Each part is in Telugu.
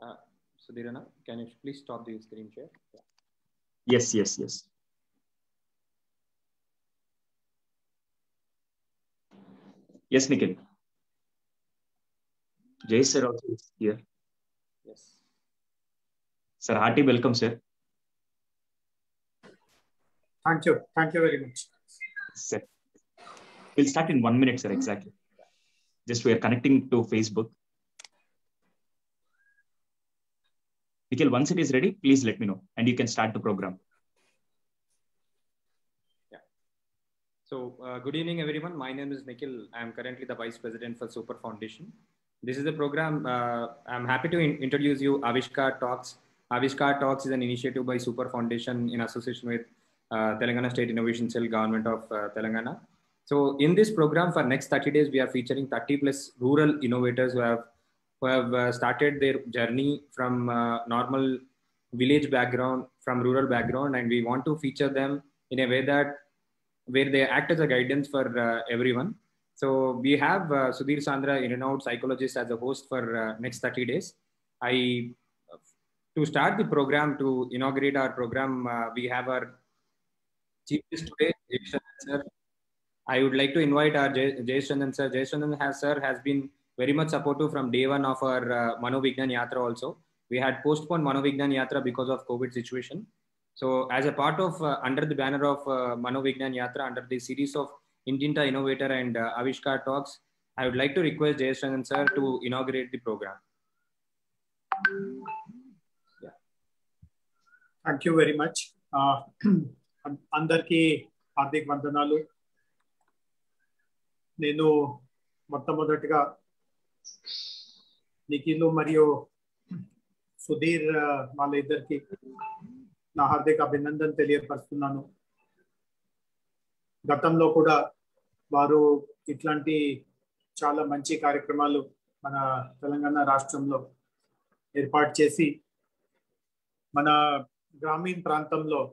Uh, Sudhirana, can you please stop the screen share? Yeah. Yes, yes, yes. Yes, Nikhil. Jay sir also is here. Yes. Sir, hearty welcome, sir. Thank you. Thank you very much. Sir. We'll start in one minute, sir, exactly. Just we are connecting to Facebook. Nikhil, once it is ready, please let me know and you can start the program. So, uh, good evening, everyone. My name is Nikhil. I am currently the Vice President for Super Foundation. This is the program. Uh, I'm happy to in- introduce you Avishkar Talks. Avishkar Talks is an initiative by Super Foundation in association with uh, Telangana State Innovation Cell, Government of uh, Telangana. So, in this program for next 30 days, we are featuring 30 plus rural innovators who have who have uh, started their journey from uh, normal village background, from rural background, and we want to feature them in a way that where they act as a guidance for uh, everyone. So we have uh, Sudhir Sandra, in and out psychologist, as a host for uh, next 30 days. I to start the program to inaugurate our program, uh, we have our chief guest today, Jayesh Chandan sir. I would like to invite our Jay- Jayesh Chandan sir. Jayesh Chandan has sir has been very much supportive from day one of our uh, Manovignan Yatra also. We had postponed Manovignan Yatra because of COVID situation. So as a part of, uh, under the banner of uh, Manovignan Yatra, under the series of Intinta Innovator and uh, Avishkar Talks, I would like to request Jayesh Chandan sir to inaugurate the program. Thank you very much అందరికీ హార్దిక వందనాలు నేను మొట్టమొదటిగా నిఖిల్ మరియు సుధీర్ ఆ, వాళ్ళ ఇద్దరికి నా హార్దిక అభినందన తెలియపరుస్తున్నాను గతంలో కూడా వారు ఇట్లాంటి చాలా మంచి కార్యక్రమాలు మన తెలంగాణ రాష్ట్రంలో ఏర్పాటు చేసి మన గ్రామీణ ప్రాంతంలో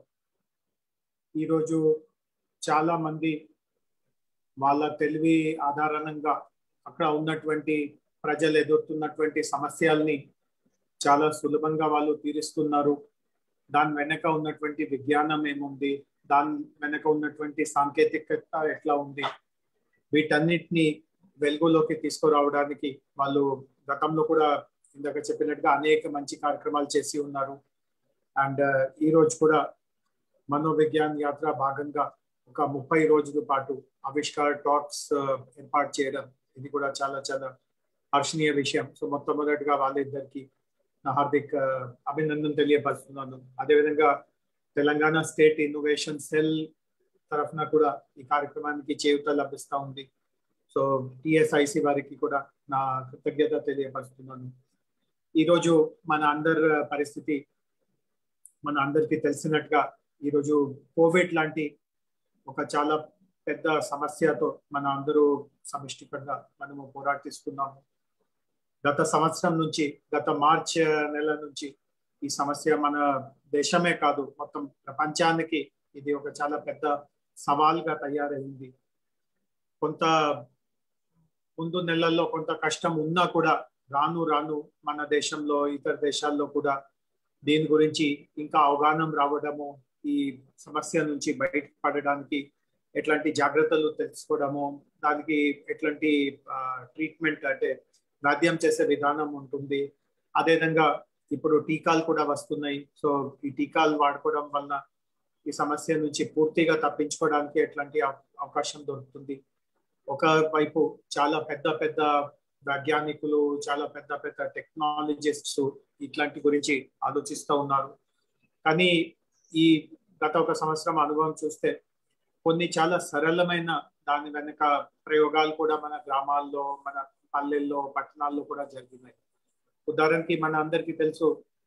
ఈరోజు చాలా మంది వాళ్ళ తెలివి ఆధారంగా అక్కడ ఉన్నటువంటి ప్రజలు ఎదుర్కొన్నటువంటి సమస్యల్ని చాలా సులభంగా వాళ్ళు తీరుస్తున్నారు దాని వెనక ఉన్నటువంటి విజ్ఞానం ఏముంది దాని వెనక ఉన్నటువంటి సాంకేతికత ఎట్లా ఉంది వీటన్నిటిని వెలుగులోకి తీసుకురావడానికి వాళ్ళు గతంలో కూడా ఇందాక చెప్పినట్టుగా అనేక మంచి కార్యక్రమాలు చేసి ఉన్నారు అండ్ ఈ రోజు కూడా మనోవిజ్ఞాన్ యాత్ర భాగంగా ఒక ముప్పై రోజుల పాటు ఆవిష్కార్ టాక్స్ ఏర్పాటు చేయడం ఇది కూడా చాలా చాలా హర్షణీయ విషయం సో మొట్టమొదటిగా వాళ్ళిద్దరికి నా హార్దిక్ ఆ, అభినందన తెలియపరుస్తున్నాను అదేవిధంగా తెలంగాణ స్టేట్ ఇన్నోవేషన్ సెల్ తరఫున కూడా ఈ కార్యక్రమానికి చేయూత లభిస్తూ ఉంది సో టిఎస్ఐసి వారికి కూడా నా కృతజ్ఞత తెలియపరుస్తున్నాను ఈరోజు మన అందరి పరిస్థితి మన అందరికీ తెలిసినట్టుగా ఈరోజు కోవిడ్ లాంటి ఒక చాలా పెద్ద సమస్యతో మన అందరూ సమిష్టికంగా మనము పోరాటిస్తున్నాము గత సంవత్సరం నుంచి గత మార్చ్ నెల నుంచి ఈ సమస్య మన దేశమే కాదు మొత్తం ప్రపంచానికి ఇది ఒక చాలా పెద్ద సవాల్గా తయారైంది కొంత ముందు నెలల్లో కొంత కష్టం ఉన్నా కూడా రాను రాను మన దేశంలో ఇతర దేశాల్లో కూడా దీని గురించి ఇంకా అవగాహన రావడము ఈ సమస్య నుంచి బయటపడడానికి ఎట్లాంటి జాగ్రత్తలు తెలుసుకోవడము దానికి ఎట్లాంటి ట్రీట్మెంట్ అంటే వైద్యం చేసే విధానం ఉంటుంది అదేవిధంగా ఇప్పుడు టీకాలు కూడా వస్తున్నాయి సో ఈ టీకాలు వాడుకోవడం వలన ఈ సమస్య నుంచి పూర్తిగా తప్పించుకోవడానికి ఎట్లాంటి అవ- అవకాశం దొరుకుతుంది ఒకవైపు చాలా పెద్ద పెద్ద వైజ్ఞానికులు చాలా పెద్ద పెద్ద టెక్నాలజిస్ట్స్ ఇట్లాంటి గురించి ఆలోచిస్తూ ఉన్నారు కానీ ఈ గత ఒక సంవత్సరం అనుభవం చూస్తే కొన్ని చాలా సరళమైన దాని వెనక ప్రయోగాలు కూడా మన గ్రామాల్లో మన పల్లెల్లో పట్టణాల్లో కూడా జరిగినాయి ఉదాహరణకి మన అందరికీ తెలుసు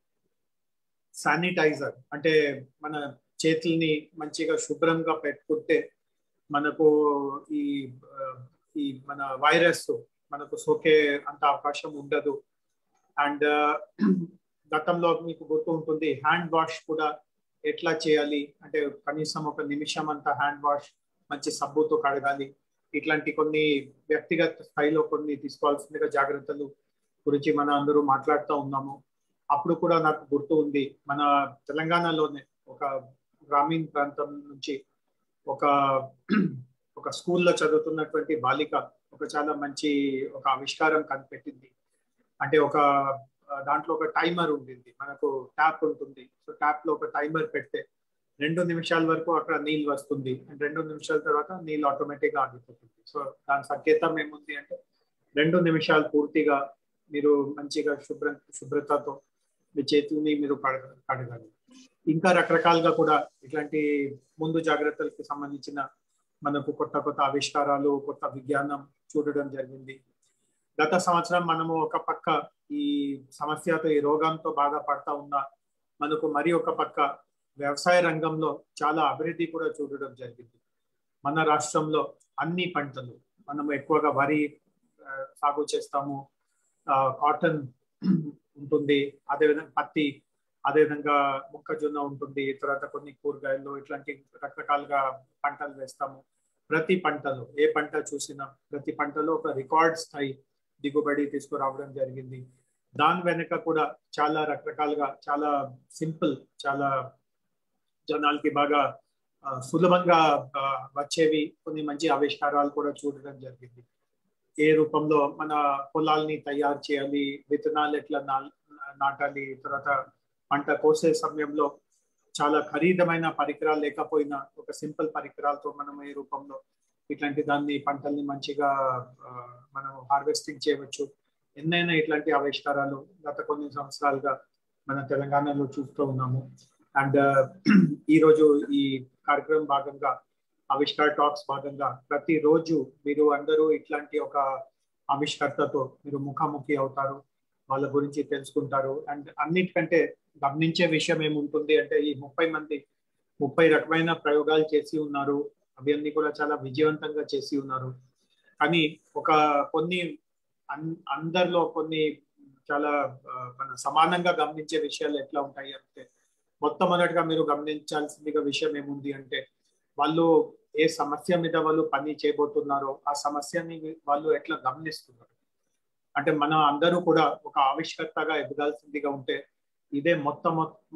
శానిటైజర్ అంటే మన చేతుల్ని మంచిగా శుభ్రంగా పెట్టుకుంటే మనకు ఈ ఆ, ఈ మన వైరస్ మనకు సోకే అంత అవకాశం ఉండదు అండ్ గతంలో మీకు గుర్తు ఉంటుంది హ్యాండ్ వాష్ కూడా ఎట్లా చేయాలి అంటే కనీసం ఒక నిమిషం అంత హ్యాండ్ వాష్ మంచి సబ్బుతో కడగాలి ఇట్లాంటి కొన్ని వ్యక్తిగత స్థాయిలో కొన్ని తీసుకోవాల్సిందిగా జాగ్రత్తలు గురించి మనం అందరూ మాట్లాడుతూ ఉన్నాము అప్పుడు కూడా నాకు గుర్తు ఉంది మన తెలంగాణలోనే ఒక గ్రామీణ ప్రాంతం నుంచి ఒక ఒక స్కూల్లో చదువుతున్నటువంటి బాలిక ఒక చాలా మంచి ఒక ఆవిష్కారం కనిపెట్టింది అంటే ఒక దాంట్లో ఒక టైమర్ ఉండింది మనకు ట్యాప్ ఉంటుంది సో ట్యాప్ లో ఒక టైమర్ పెడితే రెండు నిమిషాల వరకు అక్కడ నీళ్ళు వస్తుంది అండ్ రెండు నిమిషాల తర్వాత నీళ్ళు ఆటోమేటిక్ గా ఆగిపోతుంది సో దాని సంకేతం ఏముంది అంటే రెండు నిమిషాలు పూర్తిగా మీరు మంచిగా శుభ్ర శుభ్రతతో మీ చేతుల్ని మీరు కడగ కడగాలి ఇంకా రకరకాలుగా కూడా ఇట్లాంటి ముందు జాగ్రత్తలకు సంబంధించిన మనకు కొత్త కొత్త ఆవిష్కారాలు కొత్త విజ్ఞానం చూడడం జరిగింది గత సంవత్సరం మనము ఒక పక్క ఈ సమస్యతో ఈ రోగంతో బాధపడతా ఉన్న మనకు మరి ఒక పక్క వ్యవసాయ రంగంలో చాలా అభివృద్ధి కూడా చూడడం జరిగింది మన రాష్ట్రంలో అన్ని పంటలు మనం ఎక్కువగా వరి సాగు చేస్తాము కాటన్ ఉంటుంది అదేవిధంగా పత్తి అదేవిధంగా మొక్కజొన్న ఉంటుంది తర్వాత కొన్ని కూరగాయలు ఇట్లాంటి రకరకాలుగా పంటలు వేస్తాము ప్రతి పంటలో ఏ పంట చూసినా ప్రతి పంటలో ఒక రికార్డ్ స్థాయి దిగుబడి తీసుకురావడం జరిగింది దాని వెనుక కూడా చాలా రకరకాలుగా చాలా సింపుల్ చాలా జనాలకి బాగా సులభంగా వచ్చేవి కొన్ని మంచి ఆవిష్కారాలు కూడా చూడడం జరిగింది ఏ రూపంలో మన పొలాల్ని తయారు చేయాలి విత్తనాలు ఎట్లా నాటాలి తర్వాత పంట కోసే సమయంలో చాలా ఖరీదమైన పరికరాలు లేకపోయినా ఒక సింపుల్ పరికరాలతో మనం ఏ రూపంలో ఇట్లాంటి దాన్ని పంటల్ని మంచిగా మనం హార్వెస్టింగ్ చేయవచ్చు ఎన్నైనా ఇట్లాంటి ఆవిష్కారాలు గత కొన్ని సంవత్సరాలుగా మన తెలంగాణలో చూస్తూ ఉన్నాము అండ్ ఈరోజు ఈ కార్యక్రమం భాగంగా ఆవిష్కార్ టాక్స్ భాగంగా ప్రతిరోజు మీరు అందరూ ఇట్లాంటి ఒక ఆవిష్కర్తతో మీరు ముఖాముఖి అవుతారు వాళ్ళ గురించి తెలుసుకుంటారు అండ్ అన్నిటికంటే గమనించే విషయం ఏముంటుంది అంటే ఈ ముప్పై మంది ముప్పై రకమైన ప్రయోగాలు చేసి ఉన్నారు అవన్నీ కూడా చాలా విజయవంతంగా చేసి ఉన్నారు కానీ ఒక కొన్ని అందరిలో కొన్ని చాలా మన సమానంగా గమనించే విషయాలు ఎట్లా ఉంటాయి అంటే మొట్టమొదటిగా మీరు గమనించాల్సిందిగా విషయం ఏముంది అంటే వాళ్ళు ఏ సమస్య మీద వాళ్ళు పని చేయబోతున్నారో ఆ సమస్యని వాళ్ళు ఎట్లా గమనిస్తున్నారు అంటే మనం అందరూ కూడా ఒక ఆవిష్కర్తగా ఎదగాల్సిందిగా ఉంటే ఇదే మొత్తం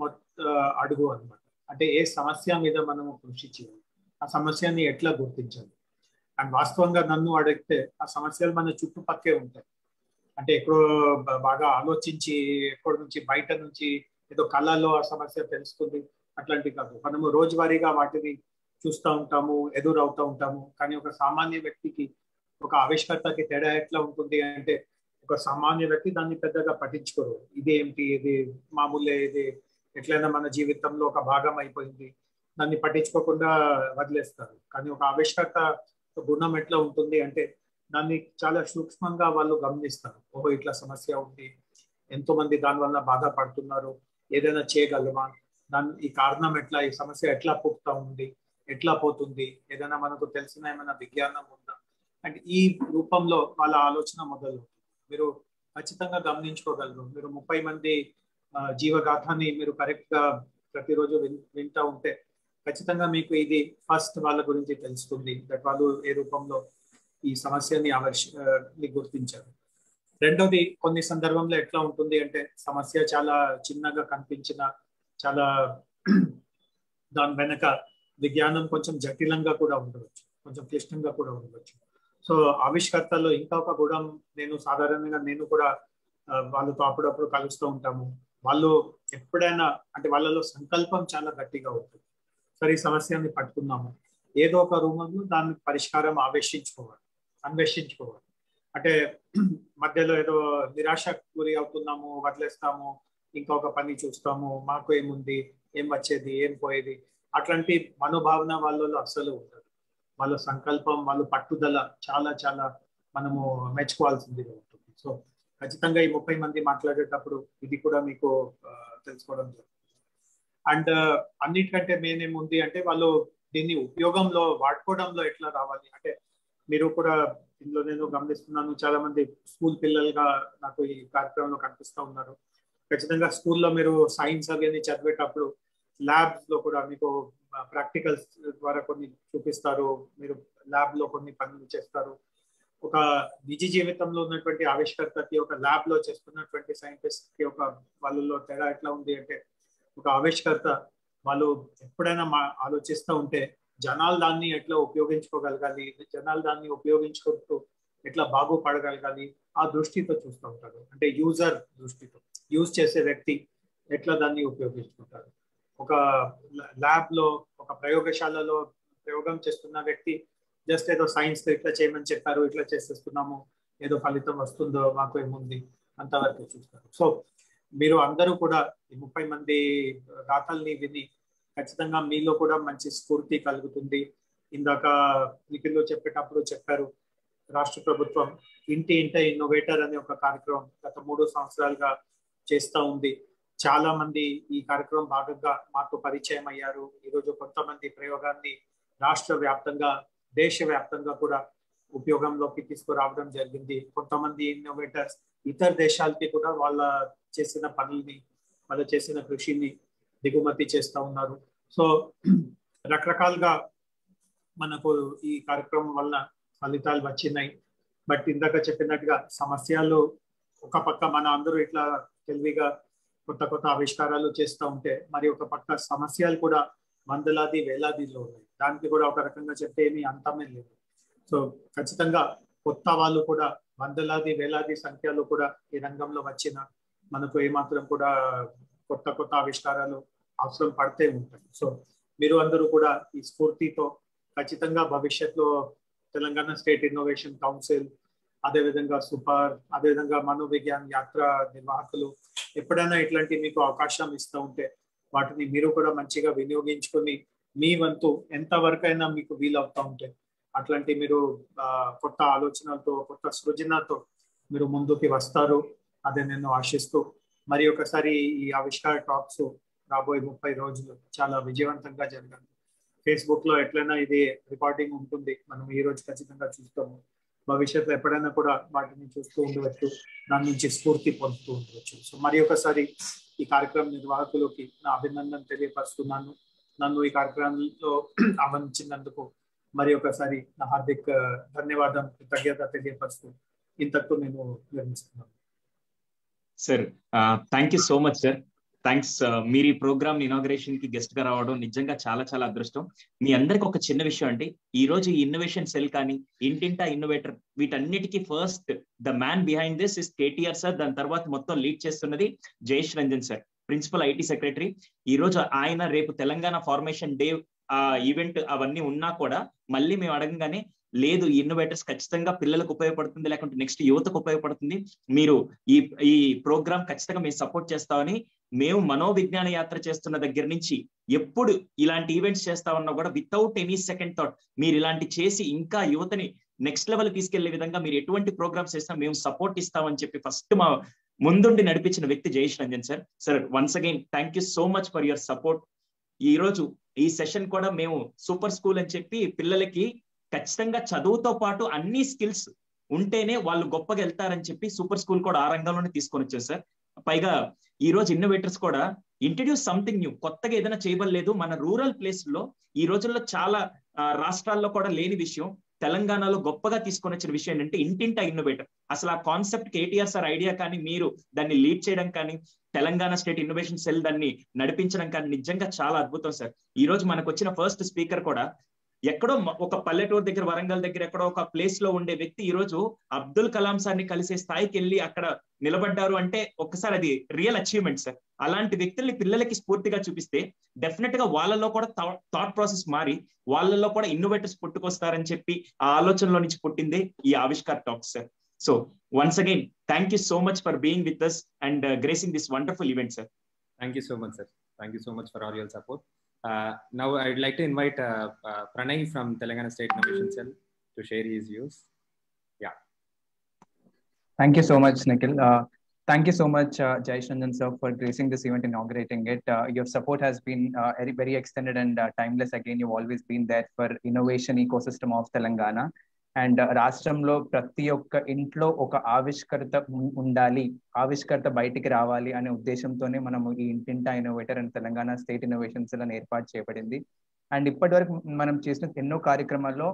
అడుగు అనమాట అంటే ఏ సమస్య మీద మనము కృషి చేయాలి ఆ సమస్యని ఎట్లా గుర్తించాలి అండ్ వాస్తవంగా నన్ను అడిగితే ఆ సమస్యలు మన చుట్టుపక్కే ఉంటాయి అంటే ఎక్కడో బాగా ఆలోచించి ఎక్కడి నుంచి బయట నుంచి ఏదో కళలో ఆ సమస్య తెలుస్తుంది అట్లాంటి కాదు మనము రోజువారీగా వాటిని చూస్తూ ఉంటాము ఎదురవుతూ ఉంటాము కానీ ఒక సామాన్య వ్యక్తికి ఒక ఆవిష్కర్తకి తేడా ఎట్లా ఉంటుంది అంటే ఒక సామాన్య వ్యక్తి దాన్ని పెద్దగా పట్టించుకోరు ఇది ఏంటి ఇది మామూలే ఇది ఎట్లయినా మన జీవితంలో ఒక భాగం అయిపోయింది దాన్ని పట్టించుకోకుండా వదిలేస్తారు కానీ ఒక ఆవిష్కర్త గుణం ఎట్లా ఉంటుంది అంటే దాన్ని చాలా సూక్ష్మంగా వాళ్ళు గమనిస్తారు ఓహో ఇట్లా సమస్య ఉంది ఎంతో మంది దాని వల్ల బాధపడుతున్నారు ఏదైనా చేయగలమా దాని ఈ కారణం ఎట్లా ఈ సమస్య ఎట్లా పుట్టుతా ఉంది ఎట్లా పోతుంది ఏదైనా మనకు తెలిసిన ఏమైనా విజ్ఞానం ఉందా అండ్ ఈ రూపంలో వాళ్ళ ఆలోచన మొదలు మీరు ఖచ్చితంగా గమనించుకోగలరు మీరు ముప్పై మంది జీవగాథాన్ని మీరు కరెక్ట్ గా ప్రతిరోజు వింటూ ఉంటే ఖచ్చితంగా మీకు ఇది ఫస్ట్ వాళ్ళ గురించి తెలుస్తుంది దట్ వాళ్ళు ఏ రూపంలో ఈ సమస్యని ఆవర్ష గుర్తించారు రెండోది కొన్ని సందర్భంలో ఎట్లా ఉంటుంది అంటే సమస్య చాలా చిన్నగా కనిపించిన చాలా దాని వెనక విజ్ఞానం కొంచెం జటిలంగా కూడా ఉండవచ్చు కొంచెం క్లిష్టంగా కూడా ఉండవచ్చు సో ఆవిష్కర్తల్లో ఇంకా ఒక గుణం నేను సాధారణంగా నేను కూడా వాళ్ళతో అప్పుడప్పుడు కలుస్తూ ఉంటాము వాళ్ళు ఎప్పుడైనా అంటే వాళ్ళలో సంకల్పం చాలా గట్టిగా ఉంటుంది సరే ఈ సమస్యని పట్టుకున్నాము ఏదో ఒక రూపంలో దాని పరిష్కారం ఆవేశించుకోవాలి అన్వేషించుకోవాలి అంటే మధ్యలో ఏదో నిరాశ గురి అవుతున్నాము వదిలేస్తాము ఇంకొక పని చూస్తాము మాకు ఏముంది ఏం వచ్చేది ఏం పోయేది అట్లాంటి మనోభావన వాళ్ళలో అస్సలు ఉండదు వాళ్ళ సంకల్పం వాళ్ళ పట్టుదల చాలా చాలా మనము మెచ్చుకోవాల్సిందిగా ఉంటుంది సో ఖచ్చితంగా ఈ ముప్పై మంది మాట్లాడేటప్పుడు ఇది కూడా మీకు తెలుసుకోవడం జరుగుతుంది అండ్ అన్నిటికంటే మెయిన్ ఏముంది అంటే వాళ్ళు దీన్ని ఉపయోగంలో వాడుకోవడంలో ఎట్లా రావాలి అంటే మీరు కూడా ఇందులో నేను గమనిస్తున్నాను చాలా మంది స్కూల్ పిల్లలుగా నాకు ఈ కార్యక్రమంలో కనిపిస్తూ ఉన్నారు ఖచ్చితంగా స్కూల్లో మీరు సైన్స్ అవన్నీ చదివేటప్పుడు ల్యాబ్స్ లో కూడా మీకు ప్రాక్టికల్స్ ద్వారా కొన్ని చూపిస్తారు మీరు ల్యాబ్ లో కొన్ని పనులు చేస్తారు ఒక ఒక నిజ జీవితంలో ఉన్నటువంటి ఆవిష్కర్తకి ఒక ల్యాబ్ లో చేస్తున్నటువంటి సైంటిస్ట్ కి ఒక వాళ్ళలో తేడా ఎట్లా ఉంది అంటే ఒక ఆవిష్కర్త వాళ్ళు ఎప్పుడైనా మా ఆలోచిస్తూ ఉంటే జనాలు దాన్ని ఎట్లా ఉపయోగించుకోగలగాలి జనాలు దాన్ని ఉపయోగించుకుంటూ ఎట్లా బాగుపడగలగాలి ఆ దృష్టితో చూస్తూ ఉంటారు అంటే యూజర్ దృష్టితో యూజ్ చేసే వ్యక్తి ఎట్లా దాన్ని ఉపయోగించుకుంటారు ఒక ల్యాబ్ లో ఒక ప్రయోగశాలలో ప్రయోగం చేస్తున్న వ్యక్తి జస్ట్ ఏదో సైన్స్ ఇట్లా చేయమని చెప్పారు ఇట్లా చేసేస్తున్నాము ఏదో ఫలితం వస్తుందో మాకు ఏముంది అంతవరకు చూస్తారు సో మీరు అందరూ కూడా ఈ ముప్పై మంది గాథల్ని విని ఖచ్చితంగా మీలో కూడా మంచి స్ఫూర్తి కలుగుతుంది ఇందాక నిఖిల్లో చెప్పేటప్పుడు చెప్పారు రాష్ట్ర ప్రభుత్వం ఇంటి ఇంట ఇన్నోవేటర్ అనే ఒక కార్యక్రమం గత మూడు సంవత్సరాలుగా చేస్తూ ఉంది చాలా మంది ఈ కార్యక్రమం భాగంగా మాకు పరిచయం అయ్యారు ఈరోజు కొంతమంది ప్రయోగాన్ని రాష్ట్ర వ్యాప్తంగా దేశవ్యాప్తంగా కూడా ఉపయోగంలోకి తీసుకురావడం జరిగింది కొంతమంది ఇన్నోవేటర్స్ ఇతర దేశాలకి కూడా వాళ్ళ చేసిన పనుల్ని వాళ్ళు చేసిన కృషిని దిగుమతి చేస్తూ ఉన్నారు సో రకరకాలుగా మనకు ఈ కార్యక్రమం వల్ల ఫలితాలు వచ్చినాయి బట్ ఇందాక చెప్పినట్టుగా సమస్యలు ఒక పక్క మన అందరూ ఇట్లా తెలివిగా కొత్త కొత్త ఆవిష్కారాలు చేస్తూ ఉంటే మరి ఒక పక్క సమస్యలు కూడా వందలాది వేలాదిలో ఉన్నాయి దానికి కూడా ఒక రకంగా చెప్తే ఏమీ అంతమే లేదు సో ఖచ్చితంగా కొత్త వాళ్ళు కూడా వందలాది వేలాది సంఖ్యలో కూడా ఈ రంగంలో వచ్చిన మనకు ఏమాత్రం కూడా కొత్త కొత్త ఆవిష్కారాలు అవసరం పడితే ఉంటాయి సో మీరు అందరూ కూడా ఈ స్ఫూర్తితో ఖచ్చితంగా భవిష్యత్తులో తెలంగాణ స్టేట్ ఇన్నోవేషన్ కౌన్సిల్ అదేవిధంగా సూపర్ అదేవిధంగా మనోవిజ్ఞాన్ యాత్ర నిర్వాహకులు ఎప్పుడైనా ఇట్లాంటి మీకు అవకాశం ఇస్తూ ఉంటే వాటిని మీరు కూడా మంచిగా వినియోగించుకొని మీ వంతు ఎంతవరకైనా మీకు వీలవుతూ ఉంటే అట్లాంటి మీరు కొత్త ఆలోచనలతో కొత్త సృజనతో మీరు ముందుకి వస్తారు అదే నేను ఆశిస్తూ మరి ఒకసారి ఈ ఆవిష్కార టాక్స్ రాబోయే ముప్పై రోజులు చాలా విజయవంతంగా జరగాలి ఫేస్బుక్ లో ఎట్లయినా ఇది రికార్డింగ్ ఉంటుంది మనం ఈ రోజు ఖచ్చితంగా చూస్తాము భవిష్యత్తులో ఎప్పుడైనా కూడా వాటిని చూస్తూ ఉండవచ్చు దాని నుంచి స్ఫూర్తి పొందుతూ ఉండవచ్చు సో మరి ఒకసారి ఈ కార్యక్రమం నిర్వాహకులకి నా అభినందన తెలియపరుస్తున్నాను నన్ను ఈ కార్యక్రమంలో ఆహ్వానించినందుకు మరి ఒకసారి నా హార్దిక్ ధన్యవాదం కృతజ్ఞత తెలియపరుస్తూ ఇంతకు నేను వివరిస్తున్నాను sir thank you so much sir thanks మీరు ఈ ప్రోగ్రామ్ ఇనాగ్రేషన్ కి గెస్ట్ గా రావడం నిజంగా చాలా చాలా అదృష్టం మీ అందరికి ఒక చిన్న విషయం అండి ఈ రోజు ఈ ఇన్నోవేషన్ సెల్ కానీ ఇంటింటా ఇన్నోవేటర్ వీటన్నిటికీ first the man behind this is KTR sir దాని తర్వాత మొత్తం లీడ్ చేస్తున్నది Jayesh Ranjan sir principal IT secretary ఈ రోజు ఆయన రేపు తెలంగాణ ఫార్మేషన్ డే ఆ ఈవెంట్ అవన్నీ ఉన్నా కూడా మళ్ళీ మేము అడగంగానే లేదు ఈ ఇన్నోవేటర్స్ ఖచ్చితంగా పిల్లలకు ఉపయోగపడుతుంది లేకుంటే నెక్స్ట్ యువతకు ఉపయోగపడుతుంది మీరు ఈ ఈ ప్రోగ్రామ్ ఖచ్చితంగా మేము సపోర్ట్ చేస్తామని మేము మనోవిజ్ఞాన యాత్ర చేస్తున్న దగ్గర నుంచి ఎప్పుడు ఇలాంటి ఈవెంట్స్ చేస్తా ఉన్నా కూడా వితౌట్ ఎనీ సెకండ్ థాట్ మీరు ఇలాంటి చేసి ఇంకా యువతని నెక్స్ట్ లెవెల్ తీసుకెళ్లే విధంగా మీరు ఎటువంటి ప్రోగ్రామ్స్ చేసినా మేము సపోర్ట్ ఇస్తామని చెప్పి ఫస్ట్ మా ముందుండి నడిపించిన వ్యక్తి Jayesh Ranjan sir sir once again thank you so much for your support ఈ రోజు ఈ సెషన్ కూడా మేము సూపర్ స్కూల్ అని చెప్పి పిల్లలకి ఖచ్చితంగా చదువుతో పాటు అన్ని స్కిల్స్ ఉంటేనే వాళ్ళు గొప్పగా వెళ్తారని చెప్పి సూపర్ స్కూల్ కూడా ఆ రంగంలోనే తీసుకొని వచ్చారు సార్ పైగా ఈ రోజు ఇన్నోవేటర్స్ కూడా ఇంట్రడ్యూస్ సంథింగ్ న్యూ కొత్తగా ఏదైనా చేయబడలేదు మన రూరల్ ప్లేస్ లో ఈ రోజుల్లో చాలా రాష్ట్రాల్లో కూడా లేని విషయం తెలంగాణలో గొప్పగా తీసుకొని వచ్చిన విషయం ఏంటంటే ఇంటింటా ఇన్నోవేటర్ అసలు ఆ కాన్సెప్ట్ కేటీఆర్ సార్ ఐడియా కానీ మీరు దాన్ని లీడ్ చేయడం కానీ తెలంగాణ స్టేట్ ఇన్నోవేషన్ సెల్ దాన్ని నడిపించడం కానీ నిజంగా చాలా అద్భుతం సార్ ఈ రోజు మనకు వచ్చిన ఫస్ట్ స్పీకర్ కూడా ఎక్కడో ఒక పల్లెటూరు దగ్గర వరంగల్ దగ్గర ఎక్కడో ఒక ప్లేస్ లో ఉండే వ్యక్తి ఈ రోజు అబ్దుల్ కలాం సార్ ని కలిసే స్థాయికి వెళ్ళి అక్కడ నిలబడ్డారు అంటే ఒక్కసారి అది రియల్ అచీవ్మెంట్ సార్ అలాంటి వ్యక్తుల్ని పిల్లలకి స్ఫూర్తిగా చూపిస్తే డెఫినెట్ గా వాళ్ళలో కూడా థాట్ ప్రాసెస్ మారి వాళ్ళలో కూడా ఇన్నోవేటర్స్ పుట్టుకొస్తారని చెప్పి ఆ ఆలోచనలో నుంచి పుట్టిందే ఈ Aavishkar talks sir so once again thank you so much for being with us and gracing this wonderful event sir thank you so much sir thank you so much for all your support Uh, now I'd like to invite uh, uh, Pranay from Telangana State Innovation Cell to share his views. Yeah. Thank you so much, Nikhil. thank you so much, uh, Jai Ranjan sir, for gracing this event, inaugurating it. your support has been very, very extended and timeless. Again, you've always been there for innovation ecosystem of Telangana. And రాష్ట్రంలో ప్రతి ఒక్క ఇంట్లో ఒక ఆవిష్కర్త ఉండాలి ఆవిష్కర్త బయటికి రావాలి అనే ఉద్దేశంతోనే మనము ఈ ఇంటింటా innovator and Telangana state innovations లను ఏర్పాటు చేయబడింది అండ్ ఇప్పటి వరకు మనం చేసిన ఎన్నో కార్యక్రమాల్లో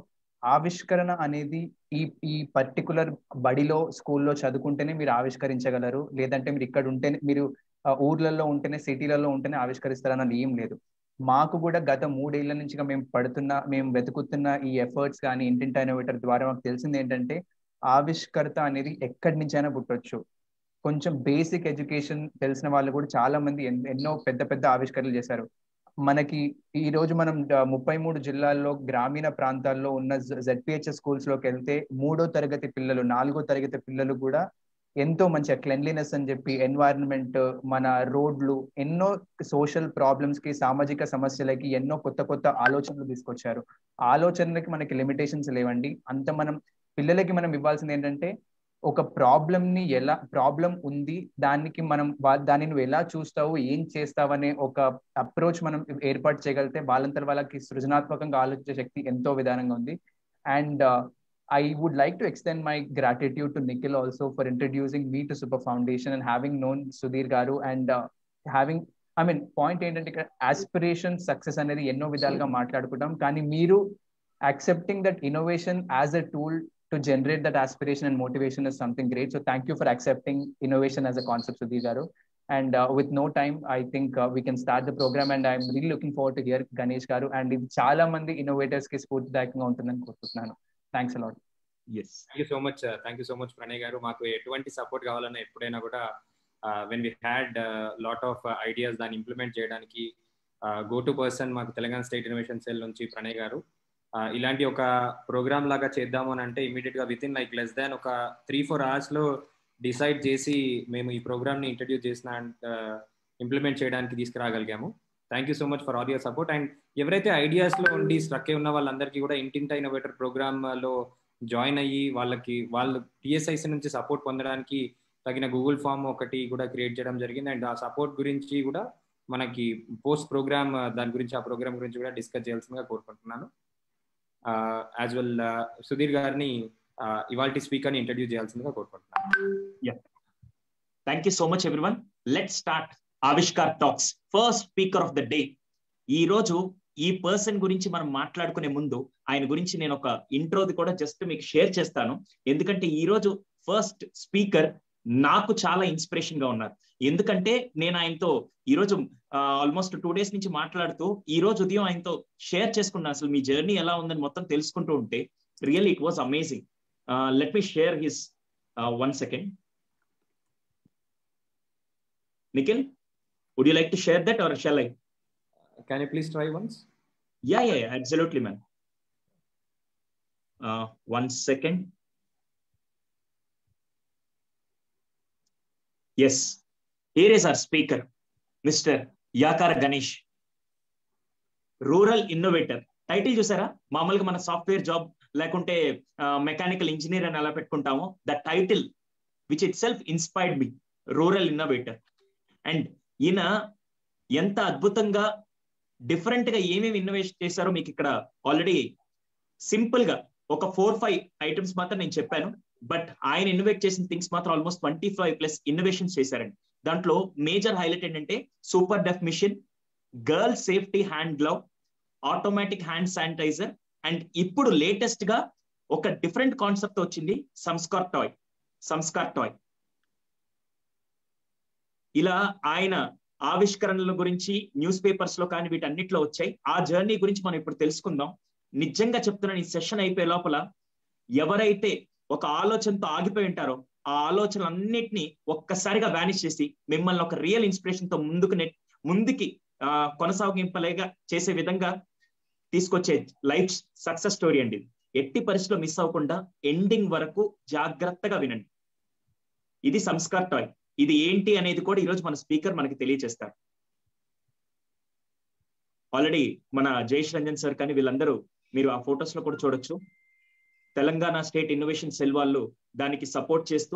ఆవిష్కరణ అనేది ఈ ఈ పర్టికులర్ బడిలో స్కూల్లో చదువుకుంటేనే మీరు ఆవిష్కరించగలరు లేదంటే మీరు ఇక్కడ ఉంటేనే మీరు ఊర్లలో ఉంటేనే సిటీలలో ఉంటేనే ఆవిష్కరిస్తారన్నది ఏం లేదు మాకు కూడా గత మూడేళ్ల నుంచి మేము పడుతున్న మేము వెతుకుతున్న ఈ ఎఫర్ట్స్ కానీ ఇంటింటి ఇన్నోవేటర్ ద్వారా మాకు తెలిసింది ఏంటంటే ఆవిష్కర్త అనేది ఎక్కడి నుంచైనా పుట్టొచ్చు కొంచెం బేసిక్ ఎడ్యుకేషన్ తెలిసిన వాళ్ళు కూడా చాలా మంది ఎన్నో పెద్ద పెద్ద ఆవిష్కరణలు చేశారు మనకి ఈ రోజు మనం ముప్పై మూడు జిల్లాల్లో గ్రామీణ ప్రాంతాల్లో ఉన్న జెడ్పిహెచ్ఎస్ స్కూల్స్ లోకి వెళ్తే మూడో తరగతి పిల్లలు నాలుగో తరగతి పిల్లలు కూడా ఎంతో మంచి క్లెన్లీనెస్ అని చెప్పి ఎన్వైరన్మెంట్ మన రోడ్లు ఎన్నో సోషల్ ప్రాబ్లమ్స్ కి సామాజిక సమస్యలకి ఎన్నో కొత్త కొత్త ఆలోచనలు తీసుకొచ్చారు ఆలోచనలకి మనకి లిమిటేషన్స్ లేవండి అంత మనం పిల్లలకి మనం ఇవ్వాల్సింది ఏంటంటే ఒక ప్రాబ్లమ్ ని ఎలా ప్రాబ్లం ఉంది దానికి మనం దాన్ని నువ్వు ఎలా చూస్తావు ఏం చేస్తావు అనే ఒక అప్రోచ్ మనం ఏర్పాటు చేయగలిగితే వాళ్ళంతా వాళ్ళకి సృజనాత్మకంగా ఆలోచించే శక్తి ఎంతో విధానంగా ఉంది and I would like to extend my gratitude to Nikhil also for introducing me to Super Foundation and having known Sudhir Garu and uh, having I mean point ఏంటంటే ఇక్కడ ఆస్పిరేషన్ సక్సెస్ అనేది ఎన్నో విధాలుగా మాట్లాడుకుంటాం కానీ మీరు accepting that innovation as a tool to generate that aspiration and motivation is something great so thank you for accepting innovation as a concept Sudheer గారు and with no time I think we can start the programme and I'm real looking forward to hear Ganesh గారు అండ్ ఇది చాలా మంది ఇన్నోవేటర్స్ కి స్ఫూర్తిదాయకంగా ఉంటుందని కోరుకుంటున్నాను thanks a lot thank you so much thank you so much Pranay గారు మాకు ఎటువంటి సపోర్ట్ కావాలన్నా ఎప్పుడైనా కూడా when we had lot of ideas దాన్ని ఇంప్లిమెంట్ చేయడానికి గో టు పర్సన్ మాకు తెలంగాణ స్టేట్ ఇన్నోవేషన్ సెల్ నుంచి ప్రణయ్ గారు ఇలాంటి ఒక ప్రోగ్రామ్ లాగా చేద్దాము అని అంటే ఇమీడియట్ గా with in like less than ఒక త్రీ ఫోర్ అవర్స్ లో డిసైడ్ చేసి మేము ఈ ప్రోగ్రామ్ ని ఇంట్రడ్యూస్ చేసిన ఇంప్లిమెంట్ చేయడానికి తీసుకురాగలిగాము thank you so much for all your support and ఎవరైతే ఐడియాస్ లో ఉండి స్ట్రక్ అయి ఉన్న వాళ్ళందరికీ కూడా ఇంటింట ఇన్నోవేటర్ ప్రోగ్రామ్ లో జాయిన్ అయ్యి వాళ్ళకి వాళ్ళు టిఎస్ఐసి నుంచి సపోర్ట్ పొందడానికి తగిన గూగుల్ ఫామ్ ఒకటి కూడా క్రియేట్ చేయడం జరిగింది అండ్ ఆ సపోర్ట్ గురించి కూడా మనకి పోస్ట్ ప్రోగ్రామ్ దాని గురించి ఆ ప్రోగ్రామ్ గురించి కూడా డిస్కస్ చేయాల్సిందిగా కోరుకుంటున్నాను యాజ్ వెల్ సుధీర్ గారిని ఇవాళ స్పీకర్ని ఇంట్రడ్యూస్ చేయాల్సిందిగా కోరుకుంటున్నాను thank you so much everyone let start Aavishkar talks first speaker of the day ఈ రోజు ఈ పర్సన్ గురించి మనం మాట్లాడుకునే ముందు ఆయన గురించి నేను ఒక ఇంట్రోది కూడా జస్ట్ మీకు షేర్ చేస్తాను ఎందుకంటే ఈ రోజు ఫస్ట్ స్పీకర్ నాకు చాలా ఇన్స్పిరేషన్ గా ఉన్నారు ఎందుకంటే నేను ఆయనతో ఈ రోజు ఆల్మోస్ట్ టూ డేస్ నుంచి మాట్లాడుతూ ఈ రోజు ఉదయం ఆయనతో షేర్ చేసుకున్నాను అసలు మీ జర్నీ ఎలా ఉందని మొత్తం తెలుసుకుంటూ ఉంటే real it was amazing let me share his one second Nikhil would you like to share that or shall I can you please try once yeah yeah, yeah absolutely man uh, one second yes here is our speaker mr yakara ganesh rural innovator title చూసారా మామూలుగా మన సాఫ్ట్వేర్ జాబ్ లేకుంటే మెకానికల్ ఇంజనీర్ అని ఎలా పెట్టుకుంటామో the title which itself inspired me rural innovator and ఈయన ఎంత అద్భుతంగా డిఫరెంట్ గా ఏమేమి ఇన్నోవేషన్ చేశారో మీకు ఇక్కడ ఆల్రెడీ సింపుల్ గా ఒక ఫోర్ ఫైవ్ ఐటమ్స్ మాత్రం నేను చెప్పాను బట్ ఆయన ఇన్నోవేట్ చేసిన థింగ్స్ మాత్రం almost twenty five plus innovations చేశారండి దాంట్లో మేజర్ హైలైట్ ఏంటంటే super deaf machine girl safety hand glove automatic hand sanitizer and ఇప్పుడు లేటెస్ట్ గా ఒక డిఫరెంట్ కాన్సెప్ట్ వచ్చింది సంస్కార్ టాయ్ సంస్కార్ టాయ్ ఇలా ఆయన ఆవిష్కరణల గురించి న్యూస్ పేపర్స్ లో కానీ వీటన్నిటిలో వచ్చాయి ఆ జర్నీ గురించి మనం ఇప్పుడు తెలుసుకుందాం నిజంగా చెప్తున్నాను ఈ సెషన్ అయిపోయే లోపల ఎవరైతే ఒక ఆలోచనతో ఆగిపోయి ఉంటారో ఆ ఆలోచనలన్నిటినీ ఒక్కసారిగా వ్యానిష్ చేసి మిమ్మల్ని ఒక రియల్ ఇన్స్పిరేషన్ తో ముందుకు నెట్ ముందుకి కొనసాగింపలేగా చేసే విధంగా తీసుకొచ్చే లైఫ్ సక్సెస్ స్టోరీ అండి ఎట్టి పరిస్థితిలో మిస్ అవ్వకుండా ఎండింగ్ వరకు జాగ్రత్తగా వినండి ఇది సంస్కార్ టాయ్ ఇది ఏంటి అనేది కూడా ఈరోజు మన స్పీకర్ మనకి తెలియజేస్తారు ఆల్రెడీ మన జయేష్ రంజన్ సార్ కానీ వీళ్ళందరూ మీరు ఆ ఫొటోస్ లో కూడా చూడొచ్చు తెలంగాణ స్టేట్ ఇన్నోవేషన్ సెల్ వాళ్ళు దానికి సపోర్ట్ చేస్తూ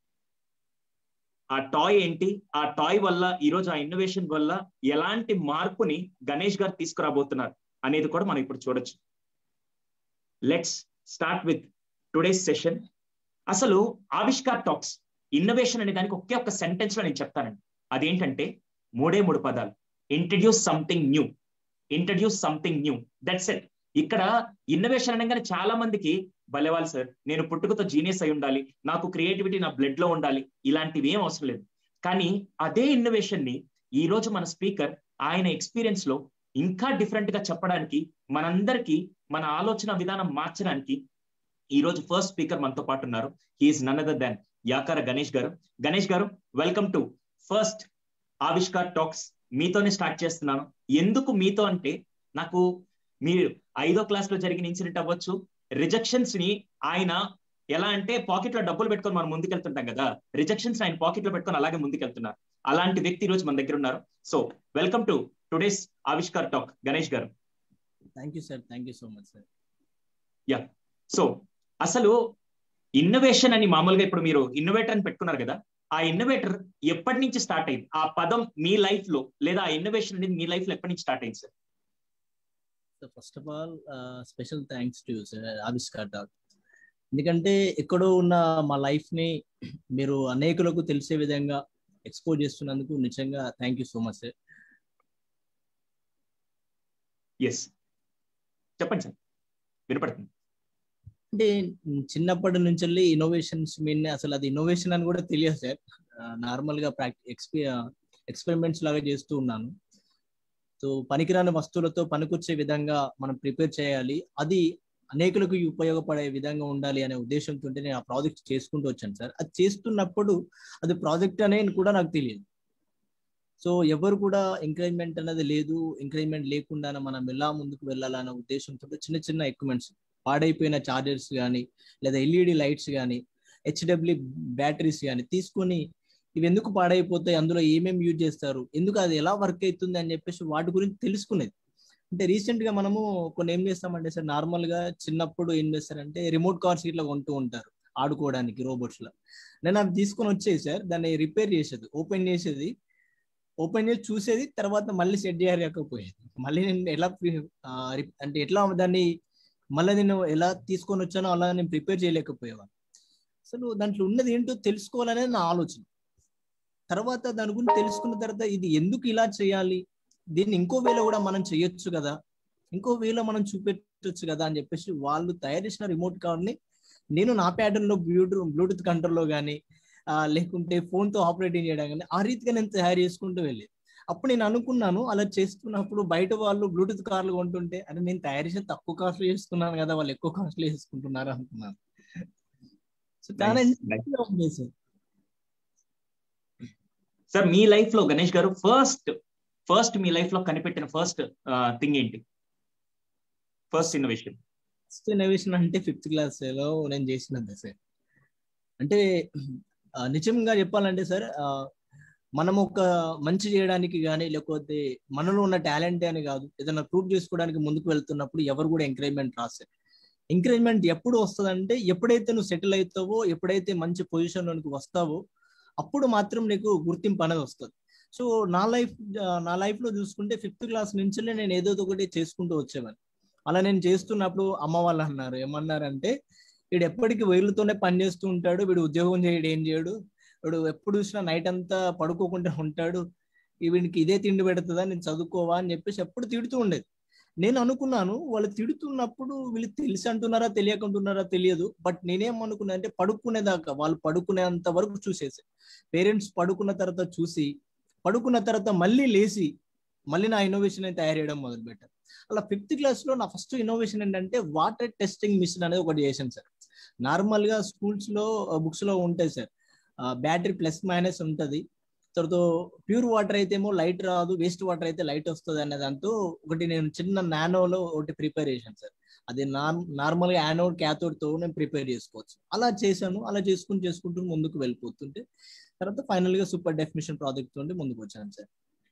ఆ టాయ్ ఏంటి ఆ టాయ్ వల్ల ఈరోజు ఆ ఇన్నోవేషన్ వల్ల ఎలాంటి మార్పుని గణేష్ గారు తీసుకురాబోతున్నారు అనేది కూడా మనం ఇప్పుడు చూడొచ్చు let's start with today's session అసలు ఆవిష్కార్ టాక్స్ ఇన్నోవేషన్ అనే దానికి ఒకే ఒక్క సెంటెన్స్ లో నేను చెప్తానండి అదేంటంటే మూడే మూడు పదాలు introduce something new introduce something new that's it ఇక్కడ ఇన్నోవేషన్ అనగానే చాలా మందికి భలేవాలి సార్ నేను పుట్టుకతో జీనియస్ అయి ఉండాలి నాకు క్రియేటివిటీ నా బ్లడ్ లో ఉండాలి ఇలాంటివి ఏం అవసరం లేదు కానీ అదే ఇన్నోవేషన్ ని ఈ రోజు మన స్పీకర్ ఆయన ఎక్స్పీరియన్స్ లో ఇంకా డిఫరెంట్ గా చెప్పడానికి మనందరికీ మన ఆలోచన విధానం మార్చడానికి ఈ రోజు ఫస్ట్ స్పీకర్ మనతో పాటు ఉన్నారు he is none other than Yakara Ganesh గారు గణేష్ గారు welcome to first Aavishkar talks మీతోనే స్టార్ట్ చేస్తున్నాను ఎందుకు మీతో అంటే నాకు మీరు ఐదో క్లాస్ లో జరిగిన ఇన్సిడెంట్ అవ్వచ్చు రిజెక్షన్స్ ని ఆయన ఎలా అంటే పాకెట్ లో డబ్బులు పెట్టుకొని మనం ముందుకెళ్తుంటాం కదా రిజెక్షన్స్ ఆయన పాకెట్ లో పెట్టుకొని అలాగే ముందుకెళ్తున్నారు అలాంటి వ్యక్తి ఈ రోజు మన దగ్గర ఉన్నారు so welcome to today's Aavishkar talk Ganesh గారు thank you sir thank you so much sir yeah so అసలు ఇన్నోవేషన్ అని మామూలుగా ఇప్పుడు మీరు ఇన్నోవేటర్ అని పెట్టుకున్నారు కదా ఆ ఇన్నోవేటర్ ఎప్పటి నుంచి స్టార్ట్ అయింది ఆ పదం మీ లైఫ్ లో లేదా ఆ ఇన్నోవేషన్ అనేది మీ లైఫ్ లో ఎప్పటి నుంచి స్టార్ట్ అయింది sir so first of all special thanks to sir Aavishkar talk ఎందుకంటే ఎక్కడో ఉన్న మా లైఫ్ ని మీరు అనేకులకు తెలిసే విధంగా ఎక్స్పోజ్ చేస్తున్నందుకు నిజంగా thank you so much sir yes చెప్పండి సార్ వినపడుతుంది అంటే చిన్నప్పటి నుంచి వెళ్ళి ఇన్నోవేషన్స్ మీన్ అసలు అది ఇన్నోవేషన్ అని కూడా తెలియదు సార్ నార్మల్ గా ప్రాక్టి ఎక్స్పీ ఎక్స్పెరిమెంట్స్ లాగా చేస్తూ ఉన్నాను సో పనికిరాని వస్తువులతో పనికొచ్చే విధంగా మనం ప్రిపేర్ చేయాలి అది అనేకులకు ఉపయోగపడే విధంగా ఉండాలి అనే ఉద్దేశంతో నేను ఆ ప్రాజెక్ట్ చేసుకుంటూ వచ్చాను సార్ అది చేస్తున్నప్పుడు అది ప్రాజెక్ట్ అనేది కూడా నాకు తెలియదు సో ఎవరు కూడా ఎంకరేజ్మెంట్ అనేది లేదు ఎంకరేజ్మెంట్ లేకుండా మనం ఎలా ముందుకు వెళ్ళాలనే ఉద్దేశంతో చిన్న చిన్న ఎక్విప్మెంట్స్ పాడైపోయిన చార్జర్స్ కానీ లేదా ఎల్ఈడి లైట్స్ కానీ హెచ్డబ్ల్యూ బ్యాటరీస్ కానీ తీసుకొని ఇవి ఎందుకు పాడైపోతాయి అందులో ఏమేమి యూజ్ చేస్తారు ఎందుకు అది ఎలా వర్క్ అవుతుంది అని చెప్పేసి వాటి గురించి తెలుసుకునేది అంటే రీసెంట్ గా మనము కొన్ని ఏం చేస్తామంటే సార్ నార్మల్ గా చిన్నప్పుడు ఏం చేస్తారంటే రిమోట్ కార్స్ ఇట్లా కొంటూ ఉంటారు ఆడుకోవడానికి రోబోట్స్ లో నేను అవి తీసుకొని వచ్చేది సార్ దాన్ని రిపేర్ చేసేది ఓపెన్ చేసేది ఓపెన్ చేసి చూసేది తర్వాత మళ్ళీ సెట్ చేయలేకపోయేది మళ్ళీ నేను ఎలా అంటే ఎట్లా దాన్ని మళ్ళీ నేను ఎలా తీసుకొని వచ్చానో అలా నేను ప్రిపేర్ చేయలేకపోయేవాను అసలు దాంట్లో ఉన్నది ఏంటో తెలుసుకోవాలనేది నా ఆలోచన తర్వాత దాని గురించి తెలుసుకున్న తర్వాత ఇది ఎందుకు ఇలా చేయాలి దీన్ని ఇంకో వేలో కూడా మనం చేయొచ్చు కదా ఇంకో వేలో మనం చూపెట్టచ్చు కదా అని చెప్పేసి వాళ్ళు తయారు చేసిన రిమోట్ కార్ని నేను నా ప్యాటర్న్ లో బ్లూటూత్ బ్లూటూత్ కంట్రోల్లో కానీ లేకుంటే ఫోన్ తో ఆపరేటింగ్ చేయడం కానీ ఆ రీతిగా నేను తయారు చేసుకుంటూ వెళ్ళేది అప్పుడు నేను అనుకున్నాను అలా చేస్తున్నప్పుడు బయట వాళ్ళు బ్లూటూత్ కార్లు కొంటుంటే అంటే నేను తయారు చేసిన తక్కువ కాస్ట్ లో చేసుకున్నాను కదా వాళ్ళు ఎక్కువ కాస్ట్ లో చేసుకుంటున్నారు అనుకున్నాను సో చాలా ఉంది సార్ సార్ మీ లైఫ్ లో గణేష్ గారు ఫస్ట్ ఫస్ట్ మీ లైఫ్ లో కనిపెట్టిన ఫస్ట్ థింగ్ ఏంటి ఫస్ట్ ఇన్నోవేషన్ ఫస్ట్ ఇన్నోవేషన్ అంటే ఫిఫ్త్ క్లాస్ లో నేను చేసినది సార్ అంటే నిజంగా చెప్పాలంటే సార్ మనం ఒక మంచి చేయడానికి కానీ లేకపోతే మనలో ఉన్న టాలెంట్ అని కాదు ఏదైనా ప్రూవ్ చేసుకోవడానికి ముందుకు వెళ్తున్నప్పుడు ఎవరు కూడా ఎంకరేజ్మెంట్ రాస్తారు ఎంకరేజ్మెంట్ ఎప్పుడు వస్తుందంటే ఎప్పుడైతే నువ్వు సెటిల్ అవుతావో ఎప్పుడైతే మంచి పొజిషన్లోనికి వస్తావో అప్పుడు మాత్రం నీకు గుర్తింపు అనేది వస్తుంది సో నా లైఫ్ నా లైఫ్ లో చూసుకుంటే ఫిఫ్త్ క్లాస్ నుంచి నేను ఏదో ఒకటి చేసుకుంటూ వచ్చేవాడిని అలా నేను చేస్తున్నప్పుడు అమ్మ వాళ్ళు అన్నారు ఏమన్నారంటే వీడు ఎప్పటికీ వేలుతోనే పని చేస్తూ ఉంటాడు వీడు ఉద్యోగం చేయడు ఏం చేయడు వీడు ఎప్పుడు చూసినా నైట్ అంతా పడుకోకుండా ఉంటాడు వీడికి ఇదే తిండి పెడుతుందా నేను చదువుకోవా అని చెప్పేసి ఎప్పుడు తిడుతూ ఉండేది నేను అనుకున్నాను వాళ్ళు తిడుతున్నప్పుడు వీళ్ళు తెలిసి అంటున్నారా తెలియకుంటున్నారా తెలియదు బట్ నేనేమనుకున్నా అంటే పడుకునేదాకా వాళ్ళు పడుకునేంత వరకు చూసేసి పేరెంట్స్ పడుకున్న తర్వాత చూసి పడుకున్న తర్వాత మళ్ళీ లేచి మళ్ళీ నా ఇన్నోవేషన్ అయితే తయారు చేయడం మొదలు పెట్టాను అలా ఫిఫ్త్ క్లాస్ లో నా ఫస్ట్ ఇన్నోవేషన్ ఏంటంటే వాటర్ టెస్టింగ్ మిషన్ అనేది ఒకటి చేశాను సార్ నార్మల్ గా స్కూల్స్ లో బుక్స్ లో ఉంటాయి సార్ బ్యాటరీ ప్లస్ మైనస్ ఉంటది తర్వాత ప్యూర్ వాటర్ అయితే ఏమో లైట్ రాదు వేస్ట్ వాటర్ అయితే లైట్ వస్తుంది అనే దాంతో ఒకటి నేను చిన్న నానోలో ఒకటి ప్రిపేర్ చేశాను సార్ అది నార్మల్ గా యానోడ్ క్యాథోడ్ తో నేను ప్రిపేర్ చేసుకోవచ్చు అలా చేశాను అలా చేసుకుంటూ చేసుకుంటూ ముందుకు వెళ్ళిపోతుంటే తర్వాత ఫైనల్ గా సూపర్ డెఫినేషన్ ప్రాజెక్ట్ తోటి ముందుకు వచ్చాను సార్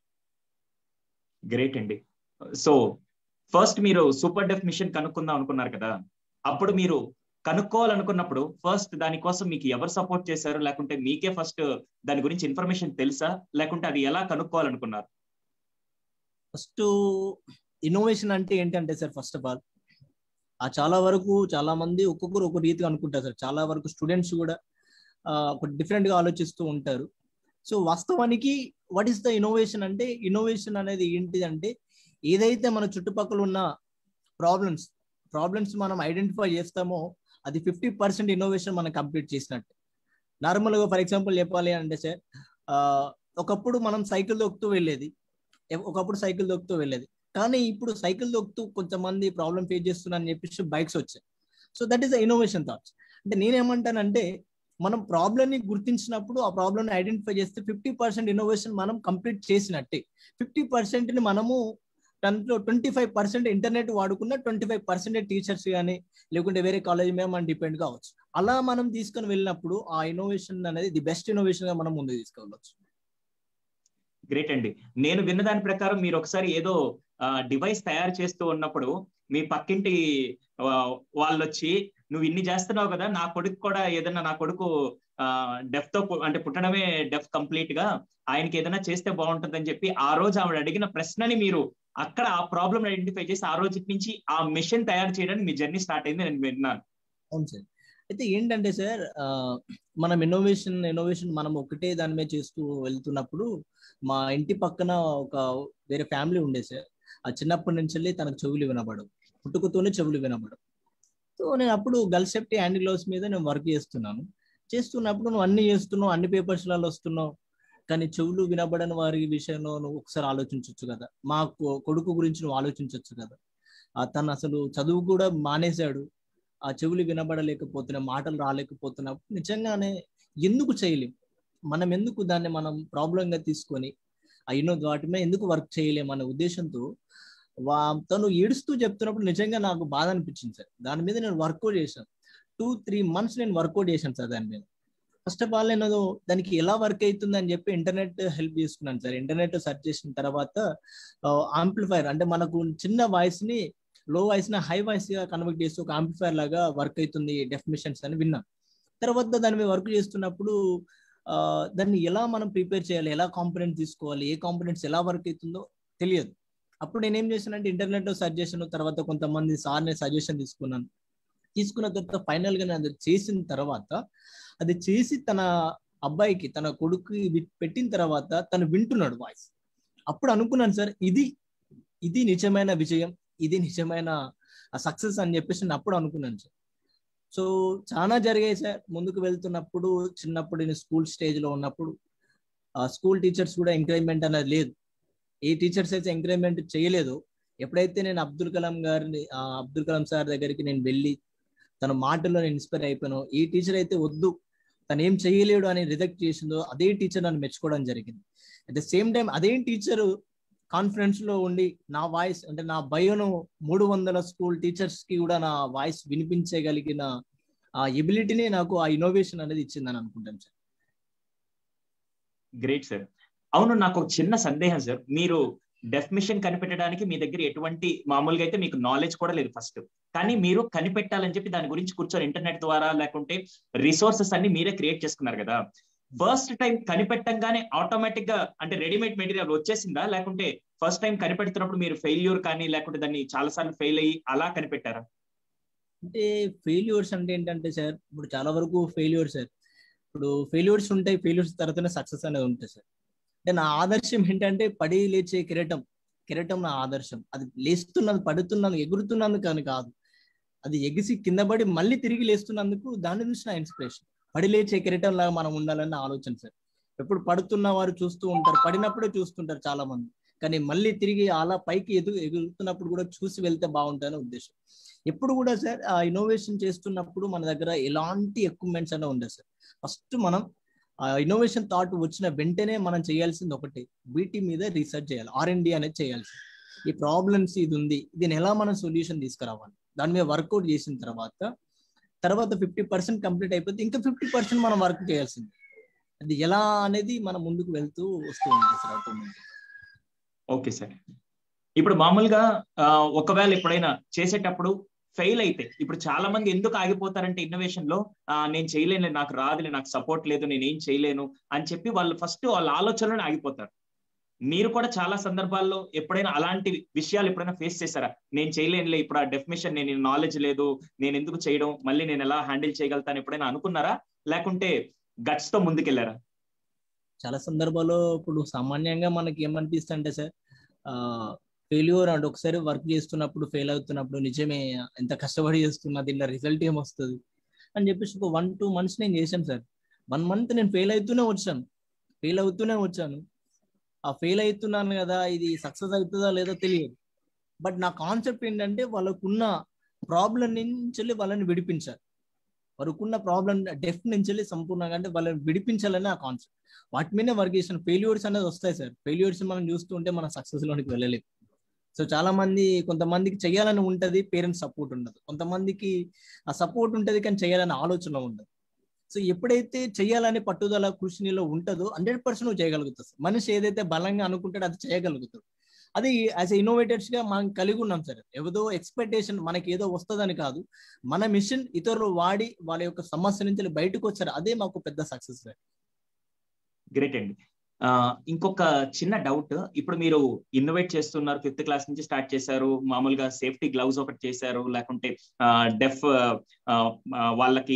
గ్రేట్ అండి సో ఫస్ట్ మీరు సూపర్ డెఫ్ మిషన్ కనుక్కుందాం అనుకున్నారు కదా అప్పుడు మీరు కనుక్కోవాలనుకున్నప్పుడు ఫస్ట్ దానికోసం మీకు ఎవరు సపోర్ట్ చేశారు లేకుంటే మీకే ఫస్ట్ దాని గురించి ఇన్ఫర్మేషన్ తెలుసా లేకుంటే అది ఎలా కనుక్కోవాలనుకున్నారు ఫస్ట్ ఇన్నోవేషన్ అంటే ఏంటంటే సార్ ఫస్ట్ ఆఫ్ ఆల్ ఆ చాలా వరకు చాలా మంది ఒక్కొక్కరు ఒక రీతిగా అనుకుంటారు సార్ చాలా వరకు స్టూడెంట్స్ కూడా ఒక డిఫరెంట్ గా ఆలోచిస్తూ ఉంటారు సో వాస్తవానికి వాట్ ఈస్ ద ఇన్నోవేషన్ అంటే ఇన్నోవేషన్ అనేది ఏంటిది అంటే ఏదైతే మన చుట్టుపక్కల ఉన్న ప్రాబ్లమ్స్ ప్రాబ్లమ్స్ మనం ఐడెంటిఫై చేస్తామో అది ఫిఫ్టీ పర్సెంట్ ఇన్నోవేషన్ మనం కంప్లీట్ చేసినట్టు నార్మల్గా ఫర్ ఎగ్జాంపుల్ చెప్పాలి అంటే సార్ ఒకప్పుడు మనం సైకిల్ దొక్కుతూ వెళ్ళేది ఒకప్పుడు సైకిల్ దొక్కుతూ వెళ్ళేది కానీ ఇప్పుడు సైకిల్ దొక్కుతూ కొంతమంది ప్రాబ్లం ఫేస్ చేస్తున్నారని చెప్పేసి బైక్స్ వచ్చాయి so that is the innovation thoughts అంటే నేనేమంటానంటే మనం ప్రాబ్లమ్ ని గుర్తించినప్పుడు ఆ ప్రాబ్లమ్ ని ఐడెంటిఫై చేస్తే ఫిఫ్టీ పర్సెంట్ ఇన్నోవేషన్ మనం కంప్లీట్ చేసినట్టే ఫిఫ్టీ పర్సెంట్ ని మనము దాంట్లో ట్వంటీ ఫైవ్ పర్సెంట్ ఇంటర్నెట్ వాడుకున్న ట్వంటీ ఫైవ్ పర్సెంట్ టీచర్స్ కానీ లేకుంటే వేరే కాలేజ్ మీద మనం డిపెండ్ కావచ్చు అలా మనం తీసుకొని వెళ్ళినప్పుడు ఆ ఇన్నోవేషన్ అనేది ది బెస్ట్ ఇన్నోవేషన్ గా మనం ముందు తీసుకెళ్ళవచ్చు గ్రేట్ అండి నేను విన్న దాని ప్రకారం మీరు ఒకసారి ఏదో డివైస్ తయారు చేస్తూ ఉన్నప్పుడు మీ పక్కింటి వాళ్ళు వచ్చి నువ్వు ఇన్ని చేస్తున్నావు కదా నా కొడుకు కూడా ఏదన్నా నా కొడుకు డెఫ్ తో అంటే పుట్టడమే డెఫ్ కంప్లీట్ గా ఆయనకి ఏదైనా చేస్తే బాగుంటుందని చెప్పి ఆ రోజు ఆవిడ అడిగిన ప్రశ్నని మీరు అక్కడ ఆ ప్రాబ్లమ్ ఐడెంటిఫై చేసి ఆ రోజు నుంచి ఆ మిషన్ తయారు చేయడానికి మీ జర్నీ స్టార్ట్ అయింది నేను విన్నాను అవును సార్ అయితే ఏంటంటే సార్ మనం ఇన్నోవేషన్ ఇన్నోవేషన్ మనం ఒకటే దాని మీద చేస్తూ వెళ్తున్నప్పుడు మా ఇంటి పక్కన ఒక వేరే ఫ్యామిలీ ఉండే సార్ ఆ చిన్నప్పటి నుంచి వెళ్ళి తనకు చెవులు వినబడవు పుట్టుకతోనే చెవులు వినబడవు సో నేను అప్పుడు గర్ల్ సేఫ్టీ హ్యాండ్ గ్లౌస్ మీద నేను వర్క్ చేస్తున్నాను చేస్తున్నప్పుడు నువ్వు అన్ని చేస్తున్నావు అన్ని పేపర్స్లలో వస్తున్నావు కానీ చెవులు వినబడని వారి విషయంలో నువ్వు ఒకసారి ఆలోచించవచ్చు కదా మా కొడుకు గురించి నువ్వు ఆలోచించవచ్చు కదా తను అసలు చదువు కూడా మానేశాడు ఆ చెవులు వినబడలేకపోతున్నా మాటలు రాలేకపోతున్నప్పుడు నిజంగానే ఎందుకు చేయలేం మనం ఎందుకు దాన్ని మనం ప్రాబ్లం గా తీసుకొని అయినో వాటి మీద ఎందుకు వర్క్ చేయలేం అనే ఉద్దేశంతో వా తను ఏడుస్తూ చెప్తున్నప్పుడు నిజంగా నాకు బాధ అనిపించింది సార్ దాని మీద నేను వర్కౌట్ చేశాను టూ త్రీ మంత్స్ నేను వర్కౌట్ చేశాను సార్ దాని మీద ఫస్ట్ ఆఫ్ ఆల్ నేను దానికి ఎలా వర్క్ అవుతుంది అని చెప్పి ఇంటర్నెట్ హెల్ప్ చేసుకున్నాను సార్ ఇంటర్నెట్ సెర్చ్ చేసిన తర్వాత ఆంప్లిఫైర్ అంటే మనకు చిన్న వాయిస్ ని లో వాయిస్ ని హై వాయిస్ గా కన్వర్ట్ చేసి ఒక ఆంప్లిఫైర్ లాగా వర్క్ అవుతుంది డెఫినేషన్స్ అని విన్నాను తర్వాత దాని మీద వర్క్ చేస్తున్నప్పుడు దాన్ని ఎలా మనం ప్రిపేర్ చేయాలి ఎలా కాంపనెంట్ తీసుకోవాలి ఏ కాంపనెంట్స్ ఎలా వర్క్ అవుతుందో తెలియదు అప్పుడు నేనేం చేశానంటే ఇంటర్నెట్ లో సర్చ్ చేసిన తర్వాత కొంతమంది సార్ నేను సజెషన్ తీసుకున్నాను తీసుకున్న తర్వాత ఫైనల్ గా నేను చేసిన తర్వాత అది చేసి తన అబ్బాయికి తన కొడుకు పెట్టిన తర్వాత తను వింటున్నాడు వాయిస్ అప్పుడు అనుకున్నాను సార్ ఇది ఇది నిజమైన విజయం ఇది నిజమైన సక్సెస్ అని చెప్పేసి నేను అప్పుడు అనుకున్నాను సార్ సో చాలా జరిగాయి సార్ ముందుకు వెళ్తున్నప్పుడు చిన్నప్పుడు నేను స్కూల్ స్టేజ్ లో ఉన్నప్పుడు స్కూల్ టీచర్స్ కూడా ఎంకరేజ్మెంట్ అనేది లేదు ఏ టీచర్స్ అయితే ఎంకరేజ్మెంట్ చేయలేదు ఎప్పుడైతే నేను అబ్దుల్ కలాం గారిని అబ్దుల్ కలాం సార్ దగ్గరికి నేను వెళ్ళి తన మాటల్లో నేను ఇన్స్పైర్ అయిపోయాను ఈ టీచర్ అయితే వద్దు తను ఏం చేయలేడు అని రిజెక్ట్ చేసిందో అదే టీచర్ నన్ను మెచ్చుకోవడం జరిగింది అట్ ద సేమ్ టైం అదే టీచర్ కాన్ఫరెన్స్ లో ఉండి నా వాయిస్ అంటే నా బయోను మూడు వందల స్కూల్ టీచర్స్ కి కూడా నా వాయిస్ వినిపించగలిగిన ఆ ఎబిలిటీని నాకు ఆ ఇన్నోవేషన్ అనేది ఇచ్చిందని అనుకుంటాను సార్ గ్రేట్ సార్ అవును నాకు ఒక చిన్న సందేహం సార్ మీరు డెఫినేషన్ కనిపెట్టడానికి మీ దగ్గర ఎటువంటి మామూలుగా అయితే మీకు నాలెడ్జ్ కూడా లేదు ఫస్ట్ కానీ మీరు కనిపెట్టాలని చెప్పి దాని గురించి కూర్చొని ఇంటర్నెట్ ద్వారా లేకుంటే రిసోర్సెస్ అన్ని మీరే క్రియేట్ చేసుకున్నారు కదా ఫస్ట్ టైం కనిపెట్టంగానే ఆటోమేటిక్ గా అంటే రెడీమేడ్ మెటీరియల్ వచ్చేసిందా లేకుంటే ఫస్ట్ టైం కనిపెడుతున్నప్పుడు మీరు ఫెయిల్యూర్ కానీ లేకుంటే దాన్ని చాలా సార్లు ఫెయిల్ అయ్యి అలా కనిపెట్టారా అంటే ఫెయిల్యూర్స్ అంటే ఏంటంటే సార్ ఇప్పుడు చాలా వరకు ఫెయిల్యూర్ సార్ ఇప్పుడు ఫెయిల్యూర్స్ ఉంటాయి ఫెయిల్యూర్స్ తర్వాతనే సక్సెస్ అనేది ఉంటుంది సార్ అంటే నా ఆదర్శం ఏంటంటే పడి లేచే కిరీటం కిరీటం నా ఆదర్శం అది లేస్తున్నది పడుతున్నది ఎగురుతున్నందుకు అని కాదు అది ఎగిసి కింద పడి మళ్ళీ తిరిగి లేస్తున్నందుకు దాని నుంచి నా ఇన్స్పిరేషన్ పడి లేచే కిరీటం లాగా మనం ఉండాలని ఆలోచన సార్ ఎప్పుడు పడుతున్న వారు చూస్తూ ఉంటారు పడినప్పుడే చూస్తుంటారు చాలా మంది కానీ మళ్ళీ తిరిగి అలా పైకి ఎదుగు ఎగురుతున్నప్పుడు కూడా చూసి వెళ్తే బాగుంటుందని ఉద్దేశం ఎప్పుడు కూడా సార్ ఆ ఇన్నోవేషన్ చేస్తున్నప్పుడు మన దగ్గర ఎలాంటి ఎక్విప్మెంట్స్ అనే ఉండదు సార్ ఫస్ట్ మనం ఆ ఇన్నోవేషన్ థాట్ వచ్చిన వెంటనే మనం చేయాల్సింది ఒకటి వీటి మీద రీసెర్చ్ చేయాలి ఆర్ అండ్ డి అనేది చేయాలి ఈ ప్రాబ్లమ్స్ ఇది ఉంది దీని ఎలా మనం సొల్యూషన్ తీసుకురావాలి దాని మీద వర్కౌట్ చేసిన తర్వాత తర్వాత ఫిఫ్టీ పర్సెంట్ కంప్లీట్ అయిపోతే ఇంకా ఫిఫ్టీ పర్సెంట్ మనం వర్క్ చేయాల్సింది అది ఎలా అనేది మనం ముందుకు వెళ్తూ వస్తూ ఉంటుంది సార్ ఆటోమేటిక్ ఓకే సార్ ఇప్పుడు మామూలుగా ఒకవేళ ఎప్పుడైనా చేసేటప్పుడు ఫెయిల్ అయితే ఇప్పుడు చాలా మంది ఎందుకు ఆగిపోతారంటే ఇన్నోవేషన్ లో నేను చేయలేను నాకు రాదులే నాకు సపోర్ట్ లేదు నేను ఏం చేయలేను అని చెప్పి వాళ్ళు ఫస్ట్ వాళ్ళ ఆలోచనలోనే ఆగిపోతారు మీరు కూడా చాలా సందర్భాల్లో ఎప్పుడైనా అలాంటి విషయాలు ఎప్పుడైనా ఫేస్ చేశారా నేను చేయలేనులే ఇప్పుడు ఆ డెఫినేషన్ నేను నాలెడ్జ్ లేదు నేను ఎందుకు చేయడం మళ్ళీ నేను ఎలా హ్యాండిల్ చేయగలుగుతాను ఎప్పుడైనా అనుకున్నారా లేకుంటే గట్స్ తో ముందుకెళ్లారా చాలా సందర్భాల్లో ఇప్పుడు సామాన్యంగా మనకి ఏమనిపిస్తుంటే సార్ ఫెయిల్యూర్ అంటే ఒకసారి వర్క్ చేస్తున్నప్పుడు ఫెయిల్ అవుతున్నప్పుడు నిజమే ఎంత కష్టపడి చేస్తున్నా దీనిలో రిజల్ట్ ఏమొస్తుంది అని చెప్పేసి ఒక వన్ టూ మంత్స్ నేను చేశాను సార్ వన్ మంత్ నేను ఫెయిల్ అవుతూనే వచ్చాను ఫెయిల్ అవుతూనే వచ్చాను ఆ ఫెయిల్ అవుతున్నాను కదా ఇది సక్సెస్ అవుతుందా లేదో తెలియదు బట్ నా కాన్సెప్ట్ ఏంటంటే వాళ్ళకున్న ప్రాబ్లం నుంచి వాళ్ళని విడిపించాలి వారికున్న ప్రాబ్లం డెఫ్ నుంచి సంపూర్ణంగా అంటే వాళ్ళని విడిపించాలని ఆ కాన్సెప్ట్ వాటి మీదే వర్క్ చేసిన ఫెయిల్యూర్స్ అనేది వస్తాయి సార్ ఫెయిల్యూర్స్ మనం చూస్తుంటే మనం సక్సెస్ లోనికి వెళ్ళలేము సో చాలా మంది కొంతమందికి చేయాలని ఉంటది పేరెంట్స్ సపోర్ట్ ఉండదు కొంతమందికి ఆ సపోర్ట్ ఉంటది కానీ చేయాలని ఆలోచన ఉండదు సో ఎప్పుడైతే చేయాలని పట్టుదల కృషి నీలో ఉంటుందో హండ్రెడ్ పర్సెంట్ నువ్వు చేయగలుగుతావు మనిషి ఏదైతే బలంగా అనుకుంటాడో అది చేయగలుగుతాడు అది యాజ్ ఇన్నోవేటర్స్ గా మనం కలిగి ఉన్నాం సార్ ఏదో ఎక్స్పెక్టేషన్ మనకి ఏదో వస్తుందని కాదు మన మిషన్ ఇతరులు వాడి వాళ్ళ యొక్క సమస్య నుంచి బయటకు వచ్చారు అదే మాకు పెద్ద సక్సెస్ సార్ గ్రేట్ అండి ఇంకొక చిన్న డౌట్ ఇప్పుడు మీరు ఇన్నోవేట్ చేస్తున్నారు ఫిఫ్త్ క్లాస్ నుంచి స్టార్ట్ చేశారు మామూలుగా సేఫ్టీ గ్లౌజ్ ఒకటి చేశారు లేకుంటే డెఫ్ వాళ్ళకి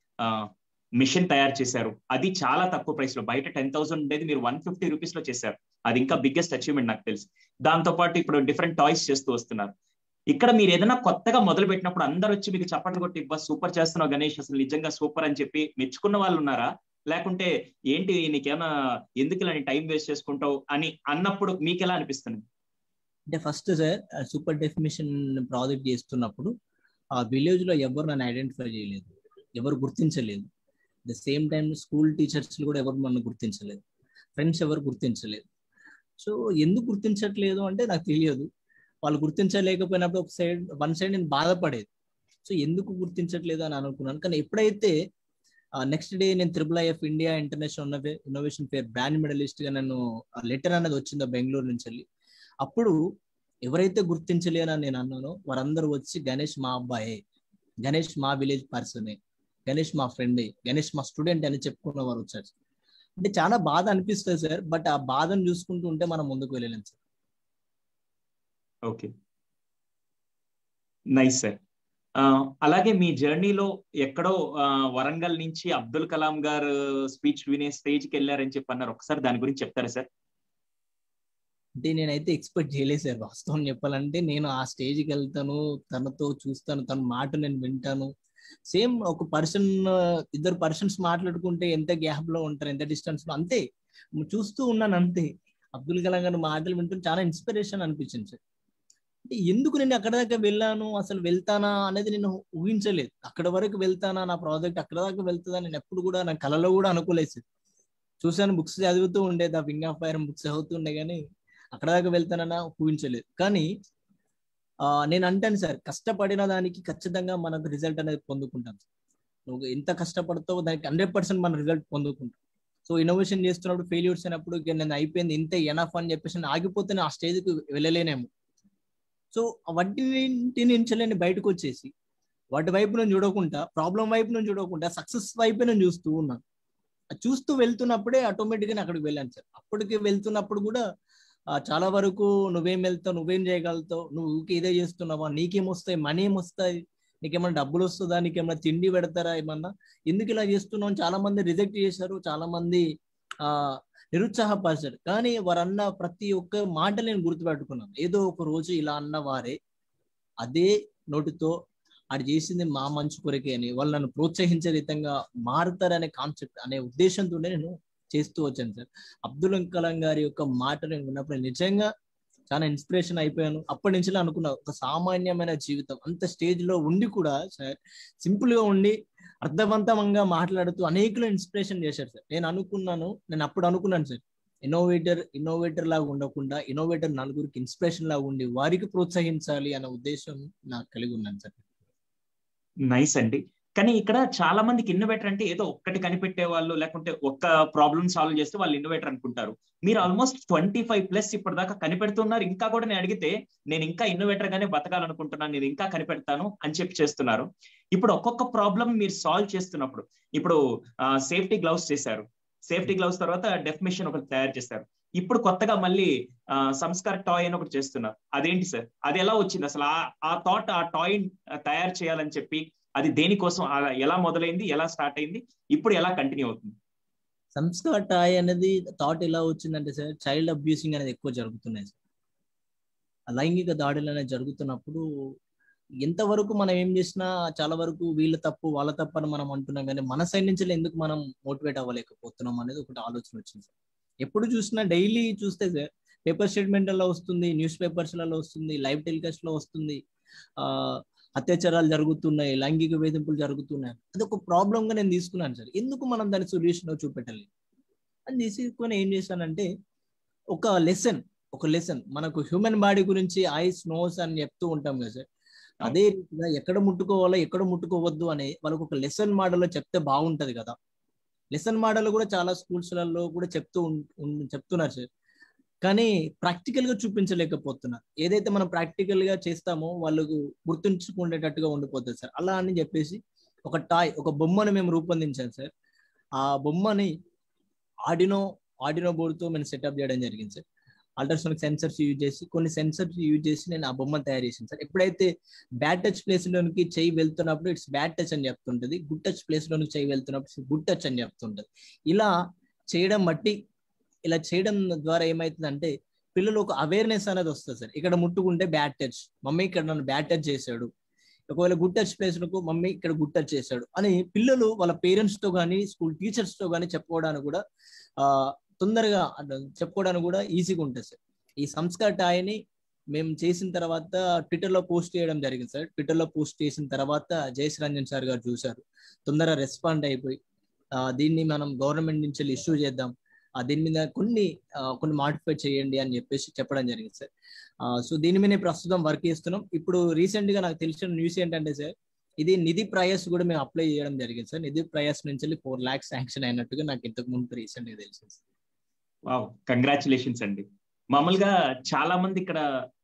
మిషన్ తయారు చేశారు అది చాలా తక్కువ ప్రైస్ లో బయట టెన్ థౌసండ్ ఉండేది మీరు వన్ ఫిఫ్టీ రూపీస్ లో చేశారు అది ఇంకా బిగ్గెస్ట్ అచీవ్మెంట్ నాకు తెలుసు దాంతో పాటు ఇప్పుడు డిఫరెంట్ టాయ్స్ చేస్తూ వస్తున్నారు ఇక్కడ మీరు ఏదైనా కొత్తగా మొదలు పెట్టినప్పుడు అందరు వచ్చి మీకు చప్పట్లు కొట్టి బస్ సూపర్ చేస్తున్నావు గణేష్ అసలు నిజంగా సూపర్ అని చెప్పి మెచ్చుకున్న వాళ్ళు ఉన్నారా లేకుంటే ఏంటి నీకేమైనా ఎందుకు ఇలా టైం వేస్ట్ చేసుకుంటావు అని అన్నప్పుడు మీకు ఎలా అనిపిస్తుంది అంటే first sir super definition project చేస్తున్నప్పుడు ఆ విలేజ్ లో ఎవరు నన్ను ఐడెంటిఫై చేయలేదు ఎవరు గుర్తించలేదు the same time school teachers కూడా ఎవరు నన్ను గుర్తించలేదు ఫ్రెండ్స్ ఎవరు గుర్తించలేదు సో ఎందుకు గుర్తించట్లేదు అంటే నాకు తెలియదు వాళ్ళు గుర్తించలేకపోయినప్పుడు ఒక సైడ్ వన్ సైడ్ నేను బాధపడేది సో ఎందుకు గుర్తించట్లేదు అని అనుకున్నాను కానీ ఎప్పుడైతే నెక్స్ట్ డే నేను triple IF India international innovation fair brand medallist గా నన్ను లెటర్ అనేది వచ్చిందో బెంగళూరు నుంచి వెళ్ళి అప్పుడు ఎవరైతే గుర్తించలేనని నేను అన్నానో వారందరూ వచ్చి గణేష్ మా అబ్బాయే గణేష్ మా విలేజ్ పర్సనే గణేష్ మా ఫ్రెండే గణేష్ మా స్టూడెంట్ అని చెప్పుకున్న వారు వచ్చారు అంటే చాలా బాధ అనిపిస్తుంది సార్ బట్ ఆ బాధను చూసుకుంటూ ఉంటే మనం ముందుకు వెళ్ళలేం సార్ ఓకే నైస్ సార్ అలాగే మీ జర్నీలో ఎక్కడో వరంగల్ నుంచి అబ్దుల్ కలాం గారు స్పీచ్ వినే స్టేజ్కి వెళ్ళారని చెప్పి అన్నారు ఒకసారి దాని గురించి చెప్తారా సార్ అంటే నేనైతే ఎక్స్పెక్ట్ చేయలేదు సార్ వాస్తవం చెప్పాలంటే నేను ఆ స్టేజ్కి వెళ్తాను తనతో చూస్తాను తన మాట నేను వింటాను సేమ్ ఒక పర్సన్ ఇద్దరు పర్సన్స్ మాట్లాడుకుంటే ఎంత గ్యాప్ లో ఉంటారు ఎంత డిస్టెన్స్ లో అంతే చూస్తూ ఉన్నాను అంతే అబ్దుల్ కలాం గారి మాటలు వింటూ చాలా ఇన్స్పిరేషన్ అనిపించింది సార్ అంటే ఎందుకు నేను అక్కడ దాకా వెళ్ళాను అసలు వెళ్తానా అనేది నేను ఊహించలేదు అక్కడ వరకు వెళ్తానా నా ప్రాజెక్ట్ అక్కడ దాకా వెళ్తుందా నేను ఎప్పుడు కూడా నా కళలో కూడా అనుకోలేదు సార్ చూసాను బుక్స్ చదువుతూ ఉండే the wing of fire books చదువుతుండే కానీ అక్కడ దాకా వెళ్తానన్నా ఊహించలేదు కానీ నేను అంటాను సార్ కష్టపడిన దానికి ఖచ్చితంగా మనకు రిజల్ట్ అనేది పొందుకుంటాం నువ్వు ఎంత కష్టపడతావో దానికి హండ్రెడ్ పర్సెంట్ మన రిజల్ట్ పొందుకుంటాం సో ఇన్నోవేషన్ చేస్తున్నప్పుడు ఫెయిల్యూర్స్ అయినప్పుడు నేను అయిపోయింది ఇంతే ఎనఫ్ అని చెప్పేసి ఆగిపోతే ఆ స్టేజ్కి వెళ్ళలేనేమో సో వాటి నుంచి నేను బయటకు వచ్చేసి వాటి వైపు నేను చూడకుండా ప్రాబ్లం వైపు నుంచి చూడకుండా సక్సెస్ వైపు నేను చూస్తూ ఉన్నాను చూస్తూ వెళ్తున్నప్పుడే ఆటోమేటిక్గా అక్కడికి వెళ్ళాను సార్ అప్పటికి వెళ్తున్నప్పుడు కూడా చాలా వరకు నువ్వేం వెళ్తావు నువ్వేం చేయగలుగుతావు నువ్వు ఇదే చేస్తున్నావా నీకేమొస్తాయి మనీ ఏమొస్తాయి నీకేమైనా డబ్బులు వస్తుందా నీకేమైనా తిండి పెడతారా ఏమన్నా ఎందుకు ఇలా చేస్తున్నావు చాలా మంది రిజెక్ట్ చేశారు చాలా మంది ఆ నిరుత్సాహపరిచారు కానీ వారు అన్న ప్రతి ఒక్క మాట నేను గుర్తుపెట్టుకున్నాను ఏదో ఒక రోజు ఇలా అన్న వారే అదే నోటితో అది చేసింది మా మంచి కొరకే అని వాళ్ళు నన్ను ప్రోత్సహించే విధంగా మారుతారనే కాన్సెప్ట్ అనే ఉద్దేశంతోనే నేను చేస్తూ వచ్చాను సార్ అబ్దుల్ కలాం గారి యొక్క మాట నేను విన్నప్పుడు నిజంగా చాలా ఇన్స్పిరేషన్ అయిపోయాను అప్పటి నుంచి అనుకున్నా ఒక సామాన్యమైన జీవితం అంత స్టేజ్ లో ఉండి కూడా సార్ సింపుల్ గా ఉండి అర్థవంతంగా మాట్లాడుతూ అనేకులు ఇన్స్పిరేషన్ చేశారు సార్ నేను అనుకున్నాను నేను అప్పుడు అనుకున్నాను సార్ ఇన్నోవేటర్ ఇన్నోవేటర్ లాగా ఉండకుండా ఇన్నోవేటర్ నలుగురికి ఇన్స్పిరేషన్ లాగా ఉండి వారికి ప్రోత్సహించాలి అన్న ఉద్దేశం నాకు కలిగి ఉన్నాను సార్ నైస్ అండి కానీ ఇక్కడ చాలా మందికి ఇన్నోవేటర్ అంటే ఏదో ఒక్కటి కనిపెట్టే వాళ్ళు లేకుంటే ఒక్క ప్రాబ్లమ్ సాల్వ్ చేస్తే వాళ్ళు ఇన్నోవేటర్ అనుకుంటారు మీరు ఆల్మోస్ట్ ట్వంటీ ఫైవ్ ప్లస్ ఇప్పటిదాకా కనిపెడుతున్నారు ఇంకా కూడా నేను అడిగితే నేను ఇంకా ఇన్నోవేటర్ గానే బతకాలనుకుంటున్నాను నేను ఇంకా కనిపెడతాను అని చెప్పి చేస్తున్నారు ఇప్పుడు ఒక్కొక్క ప్రాబ్లం మీరు సాల్వ్ చేస్తున్నప్పుడు ఇప్పుడు సేఫ్టీ గ్లౌస్ చేశారు సేఫ్టీ గ్లౌస్ తర్వాత డెఫినేషన్ ఒకటి తయారు చేశారు ఇప్పుడు కొత్తగా మళ్ళీ సంస్కార్ టాయ్ అని ఒకటి చేస్తున్నారు అదేంటి సార్ అది ఎలా వచ్చింది అసలు ఆ థాట్ ఆ టాయ్ తయారు చేయాలని చెప్పి అది దేనికోసం ఎలా మొదలైంది ఎలా స్టార్ట్ అయింది ఇప్పుడు ఎలా కంటిన్యూ అవుతుంది సంస్కార్ టాయ్ అనేది థాట్ ఎలా వచ్చిందంటే సార్ చైల్డ్ అబ్యూసింగ్ అనేది ఎక్కువ జరుగుతున్నాయి సార్ లైంగిక దాడులు అనేవి జరుగుతున్నప్పుడు ఎంతవరకు మనం ఏం చేసినా చాలా వరకు వీళ్ళ తప్పు వాళ్ళ తప్పు అని మనం అంటున్నాం కానీ మన సైడ్ నుంచి ఎందుకు మనం మోటివేట్ అవ్వలేకపోతున్నాం అనేది ఒకటి ఆలోచన వచ్చింది సార్ ఎప్పుడు చూసినా డైలీ చూస్తే సార్ పేపర్ స్టేట్మెంట్లలో వస్తుంది న్యూస్ పేపర్స్లలో వస్తుంది లైవ్ టెలికాస్ట్ లో వస్తుంది ఆ అత్యాచారాలు జరుగుతున్నాయి లైంగిక వేధింపులు జరుగుతున్నాయి అది ఒక ప్రాబ్లం గా నేను తీసుకున్నాను సార్ ఎందుకు మనం దాని సొల్యూషన్ చూపెట్టాలి అని తీసుకొని ఏం చేశానంటే ఒక లెసన్ ఒక లెసన్ మనకు హ్యూమన్ బాడీ గురించి ఐస్ నోస్ అని చెప్తూ ఉంటాం కదా సార్ అదే రీతిగా ఎక్కడ ముట్టుకోవాలో ఎక్కడ ముట్టుకోవద్దు అని వాళ్ళకు ఒక లెసన్ మోడల్లో చెప్తే బాగుంటది కదా లెసన్ మోడల్ కూడా చాలా స్కూల్స్లలో కూడా చెప్తూ చెప్తున్నారు సార్ కానీ ప్రాక్టికల్ గా చూపించలేకపోతున్నారు ఏదైతే మనం ప్రాక్టికల్ గా చేస్తామో వాళ్ళకు గుర్తుంచుకునేటట్టుగా ఉండిపోతుంది సార్ అలా అని చెప్పేసి ఒక టాయ్ ఒక బొమ్మను మేము రూపొందించాం సార్ ఆ బొమ్మని ఆడినో ఆడినో బోర్డుతో మేము సెటప్ చేయడం జరిగింది సార్ అల్ట్రాసోనిక్ సెన్సర్స్ యూజ్ చేసి కొన్ని సెన్సర్స్ యూజ్ చేసి నేను ఆ బొమ్మను తయారు చేసాను సార్ ఎప్పుడైతే బ్యాడ్ టచ్ ప్లేస్ లోనికి చెయ్యి వెళ్తున్నప్పుడు ఇట్స్ బ్యాడ్ టచ్ అని చెప్తుంటది గుడ్ టచ్ ప్లేస్ లోనికి చెయ్యి వెళ్తున్నప్పుడు గుడ్ టచ్ అని చెప్తుంటది ఇలా చేయడం బట్టి ఇలా చేయడం ద్వారా ఏమైతుందంటే పిల్లలు ఒక అవేర్నెస్ అనేది వస్తుంది సార్ ఇక్కడ ముట్టుకుంటే బ్యాడ్ టచ్ మమ్మీ ఇక్కడ నన్ను బ్యాడ్ టచ్ చేశాడు ఒకవేళ గుడ్ టచ్ ప్లేస్ లకు మమ్మీ ఇక్కడ గుడ్ టచ్ చేశాడు అని పిల్లలు వాళ్ళ పేరెంట్స్ తో కానీ స్కూల్ టీచర్స్ తో కానీ చెప్పుకోవడానికి కూడా ఆ తొందరగా చెప్పుకోవడానికి కూడా ఈజీగా ఉంటుంది సార్ ఈ సంస్కార్ టాయ్ని మేము చేసిన తర్వాత ట్విట్టర్ లో పోస్ట్ చేయడం జరిగింది సార్ ట్విట్టర్ లో పోస్ట్ చేసిన తర్వాత జయశ్రీ రంజన్ సార్ గారు చూశారు తొందరగా రెస్పాండ్ అయిపోయి దీన్ని మనం గవర్నమెంట్ నుంచి ఇష్యూ చేద్దాం దీని మీద కొన్ని కొన్ని మాడిఫై చేయండి అని చెప్పేసి చెప్పడం జరిగింది సార్ సో దీని మీద ప్రస్తుతం వర్క్ చేస్తున్నాం ఇప్పుడు రీసెంట్ గా నాకు తెలిసిన న్యూస్ ఏంటంటే సార్ ఇది నిధి ప్రయాస్ కూడా మేము అప్లై చేయడం జరిగింది సార్ నిధి ప్రయాస్ నుంచి ఫోర్ ల్యాక్స్ శాంక్షన్ అయినట్టుగా నాకు ఇంతకు ముందు రీసెంట్ గా తెలిసింది సార్ వావ్ కంగ్రాచులేషన్స్ అండి మామూలుగా చాలా మంది ఇక్కడ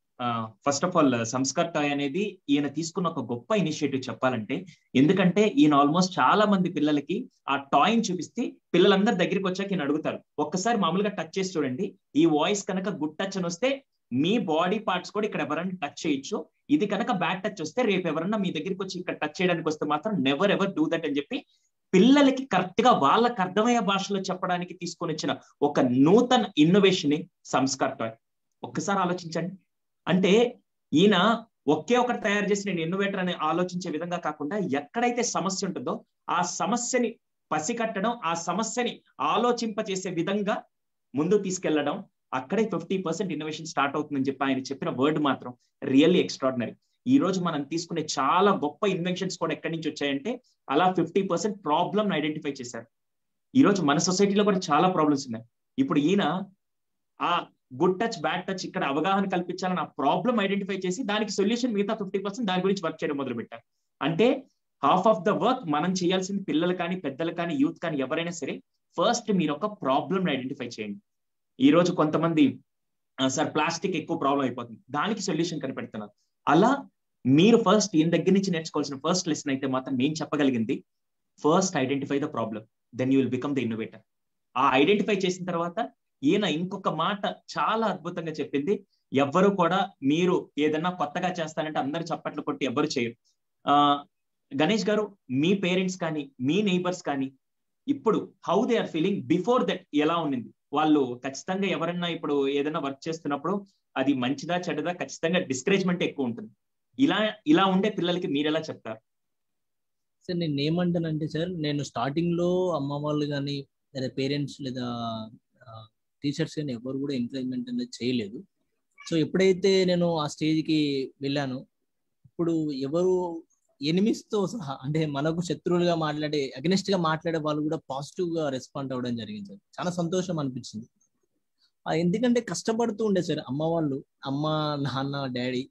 first of all Sanskar toy అనేది ఈయన తీసుకున్న ఒక గొప్ప ఇనిషియేటివ్ చెప్పాలంటే ఎందుకంటే ఈయన ఆల్మోస్ట్ చాలా మంది పిల్లలకి ఆ టాయ్ చూపిస్తే పిల్లలందరి దగ్గరికి వచ్చాక ఈయన అడుగుతారు ఒక్కసారి మామూలుగా టచ్ చేసి చూడండి ఈ వాయిస్ కనుక గుడ్ టచ్ అని వస్తే మీ బాడీ పార్ట్స్ కూడా ఇక్కడ ఎవరైనా టచ్ చేయొచ్చు ఇది కనుక బ్యాడ్ టచ్ వస్తే రేపు ఎవరన్నా మీ దగ్గరికి వచ్చి ఇక్కడ టచ్ చేయడానికి వస్తే మాత్రం నెవర్ ఎవర్ డూ దట్ అని చెప్పి పిల్లలకి కరెక్ట్ గా వాళ్ళకి అర్థమయ్యే భాషలో చెప్పడానికి తీసుకొని వచ్చిన ఒక నూతన ఇన్నోవేషన్ సంస్కార్ టాయ్ ఒక్కసారి ఆలోచించండి అంటే ఈయన ఒకే ఒకటి తయారు చేసి నేను ఇన్నోవేటర్ అని ఆలోచించే విధంగా కాకుండా ఎక్కడైతే సమస్య ఉంటుందో ఆ సమస్యని పసికట్టడం ఆ సమస్యని ఆలోచింపచేసే విధంగా ముందు తీసుకెళ్లడం అక్కడే ఫిఫ్టీ పర్సెంట్ ఇన్నోవేషన్ స్టార్ట్ అవుతుందని చెప్పి ఆయన చెప్పిన వర్డ్ మాత్రం రియల్లీ ఎక్స్ట్రాడినరీ ఈ రోజు మనం తీసుకునే చాలా గొప్ప ఇన్వెన్షన్స్ కూడా ఎక్కడి నుంచి వచ్చాయంటే అలా ఫిఫ్టీ పర్సెంట్ ప్రాబ్లమ్ ఐడెంటిఫై చేశారు ఈ రోజు మన సొసైటీలో కూడా చాలా ప్రాబ్లమ్స్ ఉన్నాయి ఇప్పుడు ఈయన ఆ గుడ్ టచ్ బ్యాడ్ టచ్ ఇక్కడ అవగాహన కల్పించాలని ఆ ప్రాబ్లమ్ ఐడెంటిఫై చేసి దానికి సొల్యూషన్ మిగతా ఫిఫ్టీ పర్సెంట్ దాని గురించి వర్క్ చేయడం మొదలు పెట్టారు అంటే హాఫ్ ఆఫ్ ద వర్క్ మనం చేయాల్సింది పిల్లలు కానీ పెద్దలు కానీ యూత్ కానీ ఎవరైనా సరే ఫస్ట్ మీరు ఒక ప్రాబ్లమ్ ఐడెంటిఫై చేయండి ఈ రోజు కొంతమంది సార్ ప్లాస్టిక్ ఎక్కువ ప్రాబ్లం అయిపోతుంది దానికి సొల్యూషన్ కనిపెడుతున్నారు అలా మీరు ఫస్ట్ ఈయన దగ్గర నుంచి నేర్చుకోవాల్సిన ఫస్ట్ లెసన్ అయితే మాత్రం నేను చెప్పగలిగింది first identify the problem then you will become the innovator ఆ ఐడెంటిఫై చేసిన తర్వాత ఈయన ఇంకొక మాట చాలా అద్భుతంగా చెప్పింది ఎవ్వరు కూడా మీరు ఏదన్నా కొత్తగా చేస్తానంటే అందరు చప్పట్లు కొట్టి ఎవ్వరు చేయరు ఆ గణేష్ గారు మీ పేరెంట్స్ కానీ మీ నైబర్స్ కానీ ఇప్పుడు how they are feeling before that ఎలా ఉన్నింది వాళ్ళు ఖచ్చితంగా ఎవరన్నా ఇప్పుడు ఏదైనా వర్క్ చేస్తున్నప్పుడు అది మంచిదా చెడ్డదా ఖచ్చితంగా డిస్కరేజ్మెంట్ ఎక్కువ ఉంటుంది ఇలా ఇలా ఉండే పిల్లలకి మీరు ఎలా చెప్తారు సార్ నేను ఏమంటానంటే సార్ నేను స్టార్టింగ్ లో అమ్మ వాళ్ళు కానీ లేదా పేరెంట్స్ లేదా టీచర్స్ కానీ ఎవరు కూడా ఎంకరేజ్మెంట్ అనేది చేయలేదు సో ఎప్పుడైతే నేను ఆ స్టేజ్కి వెళ్ళాను ఇప్పుడు ఎవరు ఎనిమిస్తో సహా అంటే మనకు శత్రువులుగా మాట్లాడే అగెనిస్ట్ గా మాట్లాడే వాళ్ళు కూడా పాజిటివ్ గా రెస్పాండ్ అవ్వడం జరిగింది సార్ చాలా సంతోషం అనిపించింది ఎందుకంటే కష్టపడుతూ ఉండే సార్ అమ్మ వాళ్ళు అమ్మ నాన్న డాడీ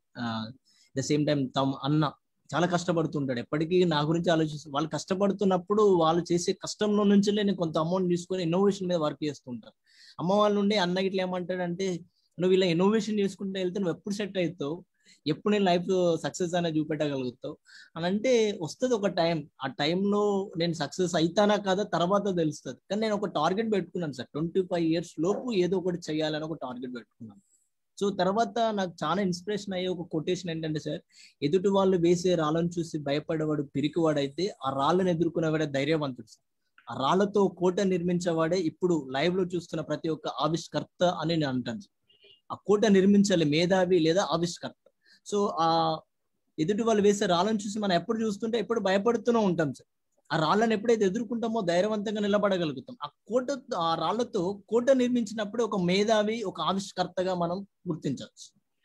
ద సేమ్ టైం తమ అన్న చాలా కష్టపడుతుంటాడు ఎప్పటికీ నా గురించి ఆలోచిస్తూ వాళ్ళు కష్టపడుతున్నప్పుడు వాళ్ళు చేసే కష్టంలో నుంచి నేను కొంత అమౌంట్ తీసుకొని ఇన్నోవేషన్ మీద వర్క్ చేస్తుంటారు అమ్మ వాళ్ళు ఉండి అన్న ఇట్లా ఏమంటాడంటే నువ్వు ఇలా ఇన్నోవేషన్ చేసుకుంటూ వెళ్తే నువ్వు ఎప్పుడు సెట్ అవుతావు ఎప్పుడు నేను లైఫ్ సక్సెస్ అనేది చూపెట్టగలుగుతావు అని అంటే వస్తుంది ఒక టైం ఆ టైంలో నేను సక్సెస్ అవుతానా కదా తర్వాత తెలుస్తుంది కానీ నేను ఒక టార్గెట్ పెట్టుకున్నాను సార్ ట్వంటీ ఫైవ్ ఇయర్స్ లోపు ఏదో ఒకటి చేయాలని ఒక టార్గెట్ పెట్టుకున్నాను సో తర్వాత నాకు చాలా ఇన్స్పిరేషన్ అయ్యే ఒక కొటేషన్ ఏంటంటే సార్ ఎదుటి వాళ్ళు వేసే రాళ్ళను చూసి భయపడేవాడు పిరికివాడైతే ఆ రాళ్ళను ఎదుర్కొనేవాడే ధైర్యవంతుడు సార్ ఆ రాళ్లతో కోట నిర్మించేవాడే ఇప్పుడు లైవ్ లో చూస్తున్న ప్రతి ఒక్క ఆవిష్కర్త అని నేను అంటాను ఆ కోట నిర్మించాలి మేధావి లేదా ఆవిష్కర్త సో ఆ ఎదుటి వాళ్ళు వేసే రాళ్ళను చూసి మనం ఎప్పుడు చూస్తుంటే ఎప్పుడు భయపడుతూనే ఉంటాం సార్ ఆ రాళ్ళని ఎప్పుడైతే ఎదుర్కొంటామో ధైర్యవంతంగా నిలబడగలుగుతాం ఆ కోట ఆ రాళ్లతో కోట నిర్మించినప్పుడు ఒక మేధావి ఒక ఆవిష్కర్తగా మనం గుర్తించవచ్చు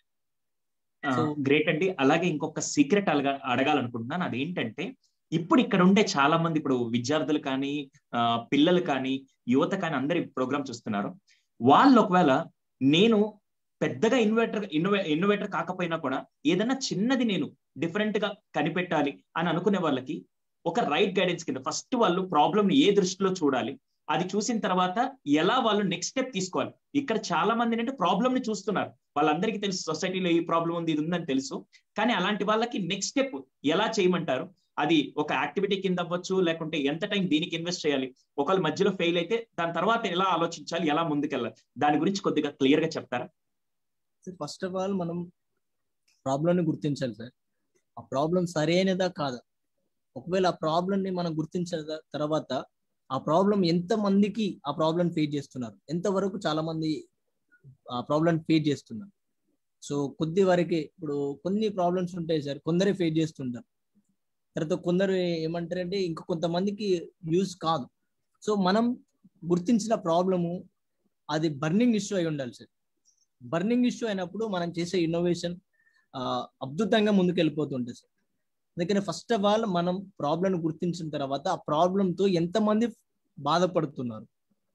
గ్రేట్ అండి అలాగే ఇంకొక సీక్రెట్ అడగా అడగాలనుకుంటున్నాను అదేంటంటే ఇప్పుడు ఇక్కడ ఉండే చాలా మంది ఇప్పుడు విద్యార్థులు కానీ పిల్లలు కానీ యువత కానీ అందరి ప్రోగ్రామ్ చూస్తున్నారు వాళ్ళు ఒకవేళ నేను పెద్దగా ఇన్వర్టర్ ఇన్నోవే ఇన్నోవేటర్ కాకపోయినా కూడా ఏదైనా చిన్నది నేను డిఫరెంట్ గా కనిపెట్టాలి అని అనుకునే వాళ్ళకి ఒక రైట్ గైడెన్స్ కింద ఫస్ట్ వాళ్ళు ప్రాబ్లమ్ ఏ దృష్టిలో చూడాలి అది చూసిన తర్వాత ఎలా వాళ్ళు నెక్స్ట్ స్టెప్ తీసుకోవాలి ఇక్కడ చాలా మంది అంటే ప్రాబ్లమ్ ని చూస్తున్నారు వాళ్ళందరికీ తెలుసు సొసైటీలో ఈ ప్రాబ్లం ఉంది ఇది ఉందని తెలుసు కానీ అలాంటి వాళ్ళకి నెక్స్ట్ స్టెప్ ఎలా చేయమంటారు అది ఒక యాక్టివిటీ కింద అవ్వచ్చు లేకుంటే ఎంత టైం దీనికి ఇన్వెస్ట్ చేయాలి ఒకవేళ మధ్యలో ఫెయిల్ అయితే దాని తర్వాత ఎలా ఆలోచించాలి ఎలా ముందుకెళ్ళాలి దాని గురించి కొద్దిగా క్లియర్ గా చెప్తారా ఫస్ట్ ఆఫ్ ఆల్ మనం ప్రాబ్లమ్ ని గుర్తించాలి సార్ ఆ ప్రాబ్లం సరైనదా కాదా ఒకవేళ ఆ ప్రాబ్లం ని మనం గుర్తించిన తర్వాత ఆ ప్రాబ్లం ఎంత మందికి ఆ ప్రాబ్లం ఫేస్ చేస్తున్నారు ఎంతవరకు చాలా మంది ఆ ప్రాబ్లం ఫేస్ చేస్తున్నారు సో కొద్ది వరకే ఇప్పుడు కొన్ని ప్రాబ్లమ్స్ ఉంటాయి సార్ కొందరే ఫేస్ చేస్తుంటారు తర్వాత కొందరు ఏమంటారంటే ఇంకా కొంతమందికి యూజ్ కాదు సో మనం గుర్తించిన ప్రాబ్లము అది బర్నింగ్ ఇష్యూ అయి ఉండాలి సార్ బర్నింగ్ ఇష్యూ అయినప్పుడు మనం చేసే ఇన్నోవేషన్ అద్భుతంగా ముందుకు వెళ్ళిపోతుంటుంది సార్ అందుకని ఫస్ట్ ఆఫ్ ఆల్ మనం ప్రాబ్లం గుర్తించిన తర్వాత ఆ ప్రాబ్లంతో ఎంతమంది బాధపడుతున్నారు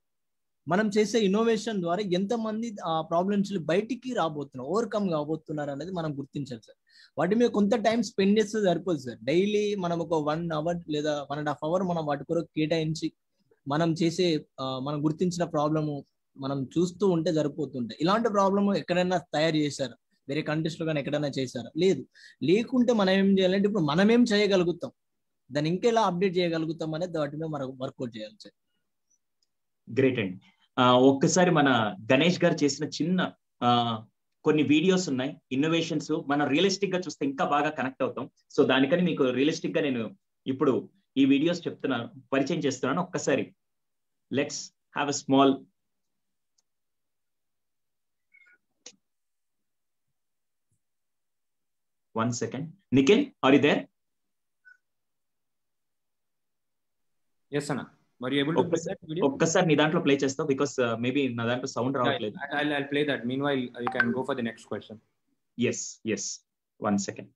మనం చేసే ఇన్నోవేషన్ ద్వారా ఎంతమంది ఆ ప్రాబ్లమ్స్ బయటికి రాబోతున్నారు ఓవర్కమ్ కాబోతున్నారు అనేది మనం గుర్తించాలి సార్ వాటి మీద కొంత టైం స్పెండ్ చేస్తే సరిపోదు సార్ డైలీ మనం ఒక వన్ అవర్ లేదా వన్ అండ్ హాఫ్ అవర్ మనం వాటి కొరకు కేటాయించి మనం చేసే మనం గుర్తించిన ప్రాబ్లము మనం చూస్తూ ఉంటే సరిపోతుంటాయి ఇలాంటి ప్రాబ్లమ్ ఎక్కడైనా తయారు చేశారు వేరే కంట్రీస్ లో కానీ ఎక్కడైనా చేశారా లేదు లేకుంటే మనం ఏం చేయాలంటే ఇప్పుడు మనం ఏం చేయగలుగుతాం దాన్ని ఇంకెలా అప్డేట్ చేయగలుగుతాం అనేది వాటి మీద మనం వర్కౌట్ చేయాలి సార్ గ్రేట్ అండి ఒక్కసారి మన గణేష్ గారు చేసిన చిన్న కొన్ని వీడియోస్ ఉన్నాయి ఇన్నోవేషన్స్ మనం రియలిస్టిక్ గా చూస్తే ఇంకా బాగా కనెక్ట్ అవుతాం సో దానికని మీకు రియలిస్టిక్ గా నేను ఇప్పుడు ఈ వీడియోస్ చెప్తున్నాను పరిచయం చేస్తున్నాను ఒక్కసారి let's have a small one second Nikhil are you there yes అన్న మరి able to play that video ఒక్కసారి నీ దాంట్లో ప్లే చేస్తావు బికాస్ మేబీ నా దాంట్లో సౌండ్ రావట్లేదు I'll I'll play that meanwhile you can go for the next question yes yes one second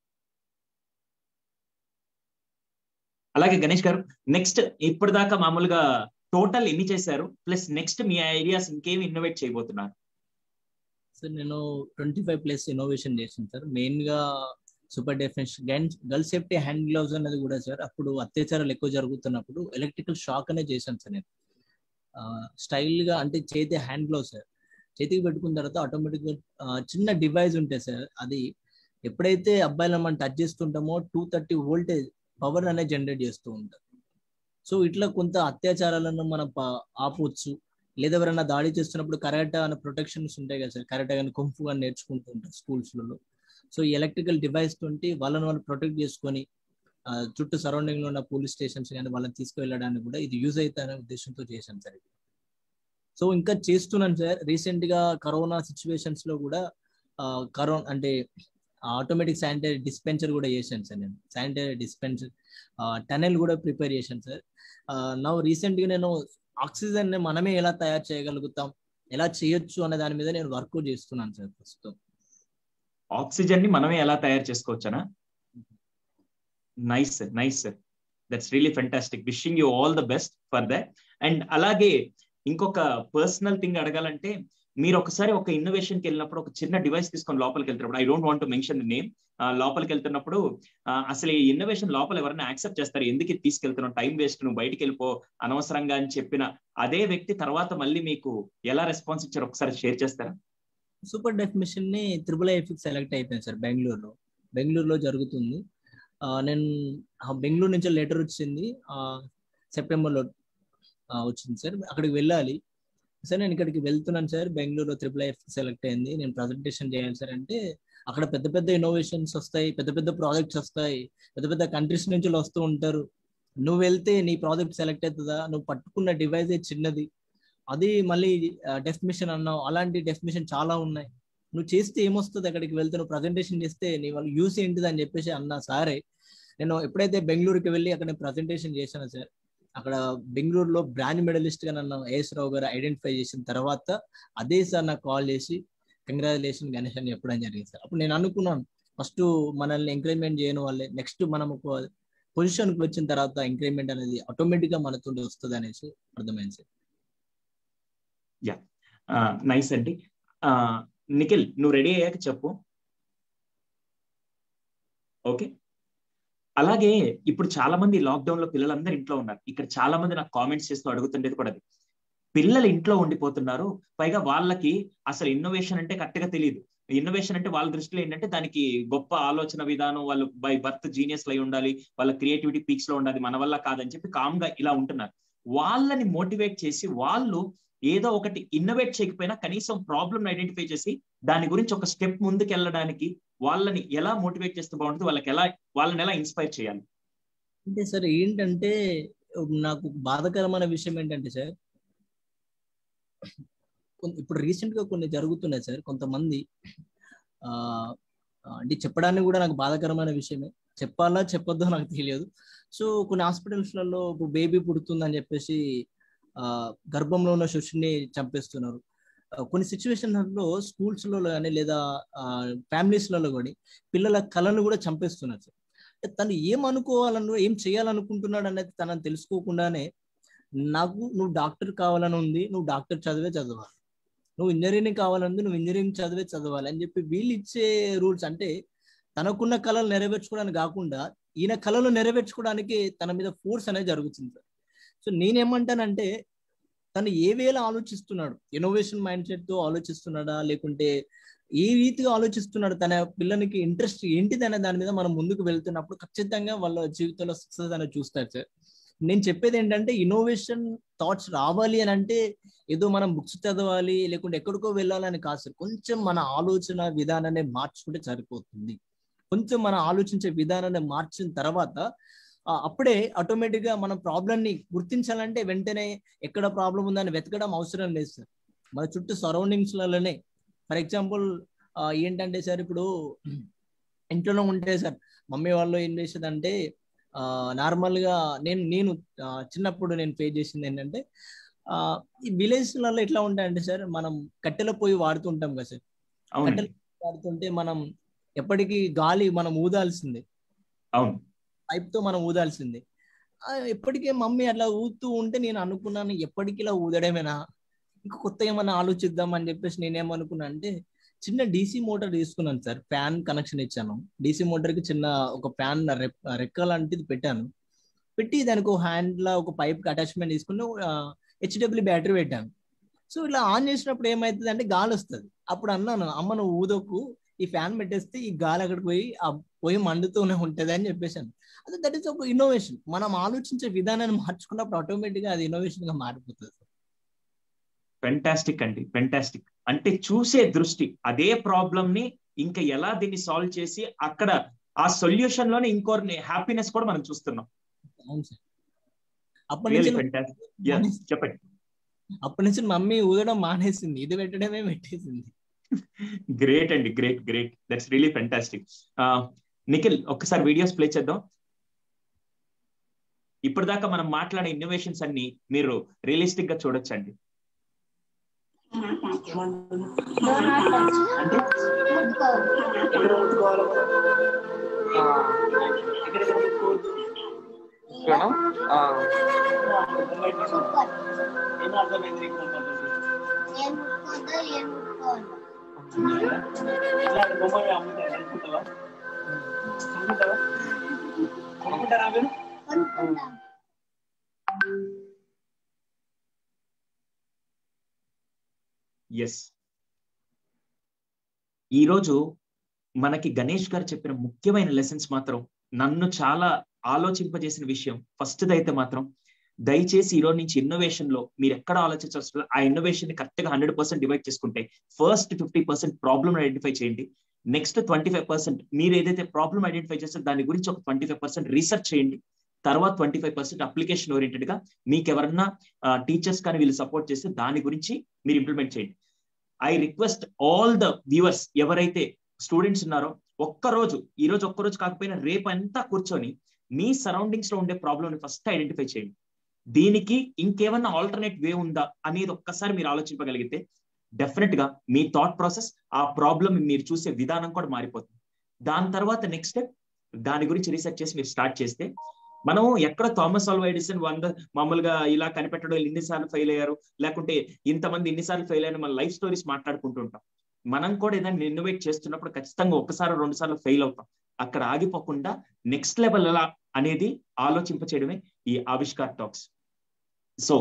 అలాగే గణేష్ గారు నెక్స్ట్ ఇప్పటిదాకా మామూలుగా టోటల్ ఎన్ని చేశారు ప్లస్ నెక్స్ట్ మీ ఐడియాస్ ఇంకేమి ఇన్నోవేట్ చేయబోతున్నారు సార్ నేను ట్వంటీ ఫైవ్ ప్లస్ ఇన్నోవేషన్ చేసాను సార్ మెయిన్ గా super defence girl safety hand gloves అనేది కూడా సార్ అప్పుడు అత్యాచారాలు ఎక్కువ జరుగుతున్నప్పుడు ఎలక్ట్రికల్ షాక్ అనేది చేశాను సార్ నేను స్టైల్ గా అంటే చేతి హ్యాండ్ గ్లౌజ్ సార్ చేతికి పెట్టుకున్న తర్వాత ఆటోమేటిక్ గా చిన్న డివైస్ ఉంటాయి సార్ అది ఎప్పుడైతే అబ్బాయిలు మనం టచ్ చేస్తుంటామో టూ థర్టీ వోల్టేజ్ పవర్ అనేది జనరేట్ చేస్తూ ఉంటారు సో ఇట్లా కొంత అత్యాచారాలను మనం ఆపవచ్చు లేదా ఎవరైనా దాడి చేస్తున్నప్పుడు కరాటా అనే ప్రొటెక్షన్స్ ఉంటాయి కదా సార్ కరాటా కానీ కుంఫు కానీ నేర్చుకుంటూ ఉంటారు స్కూల్స్లలో సో ఈ ఎలక్ట్రికల్ డివైస్ తోటి వాళ్ళని వాళ్ళు ప్రొటెక్ట్ చేసుకొని చుట్టూ సరౌండింగ్ లో ఉన్న పోలీస్ స్టేషన్స్ కానీ వాళ్ళని తీసుకువెళ్ళడానికి కూడా ఇది యూజ్ అవుతా అనే ఉద్దేశంతో చేశాను సార్ సో ఇంకా చేస్తున్నాను సార్ రీసెంట్ గా కరోనా సిచ్యువేషన్స్ లో కూడా కరోనా అంటే ఆటోమేటిక్ శానిటరీ డిస్పెన్సర్ కూడా చేశాను సార్ నేను శానిటరీ డిస్పెన్సర్ టనెల్ కూడా ప్రిపేర్ చేశాను సార్ నా రీసెంట్ గా నేను ఆక్సిజన్ ని మనమే ఎలా తయారు చేయగలుగుతాం ఎలా చేయొచ్చు అనే దాని మీద నేను వర్క్ చేస్తున్నాను సార్ ప్రస్తుతం ఆక్సిజన్ ని మనమే ఎలా తయారు చేసుకోవచ్చనా nice sir nice sir that's really fantastic wishing you all the best for that and అలాగే ఇంకొక పర్సనల్ థింగ్ అడగాలంటే మీరు ఒకసారి ఒక ఇన్నోవేషన్ కి వెళ్ళినప్పుడు ఒక చిన్న డివైస్ తీసుకొని లోపలికి వెళ్తున్నప్పుడు I don't want mention the name లోపలికి వెళ్తున్నప్పుడు అసలు ఈ ఇన్నోవేషన్ లోపల ఎవరైనా యాక్సెప్ట్ చేస్తారు ఎందుకు తీసుకెళ్తున్నావు టైం వేస్ట్ నువ్వు బయటికి వెళ్ళిపో అనవసరంగా అని చెప్పిన అదే వ్యక్తి తర్వాత మళ్ళీ మీకు ఎలా రెస్పాన్స్ ఇచ్చారు ఒకసారి షేర్ చేస్తారా సూపర్ డెఫినేషన్ ని త్రిబుల్ ఐఫిక్ సెలెక్ట్ అయిపోయింది సార్ బెంగళూరులో బెంగళూరులో జరుగుతుంది నేను బెంగళూరు నుంచి లెటర్ వచ్చింది సెప్టెంబర్లో వచ్చింది సార్ అక్కడికి వెళ్ళాలి సార్ నేను ఇక్కడికి వెళ్తున్నాను సార్ బెంగళూరులో త్రిపుల్ ఐఫ్ సెలెక్ట్ అయింది నేను ప్రజెంటేషన్ చేయాలి సార్ అంటే అక్కడ పెద్ద పెద్ద ఇన్నోవేషన్స్ వస్తాయి పెద్ద పెద్ద ప్రాజెక్ట్స్ వస్తాయి పెద్ద పెద్ద కంట్రీస్ నుంచి వస్తూ ఉంటారు నువ్వు వెళ్తే నీ ప్రాజెక్ట్ సెలెక్ట్ అవుతుందా నువ్వు పట్టుకున్న డివైస్ చిన్నది అది మళ్ళీ డెఫినేషన్ అన్నావు అలాంటి డెఫినేషన్ చాలా ఉన్నాయి నువ్వు చేస్తే ఏమొస్తుంది అక్కడికి వెళ్తే నువ్వు ప్రజెంటేషన్ చేస్తే నీ వాళ్ళు యూస్ ఏంటిది అని చెప్పేసి అన్నా సారే నేను ఎప్పుడైతే బెంగళూరుకి వెళ్ళి అక్కడ ప్రజెంటేషన్ చేశాను సార్ అక్కడ బెంగళూరులో బ్రాండ్ మెడలిస్ట్ గా నన్ను ఏఎస్ రావు గారు ఐడెంటిఫై చేసిన తర్వాత అదే సార్ నాకు కాల్ చేసి కంగ్రాచులేషన్ గణేష్ అని చెప్పడం జరిగింది సార్ అప్పుడు నేను అనుకున్నాను ఫస్ట్ మనల్ని ఎంకరేజ్మెంట్ చేయని వాళ్ళే నెక్స్ట్ మనం ఒక పొజిషన్ కి వచ్చిన తర్వాత ఇంక్రిమెంట్ అనేది ఆటోమేటిక్ గా మనతో వస్తుంది అనేసి అర్థమైంది సార్ యా నైస్ అండి నిఖిల్ నువ్వు రెడీ అయ్యాక చెప్పు ఓకే అలాగే ఇప్పుడు చాలా మంది లాక్డౌన్ లో పిల్లలందరూ ఇంట్లో ఉన్నారు ఇక్కడ చాలా మంది నాకు కామెంట్స్ చేస్తూ అడుగుతుండేది కూడా అది పిల్లలు ఇంట్లో ఉండిపోతున్నారు పైగా వాళ్ళకి అసలు ఇన్నోవేషన్ అంటే కరెక్ట్ గా తెలియదు ఇన్నోవేషన్ అంటే వాళ్ళ దృష్టిలో ఏంటంటే దానికి గొప్ప ఆలోచన విధానం వాళ్ళు బై బర్త్ జీనియస్ అయి ఉండాలి వాళ్ళ క్రియేటివిటీ పీక్స్ లో ఉండాలి మన వల్ల కాదని చెప్పి కామ్ గా ఇలా ఉంటున్నారు వాళ్ళని మోటివేట్ చేసి వాళ్ళు ఏదో ఒకటి ఇన్నోవేట్ చేయకపోయినా కనీసం ప్రాబ్లమ్ ఐడెంటిఫై చేసి దాని గురించి ఒక స్టెప్ ముందుకు వెళ్ళడానికి వాళ్ళని ఎలా మోటివేట్ చేస్తే బాగుంటుంది వాళ్ళకి ఎలా వాళ్ళని ఎలా ఇన్స్పైర్ చేయాలి అంటే సార్ ఏంటంటే నాకు బాధకరమైన విషయం ఏంటంటే సార్ ఇప్పుడు రీసెంట్ గా కొన్ని జరుగుతున్నాయి సార్ కొంతమంది ఆ అంటే చెప్పడానికి కూడా నాకు బాధాకరమైన విషయమే చెప్పాలా చెప్పొద్దో నాకు తెలియదు సో కొన్ని హాస్పిటల్స్లలో బేబీ పుడుతుందని చెప్పేసి ఆ గర్భంలో ఉన్న శిశుని చంపేస్తున్నారు కొన్ని సిచ్యువేషన్లలో స్కూల్స్ లో కానీ లేదా ఫ్యామిలీస్లలో కానీ పిల్లల కళను కూడా చంపేస్తున్నారు సార్ తను ఏం అనుకోవాలను ఏం చేయాలనుకుంటున్నాడు అనేది తనని తెలుసుకోకుండానే నాకు నువ్వు డాక్టర్ కావాలని ఉంది నువ్వు డాక్టర్ చదివే చదవాలి నువ్వు ఇంజనీరింగ్ కావాలంది నువ్వు ఇంజనీరింగ్ చదివే చదవాలి అని చెప్పి వీళ్ళు ఇచ్చే రూల్స్ అంటే తనకున్న కళలు నెరవేర్చుకోవడానికి కాకుండా ఈయన కళలు నెరవేర్చుకోవడానికి తన మీద ఫోర్స్ అనేది జరుగుతుంది సార్ సో నేనేమంటానంటే తను ఏ వేళ ఆలోచిస్తున్నాడు ఇన్నోవేషన్ మైండ్ సెట్ తో ఆలోచిస్తున్నాడా లేకుంటే ఏ రీతిగా ఆలోచిస్తున్నాడు తన పిల్లలకి ఇంట్రెస్ట్ ఏంటిది అనే దాని మీద మనం ముందుకు వెళ్తున్నప్పుడు ఖచ్చితంగా వాళ్ళ జీవితంలో సక్సెస్ అనేది చూస్తారు సార్ నేను చెప్పేది ఏంటంటే ఇన్నోవేషన్ థాట్స్ రావాలి అని అంటే ఏదో మనం బుక్స్ చదవాలి లేకుంటే ఎక్కడికో వెళ్ళాలని కాదు సార్ కొంచెం మన ఆలోచన విధానాన్ని మార్చుకుంటే సరిపోతుంది కొంచెం మనం ఆలోచించే విధానాన్ని మార్చిన తర్వాత అప్పుడే ఆటోమేటిక్ గా మనం ప్రాబ్లం ని గుర్తించాలంటే వెంటనే ఎక్కడ ప్రాబ్లం ఉందని వెతకడం అవసరం లేదు సార్ మన చుట్టూ సరౌండింగ్స్ లలోనే ఫర్ ఎగ్జాంపుల్ ఏంటంటే సార్ ఇప్పుడు ఇంట్లో ఉంటే సార్ మమ్మీ వాళ్ళు ఏం చేసేదంటే నార్మల్ గా నేను నేను చిన్నప్పుడు నేను ఫేస్ చేసింది ఏంటంటే ఆ ఈ విలేజ్ లలో ఎట్లా ఉంటాయంటే సార్ మనం కట్టెల పొయ్యి వాడుతుంటాం కదా సార్ కట్టెల వాడుతుంటే మనం ఎప్పటికీ గాలి మనం ఊదాల్సిందే అవును పైప్ తో మనం ఊదాల్సిందే ఎప్పటికీ మమ్మీ అట్లా ఊదుతూ ఉంటే నేను అనుకున్నాను ఎప్పటికీ ఇలా ఊదడమేనా ఇంకా కొత్త ఏమన్నా ఆలోచిద్దాం అని చెప్పేసి నేనేమనుకున్నా అంటే చిన్న డీసీ మోటార్ తీసుకున్నాను సార్ ఫ్యాన్ కనెక్షన్ ఇచ్చాను డీసీ మోటార్ కి చిన్న ఒక ఫ్యాన్ రెక్క లాంటిది పెట్టాను పెట్టి దానికి ఒక హ్యాండ్ లా ఒక పైప్ అటాచ్మెంట్ తీసుకుని హెచ్డబ్ల్యూ బ్యాటరీ పెట్టాను సో ఇలా ఆన్ చేసినప్పుడు ఏమైతుంది అంటే గాలి వస్తుంది అప్పుడు అన్నాను అమ్మ నువ్వు ఊదోకు ఈ ఫ్యాన్ పెట్టేస్తే ఈ గాలి అక్కడికి పోయి ఆ పొయ్యి మండుతూనే ఉంటది అని చెప్పేసాను అదే దట్ ఈస్ ఒక ఇన్నోవేషన్ మనం ఆలోచించే విధానాన్ని మార్చుకున్నప్పుడు ఆటోమేటిక్ గా అది ఇన్నోవేషన్ గా మారిపోతుంది ఫెంటాస్టిక్ అండి ఫెంటాస్టిక్ అంటే చూసే దృష్టి అదే ప్రాబ్లం ని ఇంకా ఎలా దీన్ని సాల్వ్ చేసి అక్కడ ఆ సొల్యూషన్ లోనే ఇంకోరిని హ్యాపీనెస్ కూడా మనం చూస్తున్నాం అవును సార్ అప్పటి నుంచి చెప్పండి అప్పటి నుంచి మమ్మీ ఊదడం మానేసింది ఇది పెట్టడమే పెట్టేసింది గ్రేట్ అండి great great that's really fantastic Nikhil ఒక్కసారి వీడియోస్ ప్లే చేద్దాం ఇప్పటిదాకా మనం మాట్లాడే ఇన్నోవేషన్స్ అన్ని మీరు రియలిస్టిక్ గా చూడొచ్చండి ఎస్ ఈరోజు మనకి గణేష్ గారు చెప్పిన ముఖ్యమైన లెసన్స్ మాత్రం నన్ను చాలా ఆలోచింపజేసిన విషయం ఫస్ట్ అయితే మాత్రం దయచేసి ఈ రోజు నుంచి ఇన్నోవేషన్ లో మీరు ఎక్కడ ఆలోచించాల్సిన ఆ ఇన్నోవేషన్ ని కరెక్ట్ గా హండ్రెడ్ పర్సెంట్ డివైడ్ చేసుకుంటే first fifty percent problem identify చేయండి నెక్స్ట్ ట్వంటీ ఫైవ్ పర్సెంట్ మీరు ఏదైతే ప్రాబ్లమ్ ఐడెంటిఫై చేస్తారో దాని గురించి ఒక ట్వంటీ ఫైవ్ పర్సెంట్ రీసెర్చ్ చేయండి తర్వాత twenty five percent application oriented గా మీకు ఎవరన్నా టీచర్స్ కానీ వీళ్ళు సపోర్ట్ చేస్తే దాని గురించి మీరు ఇంప్లిమెంట్ చేయండి I request all the viewers ఎవరైతే స్టూడెంట్స్ ఉన్నారో ఒక్క రోజు ఈ రోజు ఒక్క రోజు కాకపోయినా రేపు అంతా కూర్చొని మీ సరౌండింగ్స్ లో ఉండే ప్రాబ్లమ్ ఫస్ట్ ఐడెంటిఫై చేయండి దీనికి ఇంకేమన్నా ఆల్టర్నేట్ వే ఉందా అనేది ఒక్కసారి మీరు ఆలోచించగలిగితే డెఫినెట్ గా మీ థాట్ ప్రాసెస్ ఆ ప్రాబ్లమ్ మీరు చూసే విధానం కూడా మారిపోతుంది దాని తర్వాత నెక్స్ట్ స్టెప్ దాని గురించి రీసెర్చ్ చేసి మీరు స్టార్ట్ చేస్తే మనం ఎక్కడ థామస్ ఆల్వా ఎడిసన్ వంద మామూలుగా ఇలా కనిపెట్టడం ఇన్నిసార్లు ఫెయిల్ అయ్యారు లేకుంటే ఇంతమంది ఇన్నిసార్లు ఫెయిల్ అయిన మన లైఫ్ స్టోరీస్ మాట్లాడుకుంటుంటాం మనం కూడా ఏదైనా ఇన్నోవేట్ చేస్తున్నప్పుడు ఖచ్చితంగా ఒకసారి రెండు సార్లు ఫెయిల్ అవుతాం అక్కడ ఆగిపోకుండా నెక్స్ట్ లెవెల్ ఎలా అనేది ఆలోచింప చేయడమే ఈ Aavishkar talks so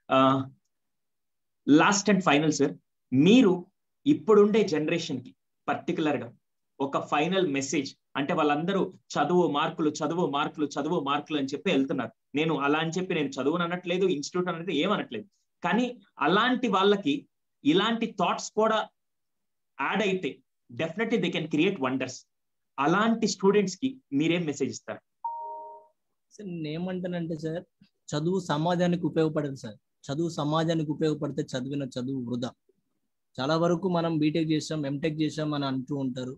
last and final sir మీరు ఇప్పుడుండే జనరేషన్ కి పర్టికులర్ గా ఒక ఫైనల్ మెసేజ్ అంటే వాళ్ళందరూ చదువు మార్కులు చదువు మార్కులు చదువు మార్కులు అని చెప్పి వెళ్తున్నారు నేను అలా అని చెప్పి నేను చదువును అనట్లేదు ఇన్స్టిట్యూట్ అనేది ఏమనట్లేదు కానీ అలాంటి వాళ్ళకి ఇలాంటి థాట్స్ కూడా యాడ్ అయితే definitely they can create wonders అలాంటి స్టూడెంట్స్ కి మీరేం మెసేజ్ ఇస్తారు సార్ నేనేమంటానంటే సార్ చదువు సమాజానికి ఉపయోగపడదు సార్ చదువు సమాజానికి ఉపయోగపడితే చదివిన చదువు వృధా చాలా వరకు మనం బీటెక్ చేసాం ఎంటెక్ చేసాం అని అంటూ ఉంటారు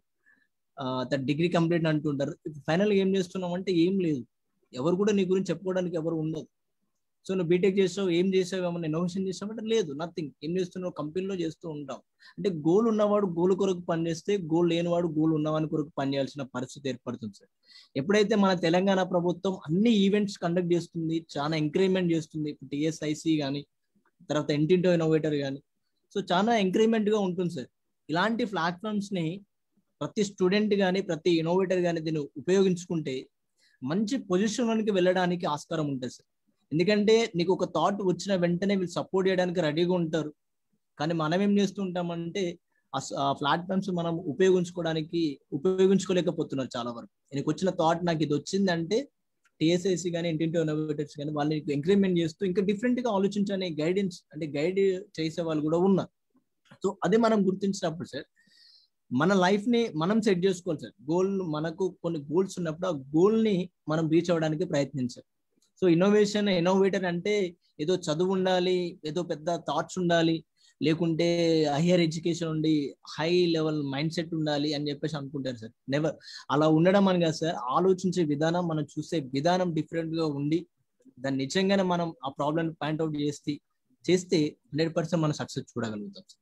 డిగ్రీ కంప్లీట్ అంటుంటారు ఫైనల్ ఏం చేస్తున్నాం అంటే ఏం లేదు ఎవరు కూడా నీ గురించి చెప్పుకోవడానికి ఎవరు ఉండదు సో నువ్వు బీటెక్ చేసావు ఏం చేసావు ఏమన్నా ఇన్నోవేషన్ చేసావు అంటే లేదు నథింగ్ ఏం చేస్తున్నావు కంపెనీలో చేస్తూ ఉంటావు అంటే గోల్ ఉన్నవాడు గోల్ కొరకు పనిచేస్తే గోల్ లేనివాడు గోల్ ఉన్నవాని కొరకు పనిచేయాల్సిన పరిస్థితి ఏర్పడుతుంది సార్ ఎప్పుడైతే మన తెలంగాణ ప్రభుత్వం అన్ని ఈవెంట్స్ కండక్ట్ చేస్తుంది చాలా ఎంకరేజ్మెంట్ చేస్తుంది ఇప్పుడు టిఎస్ఐసి కానీ తర్వాత ఇంటింటో ఇన్నోవేటర్ కానీ సో చాలా ఎంకరేజ్మెంట్ గా ఉంటుంది సార్ ఇలాంటి ప్లాట్ఫామ్స్ ని ప్రతి స్టూడెంట్ కానీ ప్రతి ఇన్నోవేటర్ కానీ దీన్ని ఉపయోగించుకుంటే మంచి పొజిషన్లోనికి వెళ్ళడానికి ఆస్కారం ఉంటుంది సార్ ఎందుకంటే నీకు ఒక థాట్ వచ్చిన వెంటనే వీళ్ళు సపోర్ట్ చేయడానికి రెడీగా ఉంటారు కానీ మనం ఏం చేస్తుంటామంటే ఆ ప్లాట్ఫామ్స్ మనం ఉపయోగించుకోవడానికి ఉపయోగించుకోలేకపోతున్నారు చాలా వరకు నీకు వచ్చిన థాట్ నాకు ఇది వచ్చిందంటే టిఎస్ఐసి కానీ ఇంటింటో ఇన్నోవేటర్స్ కానీ వాళ్ళని ఎంకరేజ్మెంట్ చేస్తూ ఇంకా డిఫరెంట్ గా ఆలోచించనే గైడెన్స్ అంటే గైడ్ చేసే వాళ్ళు కూడా ఉన్నారు సో అదే మనం గుర్తించినప్పుడు సార్ మన లైఫ్ ని మనం సెట్ చేసుకోవాలి సార్ గోల్ మనకు కొన్ని గోల్స్ ఉన్నప్పుడు ఆ గోల్ ని మనం రీచ్ అవ్వడానికి ప్రయత్నించాలి సో ఇన్నోవేషన్ ఇన్నోవేటర్ అంటే ఏదో చదువు ఉండాలి ఏదో పెద్ద థాట్స్ ఉండాలి లేకుంటే హయ్యర్ ఎడ్యుకేషన్ ఉండి హై లెవెల్ మైండ్ సెట్ ఉండాలి అని చెప్పేసి అనుకుంటారు సార్ నెవర్ అలా ఉండడం అని కాదు సార్ ఆలోచించే విధానం మనం చూసే విధానం డిఫరెంట్ గా ఉండి దాన్ని నిజంగానే మనం ఆ ప్రాబ్లమ్ పాయింట్అవుట్ చేస్తే చేస్తే హండ్రెడ్ పర్సెంట్ మనం సక్సెస్ చూడగలుగుతాం సార్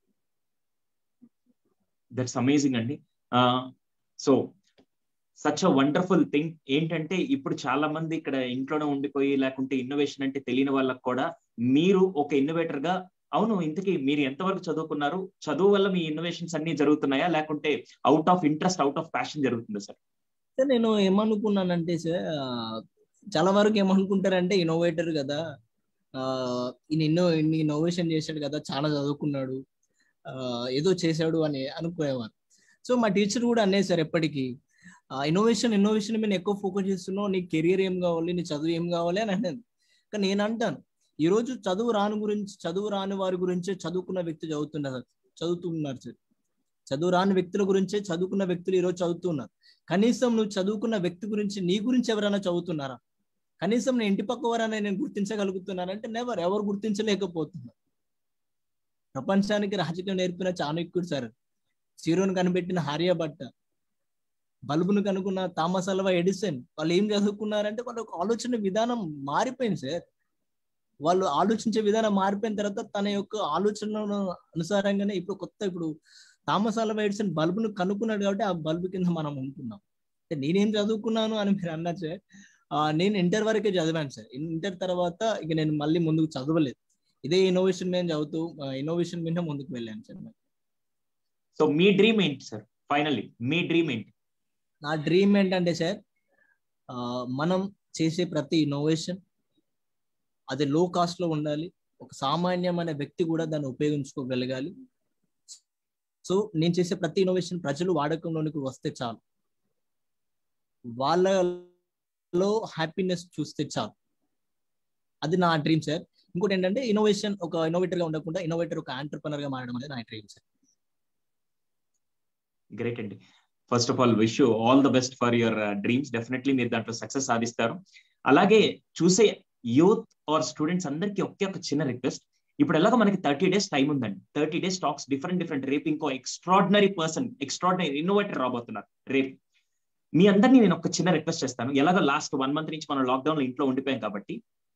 దట్స్ అమేజింగ్ అండి so such a wonderful thing ఏంటంటే ఇప్పుడు చాలా మంది ఇక్కడ ఇంట్లోనే ఉండిపోయి లేకుంటే ఇన్నోవేషన్ అంటే తెలియని వాళ్ళకి కూడా మీరు ఒక ఇన్నోవేటర్ గా అవును ఇంతకీ మీరు ఎంతవరకు చదువుకున్నారు చదువు వల్ల మీ ఇన్నోవేషన్స్ అన్ని జరుగుతున్నాయా లేకుంటే out of interest out of passion జరుగుతుందా సార్ సార్ నేను ఏమనుకున్నానంటే సార్ చాలా వరకు ఏమనుకుంటారంటే ఇన్నోవేటర్ కదా ఈయన ఎన్నో ఇన్ని ఇన్నోవేషన్ చేశాడు కదా చాలా చదువుకున్నాడు ఏదో చేశాడు అని అనుకునేవారు సో మా టీచర్ కూడా అనే సార్ ఎప్పటికీ ఇన్నోవేషన్ ఇన్నోవేషన్ మీద ఎక్కువ ఫోకస్ చేస్తున్నావు నీ కెరియర్ ఏం కావాలి నీ చదువు ఏం కావాలి అని అనేది కానీ నేను అంటాను ఈ రోజు చదువు రాని గురించి చదువు రాని వారి గురించే చదువుకున్న వ్యక్తి చదువుతున్నారు చదువుతున్నారు సార్ చదువు రాని వ్యక్తుల గురించే చదువుకున్న వ్యక్తులు ఈ రోజు చదువుతున్నారు కనీసం నువ్వు చదువుకున్న వ్యక్తి గురించి నీ గురించి ఎవరైనా చదువుతున్నారా కనీసం నేను ఇంటి పక్క వారైనా నేను గుర్తించగలుగుతున్నానంటే నెవర్ ఎవరు గుర్తించలేకపోతున్నారు ప్రపంచానికి రాజకీయం నేర్పిన చాణక్యుడు సార్ సీరోను కనిపెట్టిన హార్యభట్ట బల్బును కనుక్కున్న థామస్ అల్వా ఎడిసన్ వాళ్ళు ఏం చదువుకున్నారంటే వాళ్ళ ఆలోచన విధానం మారిపోయింది సార్ వాళ్ళు ఆలోచించే విధానం మారిపోయిన తర్వాత తన యొక్క ఆలోచన అనుసారంగానే ఇప్పుడు కొత్త ఇప్పుడు థామస్ అల్వా ఎడిసన్ బల్బును కనుక్కున్నాడు కాబట్టి ఆ బల్బు కింద మనం ఉంటున్నాం అంటే నేనేం చదువుకున్నాను అని మీరు అన్నారు సార్ నేను ఇంటర్ వరకే చదివాను సార్ ఇంటర్ తర్వాత ఇక నేను మళ్ళీ ముందుకు చదవలేదు ఇదే ఇన్నోవేషన్ మీద చదువుతూ ఇన్నోవేషన్ మీద ముందుకు వెళ్ళాను సార్ సో మీ డ్రీమ్ ఏంటి సార్ ఫైనల్లీ మీ డ్రీమ్ ఏంటి నా డ్రీమ్ ఏంటంటే సార్ మనం చేసే ప్రతి ఇన్నోవేషన్ అది లో కాస్ట్ లో ఉండాలి ఒక సామాన్యమైన వ్యక్తి కూడా దాన్ని ఉపయోగించుకోగలగాలి సో నేను చేసే ప్రతి ఇన్నోవేషన్ ప్రజలు వాడకంలోనికి వస్తే చాలు వాళ్ళలో హ్యాపీనెస్ చూస్తే చాలు అది నా డ్రీమ్ సార్ ఇంకోటి ఏంటంటే ఇన్నోవేషన్ ఒక ఇన్నోవేటర్ గా ఉండకుండా ఇన్నోవేటర్ ఒక ఆంటర్ప్రనర్ గా మారడం అనేది నా డ్రీమ్ సార్ గ్రేట్ అండి first of all wish you all the best for your dreams definitely మీరు దాంట్లో సక్సెస్ సాధిస్తారు అలాగే చూసే యూత్ ఆర్ స్టూడెంట్స్ అందరికీ ఒకే ఒక చిన్న రిక్వెస్ట్ ఇప్పుడు ఎలాగో మనకి థర్టీ డేస్ టైం ఉందండి thirty days talks different different రేపు ఇంకో ఎక్స్ట్రాడినరీ పర్సన్ ఎక్స్ట్రాడినరీ ఇన్నోవేటర్ రాబోతున్నారు రేపు మీ అందరినీ నేను ఒక చిన్న రిక్వెస్ట్ చేస్తాను ఎలాగో లాస్ట్ వన్ మంత్ నుంచి మనం లాక్డౌన్ లో ఇంట్లో ఉండిపోయాం కాబట్టి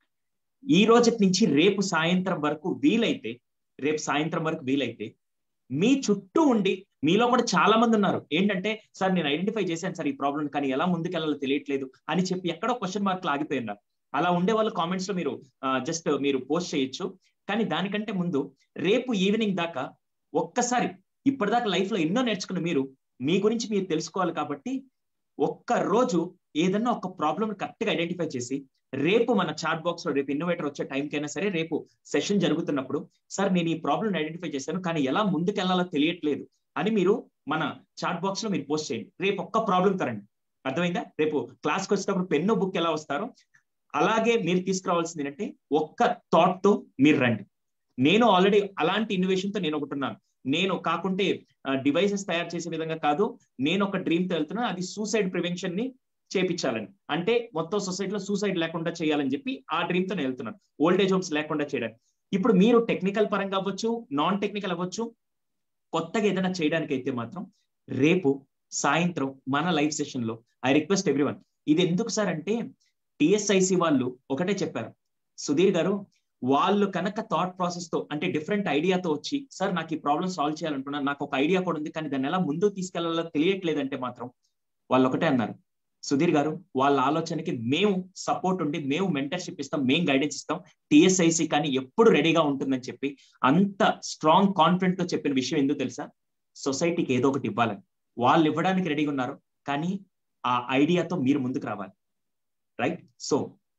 ఈ రోజు నుంచి రేపు సాయంత్రం వరకు వీలైతే రేపు సాయంత్రం వరకు వీలైతే మీ చుట్టూ ఉండి మీలో కూడా చాలా మంది ఉన్నారు ఏంటంటే సార్ నేను ఐడెంటిఫై చేశాను సార్ ఈ ప్రాబ్లం కానీ ఎలా ముందుకెళ్ళాలో తెలియట్లేదు అని చెప్పి ఎక్కడో క్వశ్చన్ మార్క్ ఆగిపోయినారు అలా ఉండే వాళ్ళు కామెంట్స్ లో మీరు జస్ట్ మీరు పోస్ట్ చేయొచ్చు కానీ దానికంటే ముందు రేపు ఈవినింగ్ దాకా ఒక్కసారి ఇప్పటిదాకా లైఫ్ లో ఎన్నో నేర్చుకున్న మీరు మీ గురించి మీరు తెలుసుకోవాలి కాబట్టి ఒక్క రోజు ఏదన్నా ఒక ప్రాబ్లమ్ కరెక్ట్ గా ఐడెంటిఫై చేసి రేపు మన చాట్ బాక్స్ లో రేపు ఇన్నోవేటర్ వచ్చే టైంకైనా సరే రేపు సెషన్ జరుగుతున్నప్పుడు సార్ నేను ఈ ప్రాబ్లమ్ ఐడెంటిఫై చేశాను కానీ ఎలా ముందుకెళ్లాలో తెలియట్లేదు అని మీరు మన చాట్ బాక్స్ లో మీరు పోస్ట్ చేయండి రేపు ఒక్క ప్రాబ్లం తరండి అర్థమైందా రేపు క్లాస్కి వచ్చేటప్పుడు పెన్ను బుక్ ఎలా వస్తారో అలాగే మీరు తీసుకురావాల్సింది ఏంటంటే ఒక్క థాట్ తో మీరు రండి నేను ఆల్రెడీ అలాంటి ఇన్నోవేషన్ తో నేను ఒకటి ఉన్నాను నేను కాకుంటే డివైసెస్ తయారు చేసే విధంగా కాదు నేను ఒక డ్రీమ్ తో వెళ్తున్నాను అది సూసైడ్ ప్రివెన్షన్ ని చేపించాలని అంటే మొత్తం సొసైటీలో సూసైడ్ లేకుండా చేయాలని చెప్పి ఆ డ్రీమ్ తో నేను వెళ్తున్నాను ఓల్డేజ్ హోమ్స్ లేకుండా చేయడానికి ఇప్పుడు మీరు టెక్నికల్ పరంగా అవ్వచ్చు నాన్ టెక్నికల్ అవ్వచ్చు కొత్తగా ఏదైనా చేయడానికి అయితే మాత్రం రేపు సాయంత్రం మన లైవ్ సెషన్ లో ఐ రిక్వెస్ట్ ఎవ్రీవన్ ఇది ఎందుకు సార్ అంటే టిఎస్ఐసి వాళ్ళు ఒకటే చెప్పారు సుధీర్ గారు వాళ్ళు కనుక థాట్ ప్రాసెస్ తో అంటే డిఫరెంట్ ఐడియాతో వచ్చి సార్ నాకు ఈ ప్రాబ్లమ్ సాల్వ్ చేయాలంటున్నాను నాకు ఒక ఐడియా కూడా ఉంది కానీ దాన్ని ఎలా ముందుకు తీసుకెళ్లాలో తెలియట్లేదంటే మాత్రం వాళ్ళు ఒకటే అన్నారు సుధీర్ గారు వాళ్ళ ఆలోచనకి మేము సపోర్ట్ ఉండి మేము మెంటర్షిప్ ఇస్తాం మేము గైడెన్స్ ఇస్తాం టిఎస్ఐసి కానీ ఎప్పుడు రెడీగా ఉంటుందని చెప్పి అంత స్ట్రాంగ్ కాన్ఫిడెంట్ తో చెప్పిన విషయం ఎందుకు తెలుసా సొసైటీకి ఏదో ఒకటి ఇవ్వాలని వాళ్ళు ఇవ్వడానికి రెడీగా ఉన్నారు కానీ ఆ ఐడియాతో మీరు ముందుకు రావాలి right so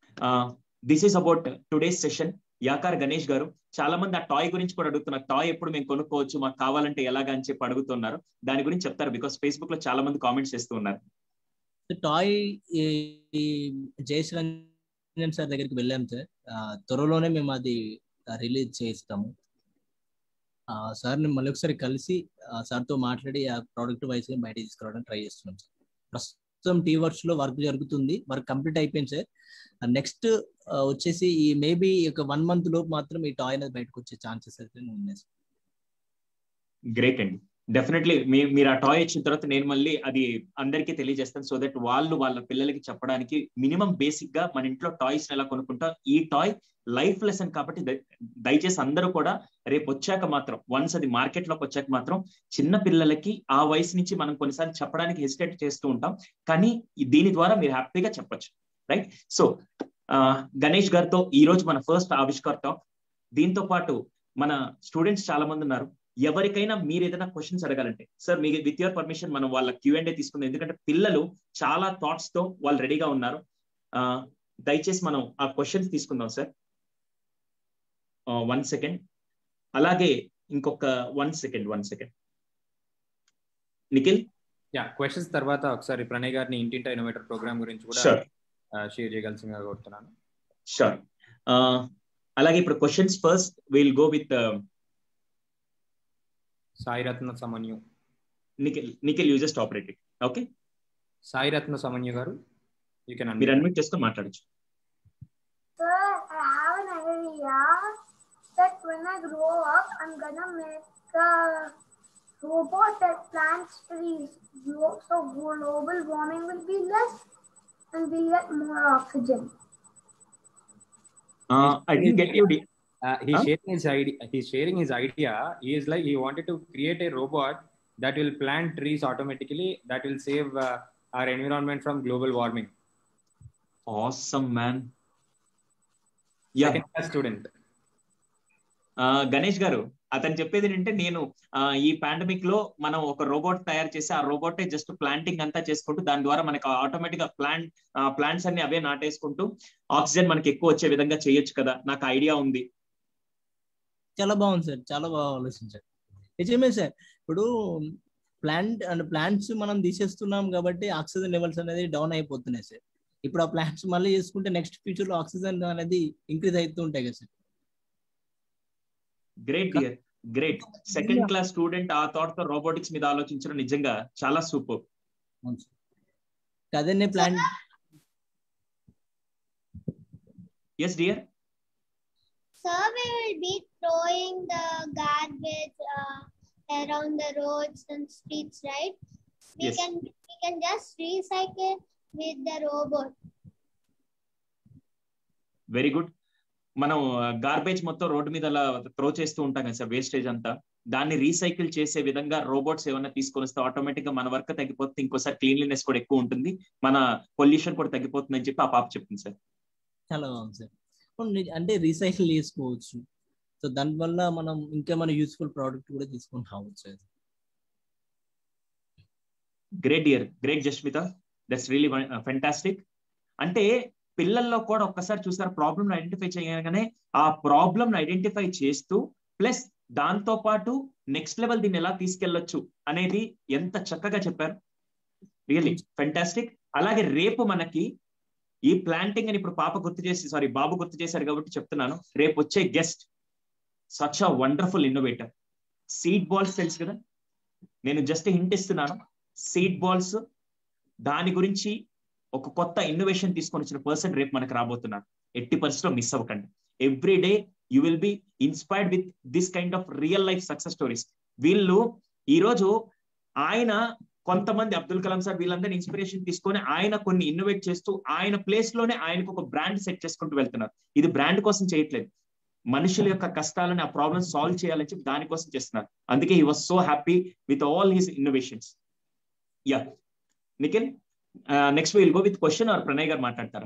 this is about today's session యాకార్ గణేష్ గారు చాలా మంది ఆ టాయ్ గురించి కూడా అడుగుతున్నారు టాయ్ ఎప్పుడు మేము కొనుక్కోవచ్చు మాకు కావాలంటే ఎలాగా అని చెప్పి అడుగుతున్నారు దాని గురించి చెప్తారు బికాస్ ఫేస్బుక్ లో చాలా మంది కామెంట్స్ చేస్తూ ఉన్నారు టాయ్ జయశ్రంజన్ సార్ దగ్గరికి వెళ్ళాం సార్ త్వరలోనే మేము అది రిలీజ్ చేస్తాము సార్ని మళ్ళీ ఒకసారి కలిసి సార్తో మాట్లాడి ఆ ప్రోడక్ట్ వైజ్ బయట తీసుకురావడానికి ట్రై చేస్తున్నాం సార్ ప్రస్తుతం టీ వర్క్స్ లో వర్క్ జరుగుతుంది వర్క్ కంప్లీట్ అయిపోయింది సార్ నెక్స్ట్ వచ్చేసి ఈ మేబీ ఒక వన్ మంత్ లోపు మాత్రం ఈ టాయ్ అనేది బయటకు వచ్చే ఛాన్సెస్ అయితే ఉన్నాయి సార్ గ్రేట్ అండి డెఫినెట్లీ మీరు ఆ టాయ్ ఇచ్చిన తర్వాత నేను మళ్ళీ అది అందరికీ తెలియజేస్తాను సో దట్ వాళ్ళు వాళ్ళ పిల్లలకి చెప్పడానికి మినిమం బేసిక్ గా మన ఇంట్లో టాయ్స్ ఎలా కొనుక్కుంటాం ఈ టాయ్ లైఫ్ లెసన్ కాబట్టి దయచేసి అందరూ కూడా రేపు వచ్చాక మాత్రం వన్స్ అది మార్కెట్ లోకి వచ్చాక మాత్రం చిన్న పిల్లలకి ఆ వయసు నుంచి మనం కొన్నిసార్లు చెప్పడానికి హెసిటేట్ చేస్తూ ఉంటాం కానీ దీని ద్వారా మీరు హ్యాపీగా చెప్పొచ్చు రైట్ సో గణేష్ గారితో ఈ రోజు మన ఫస్ట్ ఆవిష్కార్ టాక్ దీంతో పాటు మన స్టూడెంట్స్ చాలా మంది ఉన్నారు ఎవరికైనా మీరు ఏదైనా క్వశ్చన్స్ అడగాలంటే సార్ మీ విత్ యువర్ పర్మిషన్ మనం వాళ్ళ క్యూ అండ్ తీసుకుందాం ఎందుకంటే పిల్లలు చాలా థాట్స్ తో వాళ్ళు రెడీగా ఉన్నారు దయచేసి మనం ఆ క్వశ్చన్స్ తీసుకుందాం సార్ వన్ సెకండ్ అలాగే ఇంకొక one second one second Nikhil yeah questions తర్వాత ఒకసారి ప్రణయ్ గారిని ఇంటింట ఇన్నోవేటర్ ప్రోగ్రామ్ గురించి కూడా షేర్ చేయగలసిందిగా కోరుతున్నాను షూర్ అలాగే ఇప్పుడు questions first will go with Sairatna Samanyu Nikhil Nikhil uses just operating okay Sairatna Samanyu garu you can మీరు అన్మ్యూట్ చేసుకొని మాట్లాడచ్చు Sir, I have an idea that when I grow up, I'm gonna make a robot that plants trees. So global warming will be less and we'll get more oxygen. Uh, I didn't get you. Uh, he's Huh? sharing his idea. He's sharing his idea. He is like he wanted to create a robot that will plant trees automatically. That will save uh, our environment from global warming. Awesome, man. Yeah Second class student. Ganesh garu అతను చెప్పేది ఏంటంటే నేను ఆ, ఈ పాండమిక్ లో మనం ఒక రోబోట్ తయారు చేసి ఆ రోబోట్ జస్ట్ ప్లాంటింగ్ అంతా చేసుకుంటూ దాని ద్వారా మనకి ఆటోమేటిక్ గా ప్లాంట్ ప్లాంట్స్ అన్ని అవే నాటేసుకుంటూ ఆక్సిజన్ మనకి ఎక్కువ వచ్చే విధంగా చేయొచ్చు కదా నాకు ఐడియా ఉంది చాలా బాగుంది సార్ చాలా బాగా ఆలోచించారు నిజమే సార్ ఇప్పుడు ప్లాంట్ అండ్ ప్లాంట్స్ మనం తీసేస్తున్నాం కాబట్టి ఆక్సిజన్ లెవెల్స్ అనేది డౌన్ అయిపోతున్నాయి సార్ ఇప్పుడు ఆ ప్లాంట్స్ మళ్ళీ చేసుకుంటే నెక్స్ట్ ఫ్యూచర్ లో ఆక్సిజన్ అనేది ఇంక్రీజ్ అవుతూ ఉంటాయి కదా sir great dear great second class student ఆ థాట్ తో రోబోటిక్స్ మీద ఆలోచించడం నిజంగా చాలా సూపర్ అదన్నే plant yes dear Sir, we will be throwing the garbage uh, around the roads and streets, right? We Yes. can we can just recycle with the robot. Very good మనం గార్బేజ్ మొత్తం రోడ్డు మీద అలా త్రో చేస్తూ ఉంటాం కదా సార్ వేస్టేజ్ అంతా దాన్ని రీసైకిల్ చేసే విధంగా రోబోట్స్ ఏమైనా తీసుకొని వస్తే ఆటోమేటిక్ గా మన వర్క్ తగ్గిపోతుంది ఇంకోసారి క్లీన్లీనెస్ కూడా ఎక్కువ ఉంటుంది మన పొల్యూషన్ కూడా తగ్గిపోతుంది అని చెప్పి ఆ పాప చెప్తుంది సార్ చాలా బాగుంది సార్ ఇప్పుడు ని- అంటే రీసైకిల్ చేసుకోవచ్చు సో దానివల్ల మనం ఇంకేమైనా యూస్ఫుల్ ప్రోడక్ట్ కూడా తీసుకొని రావచ్చు sir great year great Jasmitha that's really fantastic అంటే పిల్లల్లో కూడా ఒక్కసారి చూసారు ప్రాబ్లమ్ ఐడెంటిఫై చేయగానే ఆ ప్రాబ్లమ్ ఐడెంటిఫై చేస్తూ ప్లస్ దాంతో పాటు నెక్స్ట్ లెవెల్ దీన్ని ఎలా తీసుకెళ్లొచ్చు అనేది ఎంత చక్కగా చెప్పారు రియల్లీ ఫెంటాస్టిక్ అలాగే రేపు మనకి ఈ ప్లాంటింగ్ అని ఇప్పుడు పాప గుర్తు చేసి సారీ బాబు గుర్తు చేశారు కాబట్టి చెప్తున్నాను రేపు వచ్చే guest such a wonderful innovator seed balls తెలుసు కదా నేను జస్ట్ హింట్ ఇస్తున్నాను సీడ్ బాల్స్ దాని గురించి ఒక కొత్త ఇన్నోవేషన్ తీసుకొని వచ్చిన పర్సన్ రేపు మనకు రాబోతున్నారు ఎట్టి పరిస్థితిలో మిస్ అవ్వకండి every day you will be inspired with this kind of real life success stories వీళ్ళు ఈ రోజు ఆయన కొంతమంది అబ్దుల్ కలాం సార్ వీళ్ళందరినీ ఇన్స్పిరేషన్ తీసుకొని ఆయన కొన్ని ఇన్నోవేట్ చేస్తూ ఆయన ప్లేస్ లోనే ఆయనకు ఒక బ్రాండ్ సెట్ చేసుకుంటూ వెళ్తున్నారు ఇది బ్రాండ్ కోసం చేయట్లేదు మనుషుల యొక్క కష్టాలను ఆ ప్రాబ్లమ్ సాల్వ్ చేయాలని చెప్పి దానికోసం చేస్తున్నారు అందుకే he was so happy with all his innovations yeah Nikhil next will go with question or Pranay garu మాట్లాడతారా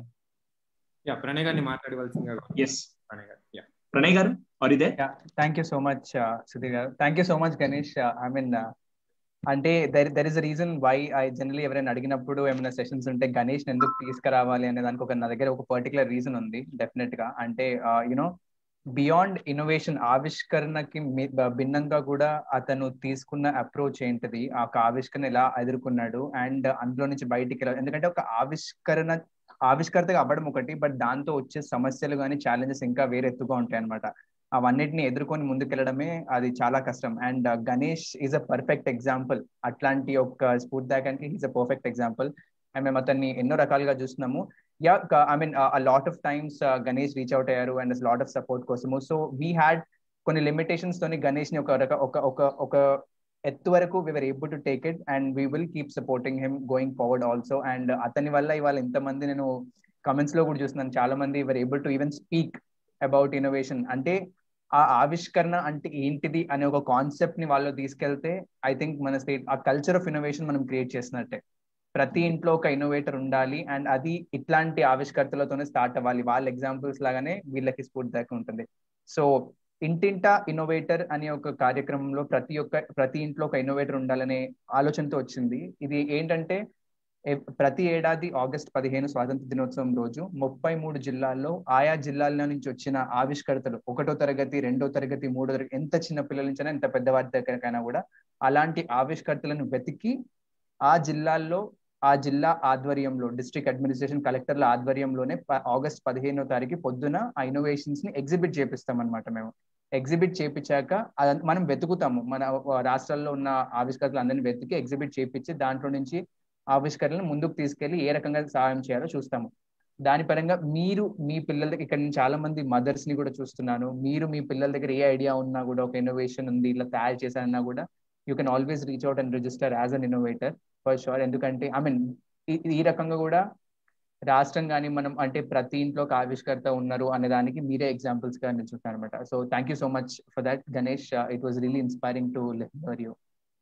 యా ప్రణయ్ గారిని మాట్లాడవలసిందిగా ఎస్ ప్రణయ్ గారు యా ప్రణయ్ గారు ఆర్ ఇదే Yeah, thank you so much, uh, Sudhir garu. Thank you so much, Ganesh. Uh, I mean, uh, అంటే there there is a reason why I generally ఎవరైనా అడిగినప్పుడు ఏమైనా సెషన్స్ ఉంటే గణేష్ ఎందుకు తీసుకురావాలి అనే దానికి ఒక నా దగ్గర ఒక పర్టికులర్ రీజన్ ఉంది డెఫినెట్ గా అంటే యునో బియాండ్ ఇన్నోవేషన్ ఆవిష్కరణకి మీ- బ- భిన్నంగా కూడా అతను తీసుకున్న అప్రోచ్ ఏంటిది ఆ ఒక ఆవిష్కరణ ఎలా ఎదుర్కొన్నాడు అండ్ అందులో నుంచి బయటికి ఎలా ఎందుకంటే ఒక ఆవిష్కరణ ఆవిష్కర్తగా అవ్వడం ఒకటి బట్ దాంతో వచ్చే సమస్యలు కానీ ఛాలెంజెస్ ఇంకా వేరే ఎత్తుగా ఉంటాయి అనమాట అవన్నిటిని ఎదుర్కొని ముందుకెళ్ళడమే అది చాలా కష్టం and Ganesh is a perfect example అట్లాంటి ఒక స్ఫూర్తిదాయకానికి is a perfect example and మేము అతన్ని ఎన్నో రకాలుగా చూస్తున్నాము yeah I mean lot of times Ganesh reach out అయ్యారు అండ్ లాట్ ఆఫ్ సపోర్ట్ కోసము సో వీ హ్యాడ్ కొన్ని లిమిటేషన్స్ తోని గణేష్ ని ఒక రక- ఒక ఒక ఒక ఎత్తు వరకు we're able to take it and we will keep supporting him going forward also and అతని వల్ల ఇవాళ ఎంతమంది నేను కమెంట్స్ లో కూడా చూస్తున్నాను చాలా మంది were able to even speak about innovation అంటే ఆ ఆవిష్కరణ అంటే ఏంటిది అనే ఒక కాన్సెప్ట్ ని వాళ్ళు తీసుకెళ్తే ఐ థింక్ మన స్టేట్ ఆ కల్చర్ ఆఫ్ ఇన్నోవేషన్ మనం క్రియేట్ చేసినట్టే ప్రతి ఇంట్లో ఒక ఇన్నోవేటర్ ఉండాలి అండ్ అది ఇట్లాంటి ఆవిష్కర్తలతోనే స్టార్ట్ అవ్వాలి వాళ్ళ ఎగ్జాంపుల్స్ లాగానే వీళ్ళకి స్ఫూర్తిదాయకం ఉంటుంది సో ఇంటింటా ఇన్నోవేటర్ అనే ఒక కార్యక్రమంలో ప్రతి ఒక్క ప్రతి ఇంట్లో ఒక ఇన్నోవేటర్ ఉండాలనే ఆలోచనతో వచ్చింది ఇది ఏంటంటే ఏ- ప్రతి ఏడాది ఆగస్ట్ పదిహేను స్వాతంత్ర దినోత్సవం రోజు ముప్పై మూడు జిల్లాల్లో ఆయా జిల్లాల నుంచి వచ్చిన ఆవిష్కర్తలు ఒకటో తరగతి రెండో తరగతి మూడో తరగతి ఎంత చిన్న పిల్లల నుంచైనా ఎంత పెద్దవారి దగ్గరకైనా కూడా అలాంటి ఆవిష్కర్తలను వెతికి ఆ జిల్లాల్లో ఆ జిల్లా ఆధ్వర్యంలో డిస్ట్రిక్ట్ అడ్మినిస్ట్రేషన్ కలెక్టర్ల ఆధ్వర్యంలోనే ప- ఆగస్ట్ పదిహేనో తారీఖు పొద్దున ఆ ఇన్నోవేషన్స్ ని ఎగ్జిబిట్ చేపిస్తాం అనమాట మేము ఎగ్జిబిట్ చేపించాక అదం- మనం వెతుకుతాము మన రాష్ట్రాల్లో ఉన్న ఆవిష్కర్తలు అందరిని వెతికి ఎగ్జిబిట్ చేపించి దాంట్లో నుంచి ఆవిష్కరణలను ముందుకు తీసుకెళ్లి ఏ రకంగా సహాయం చేయాలో చూస్తాము దాని పరంగా మీరు మీ పిల్లల దగ్గర ఇక్కడ నేను చాలా మంది మదర్స్ ని కూడా చూస్తున్నాను మీరు మీ పిల్లల దగ్గర ఏ ఐడియా ఉన్నా కూడా ఒక ఇన్నోవేషన్ ఉంది ఇలా తయారు చేశారన్నా కూడా you can always reach out and register as an innovator for sure ఎందుకంటే ఐ మీన్ ఈ రకంగా కూడా రాష్ట్రం కానీ మనం అంటే ప్రతి ఇంట్లో ఒక ఆవిష్కర్త ఉన్నారు అనే దానికి మీరే ఎగ్జాంపుల్స్ గా నేను చూస్తాను అనమాట so thank you so much for that Ganesh it was really inspiring to లివర్ యూ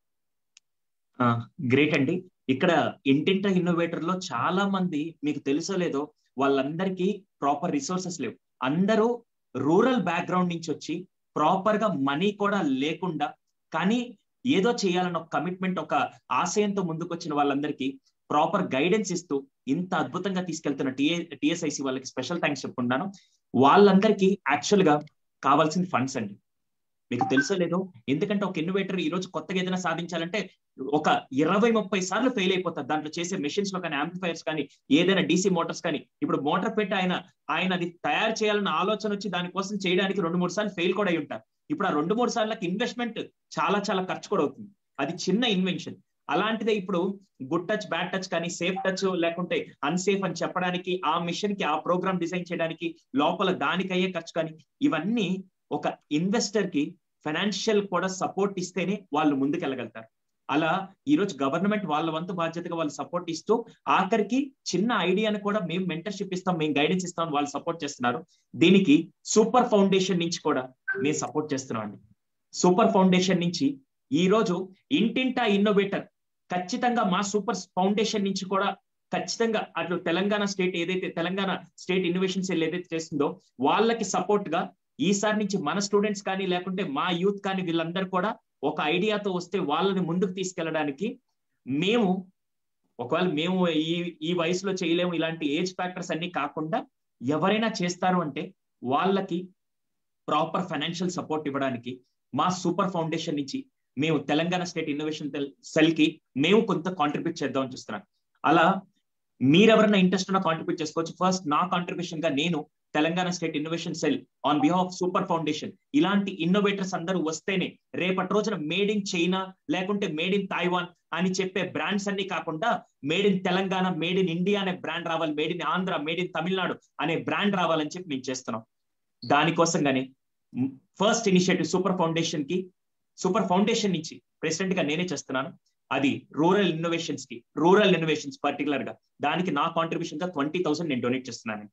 గ్రేట్ అండి ఇక్కడ ఇంటింట ఇన్నోవేటర్ లో చాలా మంది మీకు తెలుసో లేదో వాళ్ళందరికీ ప్రాపర్ రిసోర్సెస్ లేవు అందరూ రూరల్ బ్యాక్గ్రౌండ్ నుంచి వచ్చి ప్రాపర్ గా మనీ కూడా లేకుండా కానీ ఏదో చేయాలని ఒక కమిట్మెంట్ ఒక ఆశయంతో ముందుకొచ్చిన వాళ్ళందరికీ ప్రాపర్ గైడెన్స్ ఇస్తూ ఇంత అద్భుతంగా తీసుకెళ్తున్న టిఏ టిఎస్ఐసి వాళ్ళకి స్పెషల్ థ్యాంక్స్ చెప్పుకుంటాను వాళ్ళందరికీ యాక్చువల్ గా కావాల్సిన ఫండ్స్ అండి మీకు తెలుసో లేదో ఎందుకంటే ఒక ఇన్నోవేటర్ ఈ రోజు కొత్తగా ఏదైనా సాధించాలంటే ఒక ఇరవై ముప్పై సార్లు ఫెయిల్ అయిపోతారు దాంట్లో చేసే మెషిన్స్ లో కానీ ఆంప్లిఫైర్స్ కానీ ఏదైనా డీసీ మోటార్స్ కానీ ఇప్పుడు మోటార్ పెట్టి ఆయన ఆయన అది తయారు చేయాలన్న ఆలోచన వచ్చి దానికోసం చేయడానికి రెండు మూడు సార్లు ఫెయిల్ కూడా అయి ఉంటారు ఇప్పుడు ఆ రెండు మూడు సార్లకి ఇన్వెస్ట్మెంట్ చాలా చాలా ఖర్చు కూడా అవుతుంది అది చిన్న ఇన్వెన్షన్ అలాంటిదే ఇప్పుడు గుడ్ టచ్ బ్యాడ్ టచ్ కానీ సేఫ్ టచ్ లేకుంటే అన్సేఫ్ అని చెప్పడానికి ఆ మిషన్ కి ఆ ప్రోగ్రామ్ డిజైన్ చేయడానికి లోపల దానికయ్యే ఖర్చు కానీ ఇవన్నీ ఒక ఇన్వెస్టర్ కి ఫైనాన్షియల్ కూడా సపోర్ట్ ఇస్తేనే వాళ్ళు ముందుకెళ్ళగలుగుతారు అలా ఈ రోజు గవర్నమెంట్ వాళ్ళ వంతు బాధ్యతగా వాళ్ళు సపోర్ట్ ఇస్తూ ఆఖరికి చిన్న ఐడియాను కూడా మేము మెంటర్షిప్ ఇస్తాం మేము గైడెన్స్ ఇస్తాం వాళ్ళు సపోర్ట్ చేస్తున్నారు దీనికి సూపర్ ఫౌండేషన్ నుంచి కూడా మేము సపోర్ట్ చేస్తున్నాం అండి సూపర్ ఫౌండేషన్ నుంచి ఈ రోజు ఇంటింటా ఇన్నోవేటర్ ఖచ్చితంగా మా సూపర్ ఫౌండేషన్ నుంచి కూడా ఖచ్చితంగా అటు తెలంగాణ స్టేట్ ఏదైతే తెలంగాణ స్టేట్ ఇన్నోవేషన్ సెల్ ఏదైతే చేస్తుందో వాళ్ళకి సపోర్ట్ గా ఈసారి నుంచి మన స్టూడెంట్స్ కానీ లేకుంటే మా యూత్ కానీ వీళ్ళందరూ కూడా ఒక ఐడియాతో వస్తే వాళ్ళని ముందుకు తీసుకెళ్ళడానికి మేము ఒకవేళ మేము ఈ ఈ వయసులో చేయలేము ఇలాంటి ఏజ్ ఫ్యాక్టర్స్ అన్ని కాకుండా ఎవరైనా చేస్తారు అంటే వాళ్ళకి ప్రాపర్ ఫైనాన్షియల్ సపోర్ట్ ఇవ్వడానికి మా సూపర్ ఫౌండేషన్ నుంచి మేము తెలంగాణ స్టేట్ ఇన్నోవేషన్ సెల్ కి మేము కొంత కాంట్రిబ్యూట్ చేద్దామని చూస్తున్నాం అలా మీరెవరైనా ఇంట్రెస్ట్ ఉన్న కాంట్రిబ్యూట్ చేసుకోవచ్చు ఫస్ట్ నా కాంట్రిబ్యూషన్ గా నేను Telangana state innovation cell on behalf super foundation ఇలాంటి ఇన్నోవేటర్స్ అందరూ వస్తేనే రేపటి రోజున మేడ్ ఇన్ చైనా లేకుంటే మేడ్ ఇన్ తైవాన్ అని చెప్పే బ్రాండ్స్ అన్ని కాకుండా made in Telangana made in India అనే బ్రాండ్ రావాలి made in Andhra made in Tamil Nadu అనే బ్రాండ్ రావాలని చెప్పి మేము చేస్తున్నాం దానికోసం గానీ ఫస్ట్ ఇనిషియేటివ్ సూపర్ ఫౌండేషన్ కి సూపర్ ఫౌండేషన్ నుంచి ప్రెసిడెంట్ గా నేనే చేస్తున్నాను అది రూరల్ ఇన్నోవేషన్స్ కి రూరల్ ఇన్నోవేషన్స్ పర్టికులర్ గా దానికి నా కాంట్రిబ్యూషన్ గా ట్వంటీ థౌసండ్ నేను డొనేట్ చేస్తున్నాను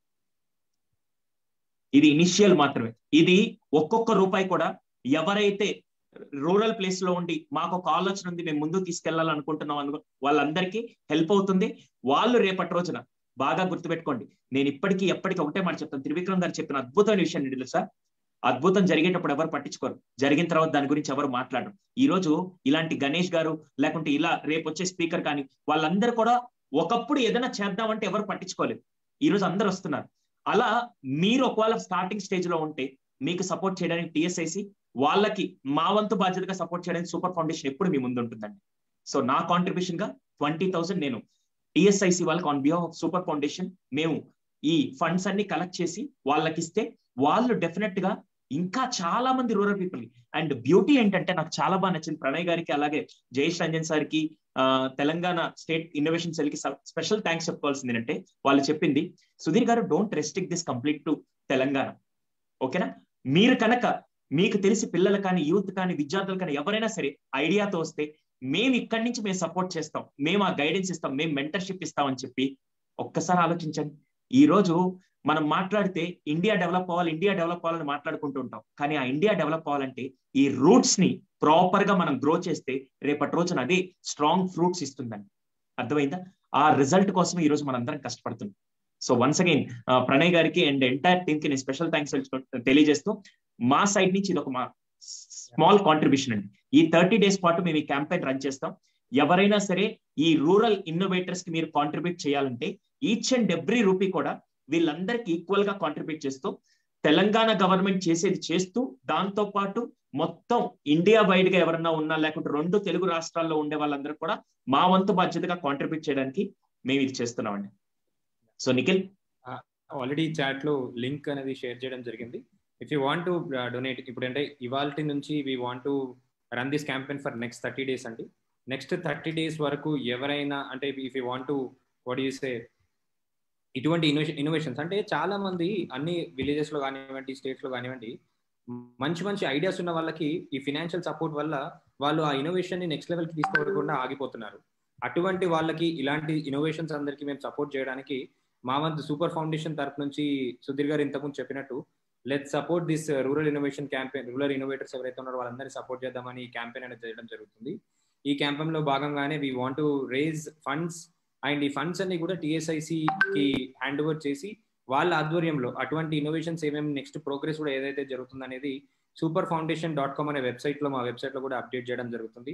ఇది ఇనిషియల్ మాత్రమే ఇది ఒక్కొక్క రూపాయి కూడా ఎవరైతే రూరల్ ప్లేస్ లో ఉండి మాకు ఒక ఆలోచన ఉంది మేము ముందుకు తీసుకెళ్లాలనుకుంటున్నాం అను వాళ్ళందరికీ హెల్ప్ అవుతుంది వాళ్ళు రేపటి రోజున బాగా గుర్తుపెట్టుకోండి నేను ఇప్పటికీ ఎప్పటికీ ఒకటే మాట చెప్తాను త్రివిక్రమ్ గారు చెప్పిన అద్భుతమైన విషయం ఏంటి తెలుసా అద్భుతం జరిగేటప్పుడు ఎవరు పట్టించుకోరు జరిగిన తర్వాత దాని గురించి ఎవరు మాట్లాడరు ఈ రోజు ఇలాంటి గణేష్ గారు లేకుంటే ఇలా రేపు వచ్చే స్పీకర్ కానీ వాళ్ళందరూ కూడా ఒకప్పుడు ఏదైనా చేద్దామంటే ఎవరు పట్టించుకోలేదు ఈ రోజు అందరు వస్తున్నారు అలా మీరు ఒకవేళ స్టార్టింగ్ స్టేజ్ లో ఉంటే మీకు సపోర్ట్ చేయడానికి టిఎస్ఐసి వాళ్ళకి మా వంతు బాధ్యతగా సపోర్ట్ చేయడానికి సూపర్ ఫౌండేషన్ ఎప్పుడు మీ ముందు ఉంటుందండి సో నా కాంట్రిబ్యూషన్ గా ట్వంటీ థౌసండ్ నేను టిఎస్ఐసి వాళ్ళకి on behalf of super foundation మేము ఈ ఫండ్స్ అన్ని కలెక్ట్ చేసి వాళ్ళకి ఇస్తే వాళ్ళు డెఫినెట్ గా ఇంకా చాలా మంది రూరల్ పీపుల్ అండ్ బ్యూటీ ఏంటంటే నాకు చాలా బాగా నచ్చింది ప్రణయ్ గారికి అలాగే జయేష్ రంజన్ సార్ కి తెలంగాణ స్టేట్ ఇన్నోవేషన్ సెల్ కి స్పెషల్ థ్యాంక్స్ చెప్పుకోవాల్సింది అంటే వాళ్ళు చెప్పింది Sudheer garu don't restrict this complete to Telangana ఓకేనా మీరు కనుక మీకు తెలిసి పిల్లలు కానీ యూత్ కానీ విద్యార్థులు కానీ ఎవరైనా సరే ఐడియాతో వస్తే మేము ఇక్కడి నుంచి మేము సపోర్ట్ చేస్తాం మేము ఆ గైడెన్స్ ఇస్తాం మేము మెంటర్షిప్ ఇస్తామని చెప్పి ఒక్కసారి ఆలోచించండి ఈ రోజు మనం మాట్లాడితే ఇండియా డెవలప్ అవ్వాలి ఇండియా డెవలప్ అవ్వాలని మాట్లాడుకుంటూ ఉంటాం కానీ ఆ ఇండియా డెవలప్ అవ్వాలంటే ఈ రూట్స్ ని ప్రాపర్ గా మనం గ్రో చేస్తే రేపటి రోజున అదే స్ట్రాంగ్ ఫ్రూట్స్ ఇస్తుందండి అర్థమైందా ఆ రిజల్ట్ కోసం ఈ రోజు మనందరం కష్టపడుతున్నాం సో వన్స్ అగైన్ ప్రణయ్ గారికి అండ్ ఎంటైర్ టీమ్ కి నేను స్పెషల్ థ్యాంక్స్ తెలియజేస్తూ మా సైడ్ నుంచి ఇది ఒక మా స్మాల్ కాంట్రిబ్యూషన్ అండి ఈ థర్టీ డేస్ పాటు మేము ఈ క్యాంపెయిన్ రన్ చేస్తాం ఎవరైనా సరే ఈ రూరల్ ఇన్నోవేటర్స్ కి మీరు కాంట్రిబ్యూట్ చేయాలంటే ఈచ్ అండ్ ఎవ్రీ రూపీ కూడా వీళ్ళందరికీ ఈక్వల్ గా కాంట్రిబ్యూట్ చేస్తూ తెలంగాణ గవర్నమెంట్ చేసేది చేస్తూ దాంతో పాటు మొత్తం ఇండియా వైడ్ గా ఎవరన్నా ఉన్నా లేకుంటే రెండు తెలుగు రాష్ట్రాల్లో ఉండే వాళ్ళందరూ కూడా మా వంతు బాధ్యతగా కాంట్రిబ్యూట్ చేయడానికి మేము ఇది చేస్తున్నామండి సో నిఖిల్ ఆల్రెడీ చాట్ లో లింక్ అనేది షేర్ చేయడం జరిగింది if you want to donate ఇప్పుడు అంటే ఇవాళ నుంచి we want to run this campaign for next thirty days అండి నెక్స్ట్ థర్టీ డేస్ వరకు ఎవరైనా అంటే if you want to what say ఇటువంటి ఇన్నోవేషన్ ఇన్నోవేషన్స్ అంటే చాలా మంది అన్ని విలేజెస్ లో కానివ్వండి స్టేట్స్ లో కానివ్వండి మంచి మంచి ఐడియాస్ ఉన్న వాళ్ళకి ఈ ఫినాన్షియల్ సపోర్ట్ వల్ల వాళ్ళు ఆ ఇన్నోవేషన్ ని నెక్స్ట్ లెవెల్ కి తీసుకోకుండా ఆగిపోతున్నారు అటువంటి వాళ్ళకి ఇలాంటి ఇన్నోవేషన్స్ అందరికి మేము సపోర్ట్ చేయడానికి మా వంతు సూపర్ ఫౌండేషన్ తరపు నుంచి సుధీర్ గారు ఇంతకుముందు చెప్పినట్టు let support this rural innovation campaign rural innovators ఎవరైతే ఉన్నారో వాళ్ళందరినీ సపోర్ట్ చేద్దామని ఈ క్యాంపెయిన్ అనేది చేయడం జరుగుతుంది ఈ క్యాంపెయిన్ లో భాగంగానే we want to raise funds and ఈ ఫండ్స్ అన్ని కూడా టిఎస్ఐసికి హ్యాండ్ ఓవర్ చేసి వాళ్ళ ఆధ్వర్యంలో అటువంటి ఇన్నోవేషన్స్ ఏమేమి నెక్స్ట్ ప్రోగ్రెస్ కూడా ఏదైతే జరుగుతుంది అనేది సూపర్ ఫౌండేషన్ డాట్ కామ్ అనే వెబ్సైట్ లో మా వెబ్సైట్ లో కూడా అప్డేట్ చేయడం జరుగుతుంది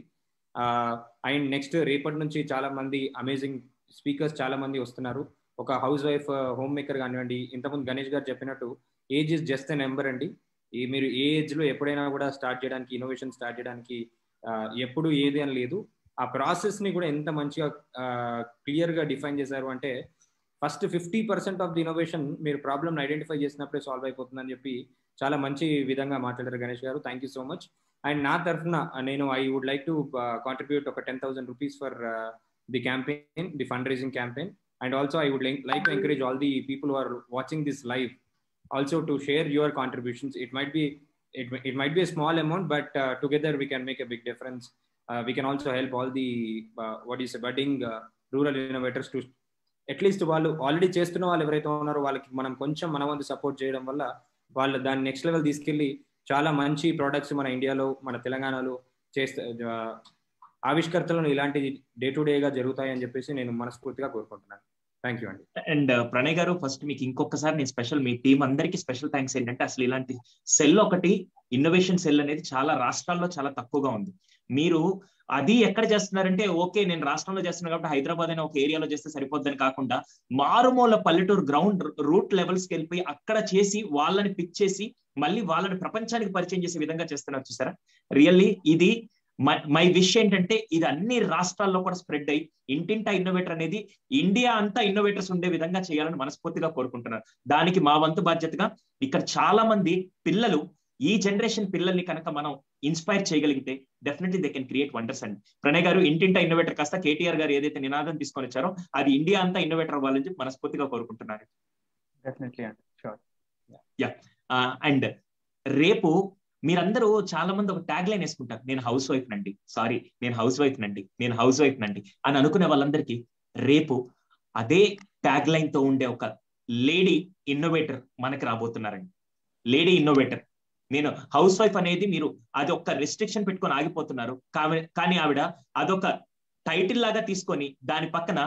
అండ్ నెక్స్ట్ రేపటి నుంచి చాలా మంది అమేజింగ్ స్పీకర్స్ చాలా మంది వస్తున్నారు ఒక హౌస్ వైఫ్ హోమ్ మేకర్ కానివ్వండి ఇంతకుముందు గణేష్ గారు చెప్పినట్టు age is just a number అండి ఈ మీరు ఏ ఏజ్ లో ఎప్పుడైనా కూడా స్టార్ట్ చేయడానికి ఇన్నోవేషన్ స్టార్ట్ చేయడానికి ఎప్పుడు ఏది అని లేదు ఆ ప్రాసెస్ ని కూడా ఎంత మంచిగా క్లియర్ గా డిఫైన్ చేశారు అంటే first fifty percent of the innovation మీరు ప్రాబ్లమ్ ఐడెంటిఫై చేసినప్పుడే సాల్వ్ అయిపోతుందని చెప్పి చాలా మంచి విధంగా మాట్లాడారు గణేష్ గారు thank you so much and నా తరఫున నేను I would like to contribute ఒక ten thousand rupees for the campaign the fund raising campaign and also I would like to encourage all the people who are watching this live also to share your contributions it might B it, it might be a small amount but uh, together we can make a big difference uh, we can also help all the uh, what is budding uh, rural innovators to at least వాళ్ళు ఆల్రెడీ చేస్తున్న వాళ్ళు ఎవరైతే ఉన్నారో వాళ్ళకి మనం కొంచెం మన వంతు సపోర్ట్ చేయడం వల్ల వాళ్ళు దాన్ని నెక్స్ట్ లెవెల్ తీసుకెళ్ళి చాలా మంచి ప్రోడక్ట్స్ మన ఇండియాలో మన తెలంగాణలో చేస్తే ఆవిష్కర్తలను ఇలాంటి డే టు డేగా జరుగుతాయని చెప్పేసి నేను మనస్ఫూర్తిగా కోరుకుంటున్నాను థ్యాంక్ యూ అండి అండ్ ప్రణయ్ గారు ఫస్ట్ మీకు ఇంకొకసారి నేను స్పెషల్ మీ టీం అందరికి స్పెషల్ థ్యాంక్స్ ఏంటంటే అసలు ఇలాంటి సెల్ ఒకటి ఇన్నోవేషన్ సెల్ అనేది చాలా రాష్ట్రాల్లో చాలా తక్కువగా ఉంది మీరు అది ఎక్కడ చేస్తున్నారంటే ఓకే నేను రాష్ట్రంలో చేస్తున్నాను కాబట్టి హైదరాబాద్ అనే ఒక ఏరియాలో చేస్తే సరిపోద్దని కాకుండా మారుమూల పల్లెటూరు గ్రౌండ్ రూట్ లెవెల్స్కి వెళ్ళిపోయి అక్కడ చేసి వాళ్ళని పిక్ చేసి మళ్ళీ వాళ్ళని ప్రపంచానికి పరిచయం చేసే విధంగా చేస్తున్నారు చూసారా రియల్లీ ఇది మై విష్ ఏంటంటే ఇది అన్ని రాష్ట్రాల్లో కూడా స్ప్రెడ్ అయ్యి ఇంటింటా ఇన్నోవేటర్ అనేది ఇండియా అంతా ఇన్నోవేటర్స్ ఉండే విధంగా చేయాలని మనస్ఫూర్తిగా కోరుకుంటున్నారు దానికి మా వంతు బాధ్యతగా ఇక్కడ చాలా మంది పిల్లలు ఈ జనరేషన్ పిల్లల్ని కనుక మనం ఇన్స్పైర్ చేయగలిగితే definitely they can create wonders అండి ప్రణయ్ గారు ఇంటింటా ఇన్నోవేటర్ కాస్త కేటీఆర్ గారు ఏదైతే నినాదం తీసుకొని వచ్చారో అది ఇండియా అంతా ఇన్నోవేటర్ అవ్వాలని చెప్పి మనస్ఫూర్తిగా కోరుకుంటున్నారు డెఫినెట్లీ అండి షూర్ యా అండ్ రేపు మీరందరూ చాలా మంది ఒక ట్యాగ్ లైన్ వేసుకుంటారు నేను హౌస్ వైఫ్ నండి సారీ నేను హౌస్ వైఫ్ నండి నేను హౌస్ వైఫ్ నండి అని అనుకునే వాళ్ళందరికీ రేపు అదే ట్యాగ్ లైన్ తో ఉండే ఒక లేడీ ఇన్నోవేటర్ మనకి రాబోతున్నారండి లేడీ ఇన్నోవేటర్ నేను హౌస్ వైఫ్ అనేది మీరు అది ఒక రెస్ట్రిక్షన్ పెట్టుకొని ఆగిపోతున్నారు కానీ ఆవిడ అదొక టైటిల్ లాగా తీసుకొని దాని పక్కన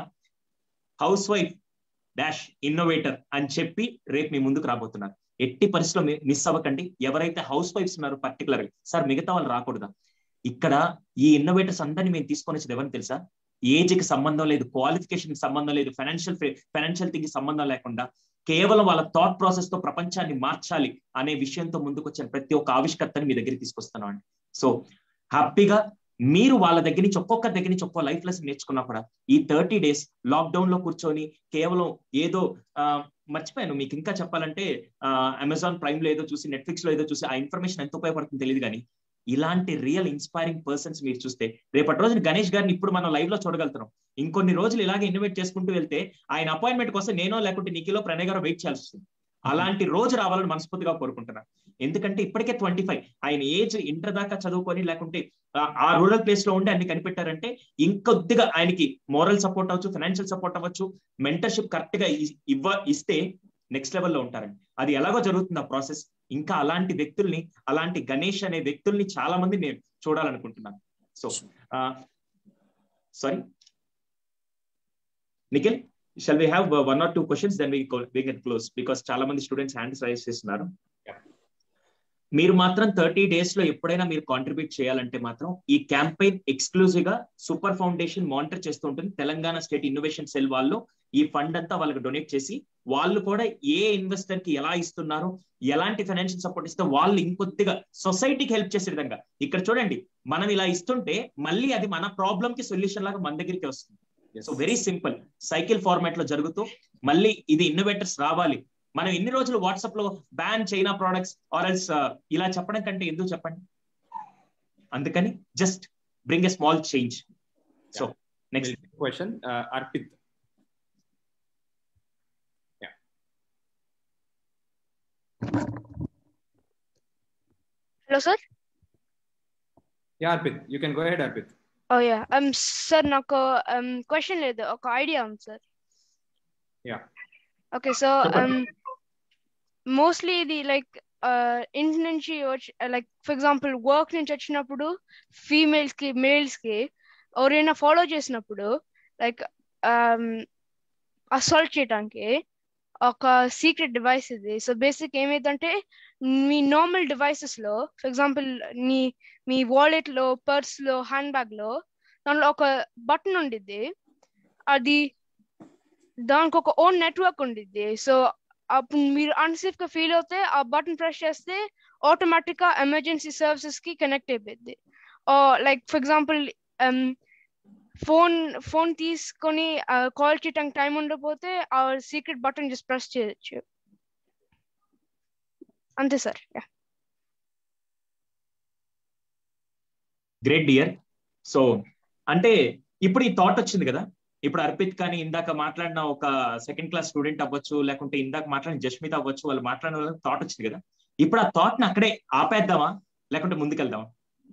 హౌస్ వైఫ్ డాష్ ఇన్నోవేటర్ అని చెప్పి రేపు మీ ముందుకు రాబోతున్నారు ఎట్టి పరిస్థితిలో మిస్ అవ్వకండి ఎవరైతే హౌస్ వైఫ్స్ ఉన్నారో పర్టికులర్ సార్ మిగతా వాళ్ళు రాకూడదా ఇక్కడ ఈ ఇన్నోవేటర్స్ అందరినీ మేము తీసుకొని వచ్చేది ఎవరిని తెలుసా ఏజ్ కి సంబంధం లేదు క్వాలిఫికేషన్ కి సంబంధం లేదు ఫైనాన్షియల్ ఫైనాన్షియల్ థింగ్ కి సంబంధం లేకుండా కేవలం వాళ్ళ థాట్ ప్రాసెస్ తో ప్రపంచాన్ని మార్చాలి అనే విషయంతో ముందుకు వచ్చిన ప్రతి ఒక్క ఆవిష్కర్తని మీ దగ్గరికి తీసుకొస్తున్నాం అండి సో హ్యాపీగా మీరు వాళ్ళ దగ్గర నుంచి ఒక్కొక్క దగ్గర నుంచి ఒక్కో లైఫ్ లెసన్ నేర్చుకున్నా కూడా ఈ థర్టీ డేస్ లాక్డౌన్ లో కూర్చొని కేవలం ఏదో మర్చిపోయాను మీకు ఇంకా చెప్పాలంటే అమెజాన్ ప్రైమ్ లో ఏదో చూసి నెట్ఫ్లిక్స్ లో ఏదో చూసి ఆ ఇన్ఫర్మేషన్ ఎంత ఉపయోగపడుతుంది తెలియదు కానీ ఇలాంటి రియల్ ఇన్స్పైరింగ్ పర్సన్స్ మీరు చూస్తే రేపటి రోజున గణేష్ గారిని ఇప్పుడు మనం లైవ్ లో చూడగలుగుతున్నాం ఇంకొన్ని రోజులు ఇలాగే ఇన్నోవేట్ చేసుకుంటూ వెళ్తే ఆయన అపాయింట్మెంట్ కోసం నేనో లేకుంటే నిఖిలో ప్రణయ్ గారు వెయిట్ చేయాల్సి వస్తుంది అలాంటి రోజు రావాలని మనస్ఫూర్తిగా కోరుకుంటున్నాను ఎందుకంటే ఇప్పటికే ట్వంటీ ఫైవ్ ఆయన ఏజ్ ఇంటర్ దాకా చదువుకొని లేకుంటే ఆ రూరల్ ప్లేస్ లో ఉండి అన్ని కనిపెట్టారంటే ఇంకొద్దిగా ఆయనకి మోరల్ సపోర్ట్ అవ్వచ్చు ఫైనాన్షియల్ సపోర్ట్ అవ్వచ్చు మెంటర్షిప్ కరెక్ట్ గా ఇవ్వ ఇస్తే నెక్స్ట్ లెవెల్లో ఉంటారండి అది ఎలాగో జరుగుతుంది ఆ ప్రాసెస్ ఇంకా అలాంటి వ్యక్తుల్ని అలాంటి గణేష్ అనే వ్యక్తుల్ని చాలా మంది నేను చూడాలనుకుంటున్నాను so sorry Nikhil shall we have one or two questions then we we can close because చాలా మంది స్టూడెంట్స్ హ్యాండ్స్ రైజ్ చేస్తున్నారు మీరు మాత్రం థర్టీ డేస్ లో ఎప్పుడైనా మీరు కాంట్రిబ్యూట్ చేయాలంటే మాత్రం ఈ క్యాంపెయిన్ ఎక్స్క్లూజివ్ గా సూపర్ ఫౌండేషన్ మానిటర్ చేస్తూ ఉంటుంది తెలంగాణ స్టేట్ ఇన్నోవేషన్ సెల్ వాళ్ళు ఈ ఫండ్ అంతా వాళ్ళకి డొనేట్ చేసి వాళ్ళు కూడా ఏ ఇన్వెస్టర్ కి ఎలా ఇస్తున్నారు ఎలాంటి ఫైనాన్షియల్ సపోర్ట్ ఇస్తే వాళ్ళు ఇంకొద్దిగా సొసైటీకి హెల్ప్ చేసే విధంగా ఇక్కడ చూడండి మనం ఇలా ఇస్తుంటే మళ్ళీ అది మన ప్రాబ్లం కి సొల్యూషన్ లాగా మన దగ్గరికి వస్తుంది so very simple cycle format లో జరుగుతూ మళ్ళీ ఇది ఇన్నోవేటర్స్ రావాలి మనం ఎన్ని రోజులు వాట్సాప్ లో ban China products or else ఇలా చెప్పడం కంటే ఎందుకు చెప్పండి అందుకని just bring a small change so next question Arpit Hello, sir. Yeah, Arpit. You can go ahead, Arpit. Oh yeah sir నాకు క్వశ్చన్ లేదు ఒక ఐడియా ఉంది సార్ యా ఓకే సో మోస్ట్లీ ఇది లైక్ ఇంటి నుంచి వచ్చి లైక్ ఫర్ ఎగ్జాంపుల్ వర్క్ నుంచి వచ్చినప్పుడు ఫీమేల్స్ కి మేల్స్ కి ఎవరైనా ఫాలో చేసినప్పుడు లైక్ అసాల్ట్ చేయడానికి ఒక సీక్రెట్ డివైస్ ఇది సో బేసిక్ ఏమైందంటే మీ నార్మల్ డివైసెస్ లో ఫర్ ఎగ్జాంపుల్ నీ మీ వాలెట్ లో పర్స్ లో హ్యాండ్ బ్యాగ్ లో దానిలో ఒక బటన్ ఉండిద్ది అది దానికి ఒక ఓన్ నెట్వర్క్ ఉండిద్ది సో అప్పుడు మీరు అన్సేఫ్ గా ఫీల్ అవుతే ఆ బటన్ ప్రెస్ చేస్తే ఆటోమేటిక్ గా ఎమర్జెన్సీ సర్వీసెస్ కి కనెక్ట్ అయిపోద్ది like for example phone phone తీసుకొని కాల్ చేయడానికి టైం ఉండకపోతే ఆ సీక్రెట్ బటన్ జస్ట్ ప్రెస్ చేయొచ్చు అంతే sir yeah great dear so అంటే ఇప్పుడు ఈ థాట్ వచ్చింది కదా ఇప్పుడు అర్పిత్ కానీ ఇందాక మాట్లాడిన ఒక సెకండ్ క్లాస్ స్టూడెంట్ అవ్వచ్చు లేకుంటే ఇందాక మాట్లాడిన జస్మిత అవ్వచ్చు వాళ్ళు మాట్లాడిన థాట్ వచ్చింది కదా ఇప్పుడు ఆ థాట్ ని అక్కడే ఆపేద్దామా లేకుంటే ముందుకెళ్దామా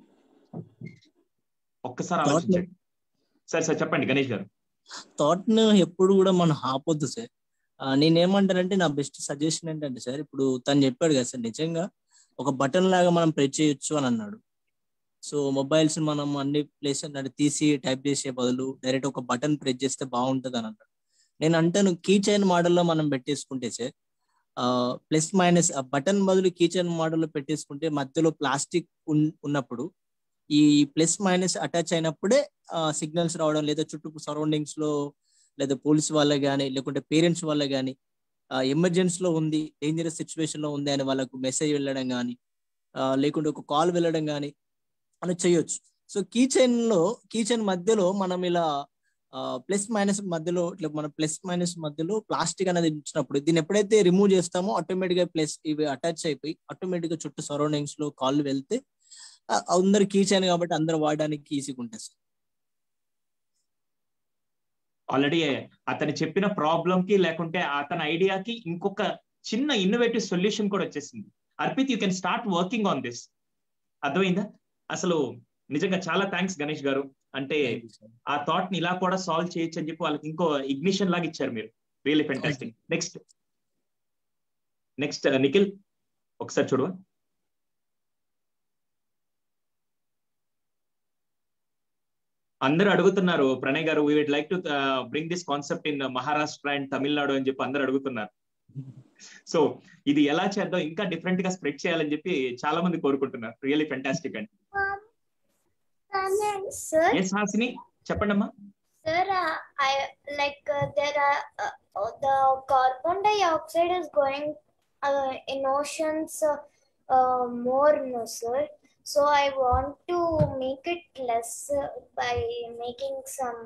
ఒక్కసారి ఆలోచించండి సరే సార్ చెప్పండి గణేష్ గారు థాట్ ను ఎప్పుడు కూడా మనం ఆపొద్దు సార్ నేనేమంటానంటే నా బెస్ట్ సజెషన్ ఏంటంటే సార్ ఇప్పుడు తను చెప్పాడు కదా సార్ నిజంగా ఒక బటన్ లాగా మనం ప్రెస్ చేయొచ్చు అని అన్నాడు సో మొబైల్స్ మనం అన్ని ప్లేస్ అంటే తీసి టైప్ చేసే బదులు డైరెక్ట్ ఒక బటన్ ప్రెస్ చేస్తే బాగుంటుంది అని అన్నాడు నేను అంటాను కీ చైన్ మోడల్లో మనం పెట్టేసుకుంటే సార్ ప్లస్ మైనస్ ఆ బటన్ బదులు కీ చైన్ మోడల్లో పెట్టేసుకుంటే మధ్యలో ప్లాస్టిక్ ఉన్నప్పుడు ఈ ప్లస్ మైనస్ అటాచ్ అయినప్పుడే సిగ్నల్స్ రావడం లేదా చుట్టూ సరౌండింగ్స్ లో లేదా పోలీస్ వాళ్ళకి కానీ లేకుంటే పేరెంట్స్ వాళ్ళకి కానీ ఎమర్జెన్సీలో ఉంది డేంజరస్ సిచ్యువేషన్ లో ఉంది అని వాళ్ళకు మెసేజ్ వెళ్ళడం కానీ లేకుంటే ఒక కాల్ వెళ్ళడం కానీ అని చేయొచ్చు సో కీ చైన్ లో కీ చైన్ మధ్యలో మనం ఇలా ప్లస్ మైనస్ మధ్యలో ఇట్లా మన ప్లస్ మైనస్ మధ్యలో ప్లాస్టిక్ అనేది ఇచ్చినప్పుడు దీన్ని ఎప్పుడైతే రిమూవ్ చేస్తామో ఆటోమేటిక్ గా ప్లస్ ఇవి అటాచ్ అయిపోయి ఆటోమేటిక్ గా చుట్టూ సరౌండింగ్స్ లో కాల్ వెళ్తే అందరు కీ చైన్ కాబట్టి అందరు వాడడానికి ఈజీగా ఉంటుంది సార్ ఆల్రెడీ అతను చెప్పిన ప్రాబ్లం కి లేకుంటే అతని ఐడియాకి ఇంకొక చిన్న ఇన్నోవేటివ్ సొల్యూషన్ కూడా వచ్చేసింది Arpit you can start working on this అర్థమైందా అసలు నిజంగా చాలా థ్యాంక్స్ గణేష్ గారు అంటే ఆ థాట్ ని ఇలా కూడా సాల్వ్ చేయొచ్చు అని చెప్పి వాళ్ళకి ఇంకో ఇగ్నిషన్ లాగా ఇచ్చారు మీరు really fantastic next next Nikhil ఒకసారి చూడవా అందరూ అడుగుతున్నారు ప్రణయ్ గారు we would like to bring this concept in Maharashtra and Tamil Nadu అని చెప్పి అందరూ అడుగుతున్నారు సో ఇది ఎలా చేద్దాం ఇంకా డిఫరెంట్ గా స్ప్రెడ్ చేయాలని చెప్పి చాలా మంది కోరుకుంటున్నారు రియల్లీ ఫెంటాస్టిక్ అండి Sir, ఎస్ హాసిని చెప్పండి అమ్మా sir, uh, I like uh, there are uh, uh, the carbon dioxide is going uh, in oceans uh, uh, more, no, sir. So I want to make it less uh, by making some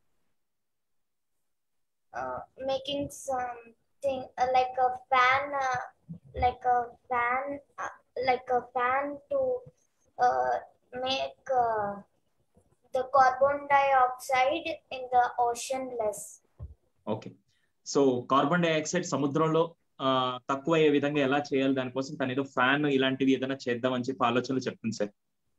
uh, making something uh, like a fan, uh, like a fan, uh, like a fan to uh, make uh, the carbon dioxide in the ocean less. Okay so carbon dioxide సముద్రంలో తక్కువ అయ్యే విధంగా ఎలా చేయాలి దానికోసం తను ఏదో ఫ్యాన్ ఇలాంటివి ఏదైనా చేద్దాం అని చెప్పి ఆలోచనలు చెప్తుంది సార్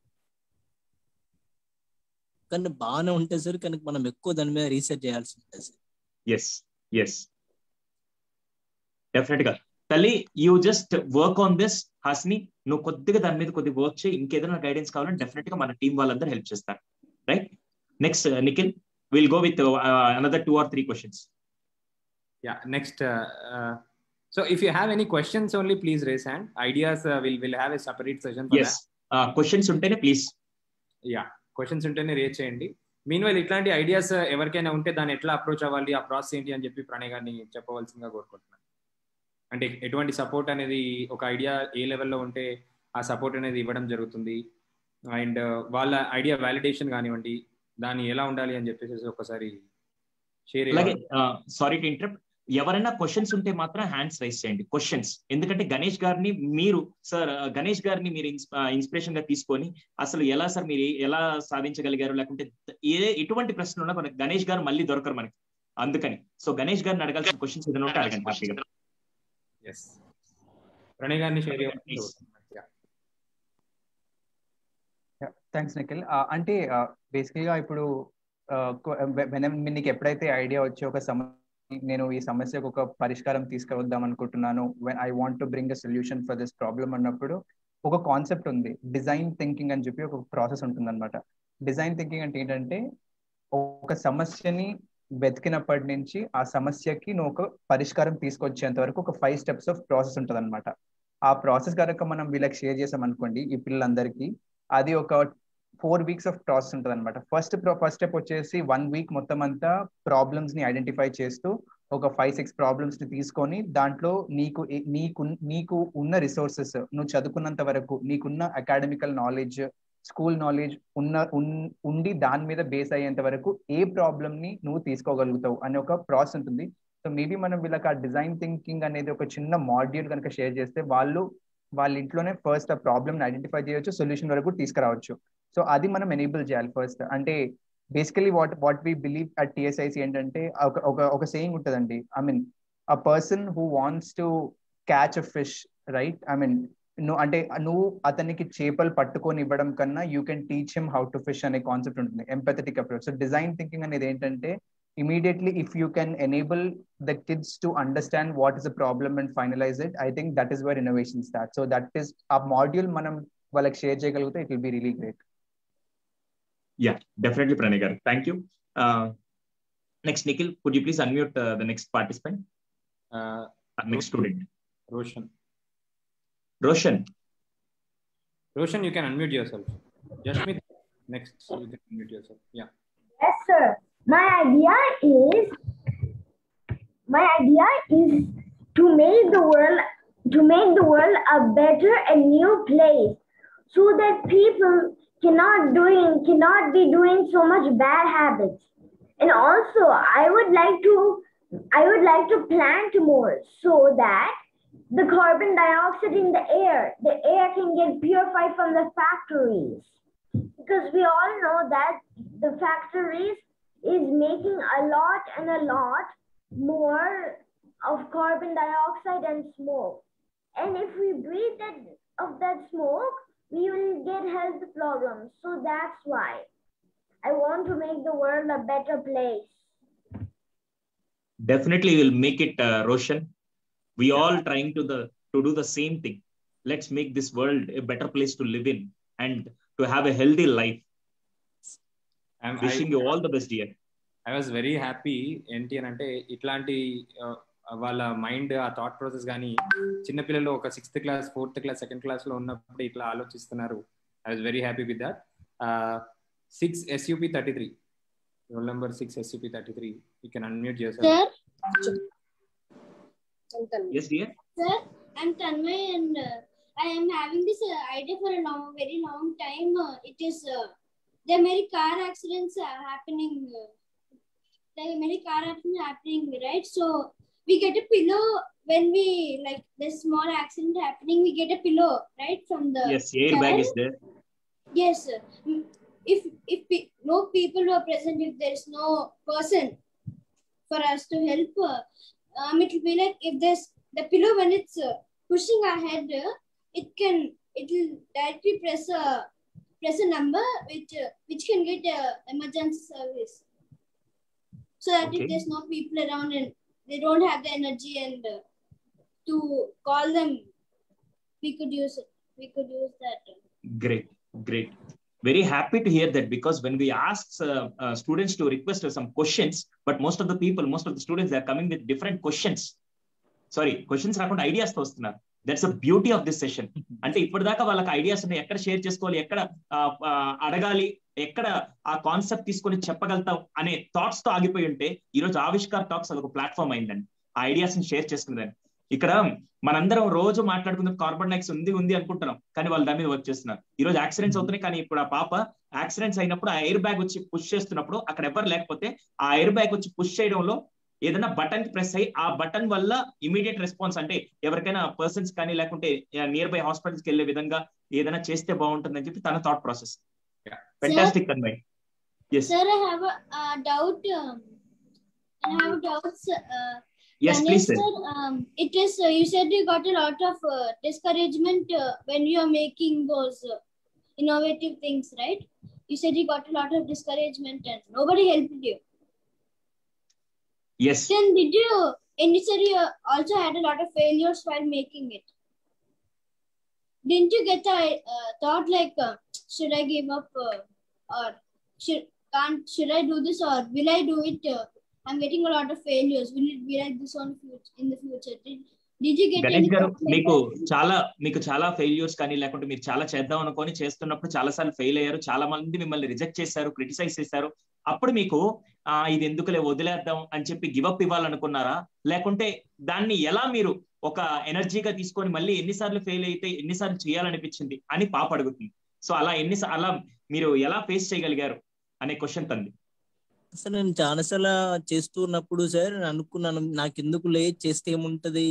కానీ బాగానే ఉంటుంది సార్ కానీ మనం ఎక్కువ దాని మీద రీసెర్చ్ చేయాల్సి ఉంటుంది సార్ ఎస్ ఎస్ డెఫినెట్ గా తల్లి you just work on this Hasini నువ్వు కొద్దిగా దాని మీద కొద్దిగా వర్క్ చేయి ఇంకేదైనా గైడెన్స్ కావాలంటే డెఫినెట్ గా మన టీం వాళ్ళందరూ హెల్ప్ చేస్తారు right next Nikhil will go with another two or three questions Yeah, next. Uh, uh, so if you have any questions, only please raise hand. Ideas, uh, we'll, we'll have a separate session for yes questions ఉంటేనే ప్లీజ్ that. Yeah, క్వశ్చన్స్ ఉంటేనే రేజ్ చేయండి మీన్ వైల్ ఇట్లాంటి ఐడియాస్ ఎవరికైనా ఉంటే దాన్ని ఎట్లా అప్రోచ్ అవ్వాలి ఆ ప్రాసెస్ ఏంటి అని చెప్పి ప్రణయ్ గారిని చెప్పవలసిందిగా కోరుకుంటున్నాను అంటే ఎటువంటి సపోర్ట్ అనేది ఒక ఐడియా ఏ లెవెల్లో ఉంటే ఆ సపోర్ట్ అనేది ఇవ్వడం జరుగుతుంది అండ్ వాళ్ళ ఐడియా వ్యాలిడేషన్ కానివ్వండి దాన్ని ఎలా ఉండాలి అని చెప్పేసి ఒకసారి షేర్ అలాగే సారీ టు ఇంటరప్ట్ ఎవరైనా క్వశ్చన్స్ ఉంటే మాత్రం హ్యాండ్స్ రైస్ చేయండి క్వశ్చన్స్ ఎందుకంటే గణేష్ గారిని మీరు సార్ గణేష్ గారిని మీరు ఇన్స్పిరేషన్ గా తీసుకొని అసలు ఎలా సార్ మీరు ఎలా సాధించగలిగారు లేకుంటే ఏ ఎటువంటి ప్రశ్నలు ఉన్నా మనకి గణేష్ గారు మళ్ళీ దొరకరు మనకి అందుకని సో గణేష్ గారిని అడగాల్సిన క్వశ్చన్స్ ఏదైనా ఉంటే అడగండి హ్యాపీగా ఎస్ ప్రణయ్ గారిని షేర్ Please. థ్యాంక్స్ నిఖిల్ అంటే బేసిక్గా ఇప్పుడు నీకు ఎప్పుడైతే ఐడియా వచ్చి ఒక సమస్య నేను ఈ సమస్యకు ఒక పరిష్కారం తీసుకువద్దాం అనుకుంటున్నాను when I want to bring a solution for this problem అన్నప్పుడు ఒక కాన్సెప్ట్ ఉంది డిజైన్ థింకింగ్ అని చెప్పి ఒక ప్రాసెస్ ఉంటుంది అనమాట డిజైన్ థింకింగ్ అంటే ఏంటంటే ఒక సమస్యని వెతికినప్పటి నుంచి ఆ సమస్యకి నువ్వు ఒక పరిష్కారం తీసుకొచ్చేంత వరకు ఒక ఫైవ్ స్టెప్స్ ఆఫ్ ప్రాసెస్ ఉంటుంది అనమాట ఆ ప్రాసెస్ కనుక మనం వీళ్ళకి షేర్ చేసాం అనుకోండి ఈ పిల్లలందరికీ అది ఒక ఫోర్ వీక్స్ ఆఫ్ ప్రాసెస్ ఉంటుంది అనమాట ఫస్ట్ ఫస్ట్ స్టెప్ వచ్చేసి వన్ వీక్ మొత్తం అంతా ప్రాబ్లమ్స్ ని ఐడెంటిఫై చేస్తూ ఒక ఫైవ్ సిక్స్ ప్రాబ్లమ్స్ ని తీసుకొని దాంట్లో నీకు ఏ- నీకు నీకు ఉన్న రిసోర్సెస్ నువ్వు చదువుకున్నంత వరకు నీకున్న అకాడమికల్ నాలెడ్జ్ స్కూల్ నాలెడ్జ్ ఉన్న ఉన్- ఉండి దాని మీద బేస్ అయ్యేంత వరకు ఏ ప్రాబ్లమ్ ని నువ్వు తీసుకోగలుగుతావు అనే ఒక ప్రాసెస్ ఉంటుంది సో మేబీ మనం వీళ్ళకి ఆ డిజైన్ థింకింగ్ అనేది ఒక చిన్న మాడ్యూల్ కనుక షేర్ చేస్తే వాళ్ళు వాళ్ళ ఇంట్లోనే ఫస్ట్ ఆ ప్రాబ్లమ్ ఐడెంటిఫై చేయొచ్చు సొల్యూషన్ వరకు తీసుకురావచ్చు సో అది మనం ఎనేబుల్ చేయాలి ఫస్ట్ అంటే basically what what we believe at TSIC ఏంటంటే ఒక ఒక ఒక సేయింగ్ ఉంటుందండి I mean a person who wants to catch a fish right I mean నువ్వు అంటే నువ్వు అతనికి చేపలు పట్టుకొని ఇవ్వడం కన్నా you can teach him how to fish అనే కాన్సెప్ట్ ఉంటుంది empathetic approach so design thinking అనేది ఏంటంటే immediately if you can enable the kids to understand what is the problem and finalize it i think that is where innovation starts so that is a module మనం వాళ్ళకి షేర్ చేయగలిగితే it will be really great yeah definitely Pranay గారు thank you next Nikhil could you please unmute the next participant next student Roshan. Roshan Roshan, you can unmute yourself. Jashmit, next, you can unmute yourself. Yeah. Yes, sir. My idea is my idea is to make the world to make the world a better and new place so that people cannot doing cannot be doing so much bad habits. And also I would like to I would like to plant more so that the carbon dioxide in the air, the air can get purified from the factories. Because we all know that the factories is making a lot and a lot more of carbon dioxide and smoke. And if we breathe that of that smoke, we will get health problems. So that's why I want to make the world a better place. definitely will make it uh, roshan we all trying to the to do the same thing let's make this world a better place to live in and to have a healthy life I'm, wishing I, you all the best dear I was very happy ఏంటి అని అంటే ఇట్లాంటి ఆ, వాళ్ళ మైండ్ ఆ థాట్ ప్రాసెస్ కానీ చిన్నపిల్లలు ఒక sixth class fourth class second class లో ఉన్నప్పుడు ఇట్లా ఆలోచిస్తున్నారు I was very happy with that six SUP thirty three roll number six SUP thirty three you can unmute చేస్తారు Sir, yes dear sir, I'm Tanmay and uh, I am having this uh, idea for a long, very long time. Uh, it is uh, there are many car accidents uh, happening. Uh, there are many car accidents happening, right? So we get a pillow when we like this small accident happening. We get a pillow, right, from the yes airbag is there Yes, sir. Mm, If if pe- no people were present, if there is no person for us to help, uh, um, it will be like if there's the pillow when it's uh, pushing our head, uh, it can it will directly press a press a number which uh, which can get uh, emergency service. So that Okay. if there's no people around and they don't have the energy and uh, to call them, we could use it. We could use that. great great very happy to hear that because when we ask uh, uh, students to request some questions but most of the people most of the students they are coming with different questions sorry questions రాకుండా ఐడియాస్ తో వస్తున్నారు that's a beauty of this session అంటే ఇప్పటిదాకా వాళ్ళకి ఐడియాస్ ఉన్నాయి ఎక్కడ షేర్ చేసుకోవాలి ఎక్కడ ఆ, ఆ, అడగాలి ఎక్కడ ఆ కాన్సెప్ట్ తీసుకొని చెప్పగలుగుతాం అనే థాట్స్ తో ఆగిపోయి ఉంటే ఈ రోజు ఆవిష్కార్ టాక్స్ అదొక ప్లాట్ఫామ్ అయిందండి ఆ ఐడియాస్ ని షేర్ చేసుకుందని ఇక్కడ మనందరం రోజు మాట్లాడుకున్న కార్బన్ డైఆక్సైడ్ ఉంది ఉంది అనుకుంటున్నాం కానీ వాళ్ళు దాని మీద వర్క్ చేస్తున్నారు ఈ రోజు యాక్సిడెంట్స్ అవుతున్నాయి కానీ ఇప్పుడు ఆ పాప యాక్సిడెంట్స్ అయినప్పుడు ఆ ఎయిర్ బ్యాగ్ వచ్చి పుష్ చేస్తున్నప్పుడు అక్కడ ఎవరు లేకపోతే ఆ ఎయిర్ బ్యాగ్ వచ్చి పుష్ చేయడంలో ఏదైనా బటన్ ప్రెస్ అయ్యి ఆ బటన్ వల్ల ఇమీడియట్ రెస్పాన్స్ అంటే ఎవరికైనా పర్సన్స్ కానీ లేకుంటే నియర్ బై హాస్పిటల్స్ కి వెళ్లే విధంగా ఏదైనా చేస్తే బాగుంటుందని చెప్పి తన thought process Yeah. Fantastic convey yes Sir, I have a uh, doubt. Um, I have doubts. Uh, yes Ganesh please sir, um, it is. Uh, you said you got a lot of uh, discouragement uh, when you are making those uh, innovative things, right? You said you got a lot of discouragement and nobody helped you. Yes Then did you? And you said you also had a lot of failures while making it. Didn't you get a uh, thought like, uh, should I give up, uh, or should can't should I do this, or will I do it? Uh, I'm getting a lot of failures. Will it be like this on future in the future? Did, did you get Ganesh any గారు thoughts like మీకు that? చాలా మీకు చాలా ఫెయిల్యూర్స్ కానీ లేకుంటే మీరు చాలా చేద్దాం అనుకొని చేస్తున్నప్పుడు చాలా సార్లు ఫెయిల్ అయ్యారు చాలా మంది మిమ్మల్ని రిజెక్ట్ చేశారు క్రిటిసైజ్ చేశారు అప్పుడు మీకు ఆ ఇది ఎందుకులే వదిలేద్దాం అని చెప్పి గివప్ ఇవ్వాలనుకున్నారా లేకుంటే దాన్ని ఎలా మీరు ఒక ఎనర్జీగా తీసుకొని మళ్ళీ ఎన్నిసార్లు ఫెయిల్ అయితే ఎన్నిసార్లు చేయాలనిపించింది అని పాప అడుగుతుంది సో అలా ఎన్ని అలా మీరు ఎలా ఫేస్ చేయగలిగారు అనే క్వశ్చన్ తంది అసలు నేను చాలాసార్లు చేస్తూ ఉన్నప్పుడు సార్ అనుకున్నాను నాకు ఎందుకు లే చేస్తే ఏముంటది అన్-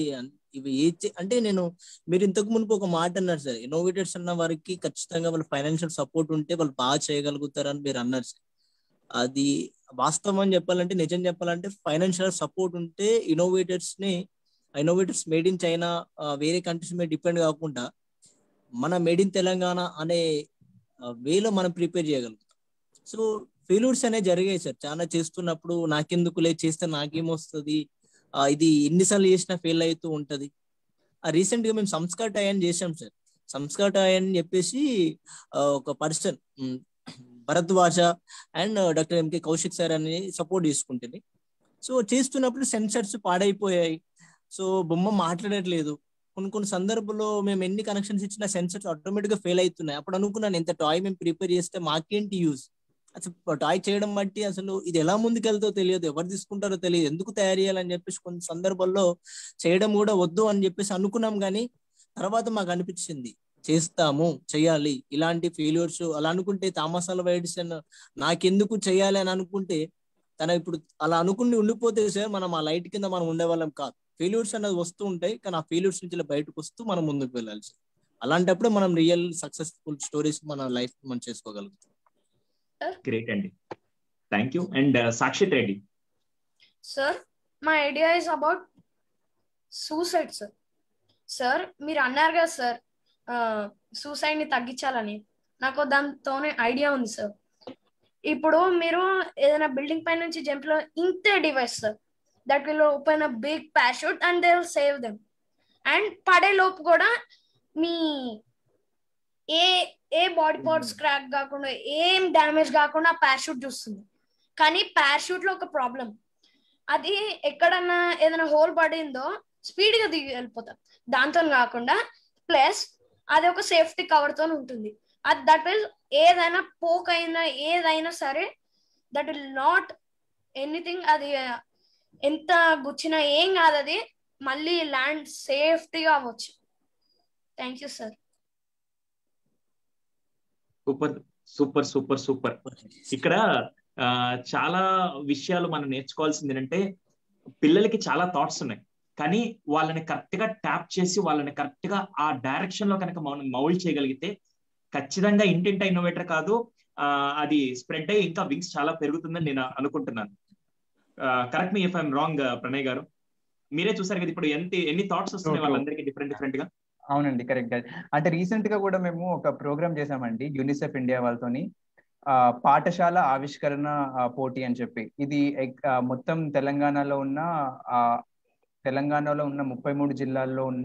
ఇవి ఏ చే- అంటే నేను మీరు ఇంతకు మునుపు ఒక మాట అన్నారు సార్ ఇన్నోవేటర్స్ అన్న వారికి ఖచ్చితంగా వాళ్ళ ఫైనాన్షియల్ సపోర్ట్ ఉంటే వాళ్ళు బాగా చేయగలుగుతారని మీరు అన్నారు సార్ అది వాస్తవం అని చెప్పాలంటే నిజం చెప్పాలంటే ఫైనాన్షియల్ సపోర్ట్ ఉంటే ఇన్నోవేటర్స్ ని ఇన్నోవేటర్స్ మేడ్ ఇన్ చైనా వేరే కంట్రీస్ మీద డిపెండ్ కాకుండా మన మేడ్ ఇన్ తెలంగాణ అనే వేలో మనం ప్రిపేర్ చేయగలుగుతాం సో ఫెయిల్యూర్స్ అనేవి జరిగాయి సార్ చాలా చేస్తున్నప్పుడు నాకెందుకులే చేస్తే నాకేమొస్తుంది ఆ, ఇది ఎన్నిసార్లు చేసినా ఫెయిల్ అవుతూ ఉంటది ఆ రీసెంట్ గా మేము సంస్కార్ టయన్ చేసాం సార్ సంస్కార్ టయన్ అని చెప్పేసి ఆ, ఒక person Bharadwaj and doctor MK Kaushik sir అని సపోర్ట్ తీసుకుంటుంది సో చేస్తున్నప్పుడు సెన్సర్స్ పాడైపోయాయి సో బొమ్మ మాట్లాడట్లేదు కొన్ని కొన్ని సందర్భంలో మేము ఎన్ని కనెక్షన్స్ ఇచ్చినా సెన్సర్స్ ఆటోమేటిక్ గా ఫెయిల్ అవుతున్నాయి అప్పుడు అనుకున్నాను ఎంత టాయ్ మేము ప్రిపేర్ చేస్తే మాకేంటి యూజ్ అసలు టాయ్ చేయడం బట్టి అసలు ఇది ఎలా ముందుకెళ్తో తెలియదు ఎవరు తీసుకుంటారో తెలియదు ఎందుకు తయారు చేయాలని చెప్పేసి కొన్ని సందర్భాల్లో చేయడం కూడా వద్దు అని చెప్పేసి అనుకున్నాం కానీ తర్వాత మాకు అనిపించింది చేస్తాము చేయాలి ఇలాంటి ఫెయిల్యూర్స్ అలా అనుకుంటే థామస్ అల్వా ఎడిసన్ నాకెందుకు చేయాలి అని అనుకుంటే తన ఇప్పుడు అలా అనుకుని ఉండిపోతే సార్ మనం ఆ లైట్ కింద మనం ఉండేవాళ్ళం కాదు ఫెయిల్యూర్స్ అనేది వస్తూ ఉంటాయి కానీ ఆ ఫెయిల్యూర్స్ నుంచి ఇలా బయటకు వస్తూ మనం ముందుకు వెళ్ళాలి సార్ అలాంటప్పుడు మనం రియల్ సక్సెస్ఫుల్ స్టోరీస్ మన లైఫ్ మనం చేసుకోగలుగుతాం గ్రేట్ అండి thank you and Sakshith Reddy sir my idea is about suicide sir sir మీరు అన్నారు కదా సార్ సూసైడ్ ని తగ్గించాలని నాకు దాంతోనే ఐడియా ఉంది సార్ ఇప్పుడు మీరు ఏదైనా బిల్డింగ్ పై నుంచి జంప్ లో ఇంతే device sir that will open a big parachute and they will save them and పడే లోపు కూడా మీ ఏ ఏ బాడీ పార్ట్స్ క్రాక్ కాకుండా ఏం డ్యామేజ్ కాకుండా ప్యాషూట్ చూస్తుంది కానీ ప్యాషూట్ లో ఒక ప్రాబ్లం అది ఎక్కడన్నా ఏదైనా హోల్ పడిందో స్పీడ్ గా దిగి వెళ్ళిపోతాం దాంతో కాకుండా ప్లస్ అది ఒక సేఫ్టీ కవర్ తో ఉంటుంది అది దట్ విల్ ఏదైనా పోక్ అయినా ఏదైనా సరే దట్ విల్ నాట్ ఎనీథింగ్ అది ఎంత గుచ్చినా ఏం కాదు అది మళ్ళీ ల్యాండ్ సేఫ్టీగా అవ్వచ్చు thank you sir super super super super ఇక్కడ ఆ, చాలా విషయాలు మనం నేర్చుకోవాల్సింది ఏంటంటే పిల్లలకి చాలా థాట్స్ ఉన్నాయి కానీ వాళ్ళని కరెక్ట్ గా ట్యాప్ చేసి వాళ్ళని కరెక్ట్ గా ఆ డైరెక్షన్ లో కనుక మనం మౌల్డ్ చేయగలిగితే ఖచ్చితంగా ఇంటింట ఇన్నోవేటర్ కాదు ఆ, అది స్ప్రెడ్ అయ్యి ఇంకా వింగ్స్ చాలా పెరుగుతుందని నేను అనుకుంటున్నాను correct me if I'm wrong Pranay గారు మీరే చూసారు కదా ఇప్పుడు ఎంత ఎన్ని థాట్స్ వస్తున్నాయి True, true. వాళ్ళందరికీ డిఫరెంట్ డిఫరెంట్ గా అవునండి కరెక్ట్ అంటే రీసెంట్ గా కూడా మేము ఒక ప్రోగ్రామ్ చేసామండి యూనిసెఫ్ ఇండియా వాళ్ళతోని ఆ, పాఠశాల ఆవిష్కరణ ఆ, పోటీ అని చెప్పి ఇది ఎక్- ఆ, మొత్తం తెలంగాణలో ఉన్న ఆ, తెలంగాణలో ఉన్న ముప్పై మూడు జిల్లాల్లో ఉన్న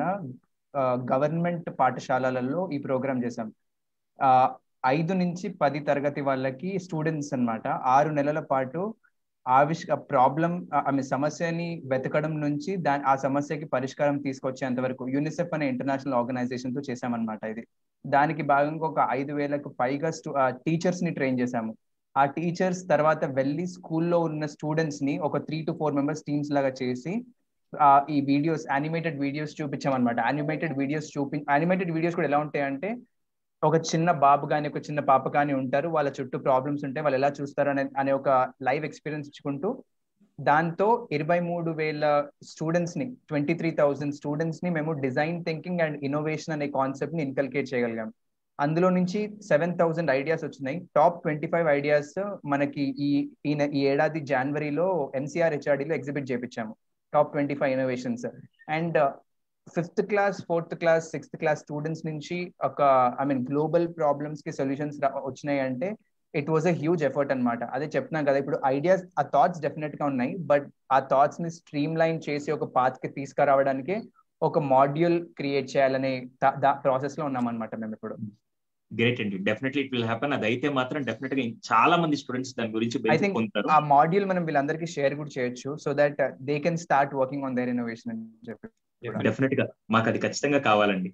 గవర్నమెంట్ పాఠశాలలలో ఈ ప్రోగ్రామ్ చేసాం ఆ, ఐదు నుంచి పది తరగతి వాళ్ళకి స్టూడెంట్స్ అన్నమాట ఆరు నెలల పాటు ఆవిష్క ప్రాబ్లం ఆమె సమస్యని వెతకడం నుంచి దాని ఆ సమస్యకి పరిష్కారం తీసుకొచ్చేంత వరకు యూనిసెఫ్ అనే ఇంటర్నేషనల్ ఆర్గనైజేషన్ తో చేశామన్నమాట ఇది దానికి భాగంగా ఒక ఐదు వేలకు పైగా టీచర్స్ ని ట్రైన్ చేశాము ఆ టీచర్స్ తర్వాత వెళ్ళి స్కూల్లో ఉన్న స్టూడెంట్స్ ని ఒక three to four members teams లాగా చేసి ఆ, ఈ వీడియోస్ యానిమేటెడ్ వీడియోస్ చూపించామన్నమాట యానిమేటెడ్ వీడియోస్ చూపి యానిమేటెడ్ వీడియోస్ కూడా ఎలా ఉంటాయంటే ఒక చిన్న బాబు కానీ ఒక చిన్న పాప కానీ ఉంటారు వాళ్ళ చుట్టూ ప్రాబ్లమ్స్ ఉంటాయి వాళ్ళు ఎలా చూస్తారు అనే అనే ఒక లైవ్ ఎక్స్పీరియన్స్ ఇచ్చుకుంటూ దాంతో ఇరవై మూడు వేల స్టూడెంట్స్ ని ట్వంటీ త్రీ థౌసండ్ స్టూడెంట్స్ ని మేము డిజైన్ థింకింగ్ అండ్ ఇన్నోవేషన్ అనే కాన్సెప్ట్ ని ఇన్కల్కేట్ చేయగలిగాం అందులో నుంచి సెవెన్ థౌసండ్ ఐడియాస్ వచ్చినాయి టాప్ ట్వంటీ ఫైవ్ ఐడియాస్ మనకి ఈ ఈ నె- ఈ ఏడాది జనవరిలో ఎన్సీఆర్ హెచ్ఆర్డీలో ఎగ్జిబిట్ చేపించాము top twenty five innovations and fifth class fourth class sixth class students నుంచి ఒక ఐ మీన్ గ్లోబల్ ప్రాబ్లమ్స్ కి సొల్యూషన్స్ వచ్చినాయి అంటే it was a huge effort అన్నమాట అదే చెప్తున్నాం కదా ఇప్పుడు ఐడియాస్ ఆ థాట్స్ డెఫినెట్ గా ఉన్నాయి బట్ ఆ థాట్స్ ని స్ట్రీమ్ లైన్ చేసి ఒక పాత్ కి తీసుకురావడానికి ఒక మాడ్యూల్ క్రియేట్ చేయాలనే ప్రాసెస్ లో ఉన్నాం అనమాట మేము ఇప్పుడు గ్రేట్ అండి డెఫినెట్లీ ఇట్ విల్ హ్యాపన్ అది అయితే మాత్రం డెఫినెట్ గా చాలా మంది స్టూడెంట్స్ దాని గురించి ఐ benefit థింక్ పొందుతారు ఆ మాడ్యూల్ మనం వీళ్ళందరికీ షేర్ కూడా చేయొచ్చు so that they can start working on their innovation అని చెప్పి డెఫినెట్ గా మాకు అది ఖచ్చితంగా కావాలండి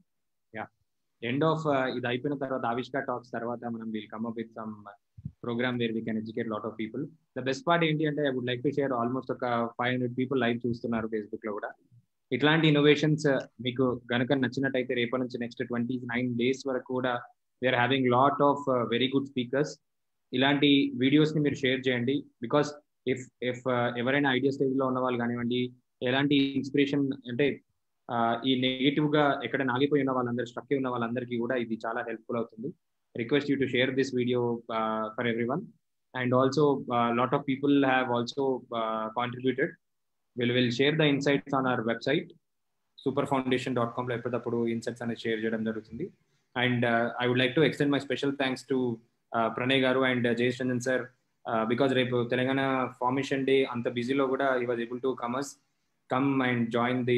ఎండ్ ఆఫ్ ఇది అయిపోయిన తర్వాత ఆవిష్కార్ టాక్స్ తర్వాత మనం will come up with some program where we can educate lot of people the best part ఏంటి అంటే I would like to share almost ఒక ఫైవ్ హండ్రెడ్ పీపుల్ లైవ్ చూస్తున్నారు ఫేస్బుక్ లో కూడా ఇట్లాంటి ఇన్నోవేషన్స్ మీకు గనుక నచ్చినట్టయితే రేపటి నుంచి నెక్స్ట్ ట్వంటీ నైన్ డేస్ వరకు కూడా we are having lot of very good speakers ఇలాంటి వీడియోస్ ని మీరు షేర్ చేయండి బికాస్ ఇఫ్ ఇఫ్ ఎవరైనా ఐడియా స్టేజ్ లో ఉన్న వాళ్ళు కానివ్వండి ఎలాంటి ఇన్స్పిరేషన్ అంటే ఈ నెగిటివ్ గా ఎక్కడ నాగిపోయి ఉన్న వాళ్ళందరూ స్ట్రక్ ఉన్న వాళ్ళందరికీ కూడా ఇది చాలా హెల్ప్ఫుల్ అవుతుంది request you to share this video for everyone and also lot of people have also contributed will will share the insights on our website super foundation dot కామ్లో ఎప్పటికప్పుడు ఇన్సైట్స్ అనేది షేర్ చేయడం జరుగుతుంది and I would like to extend my special thanks to Pranay గారు and Jayesh Chandan sir because రేపు తెలంగాణ ఫార్మేషన్ డే అంత బిజీలో కూడా ఈ వాజ్ ఏబుల్ టు కమర్స్ come and join the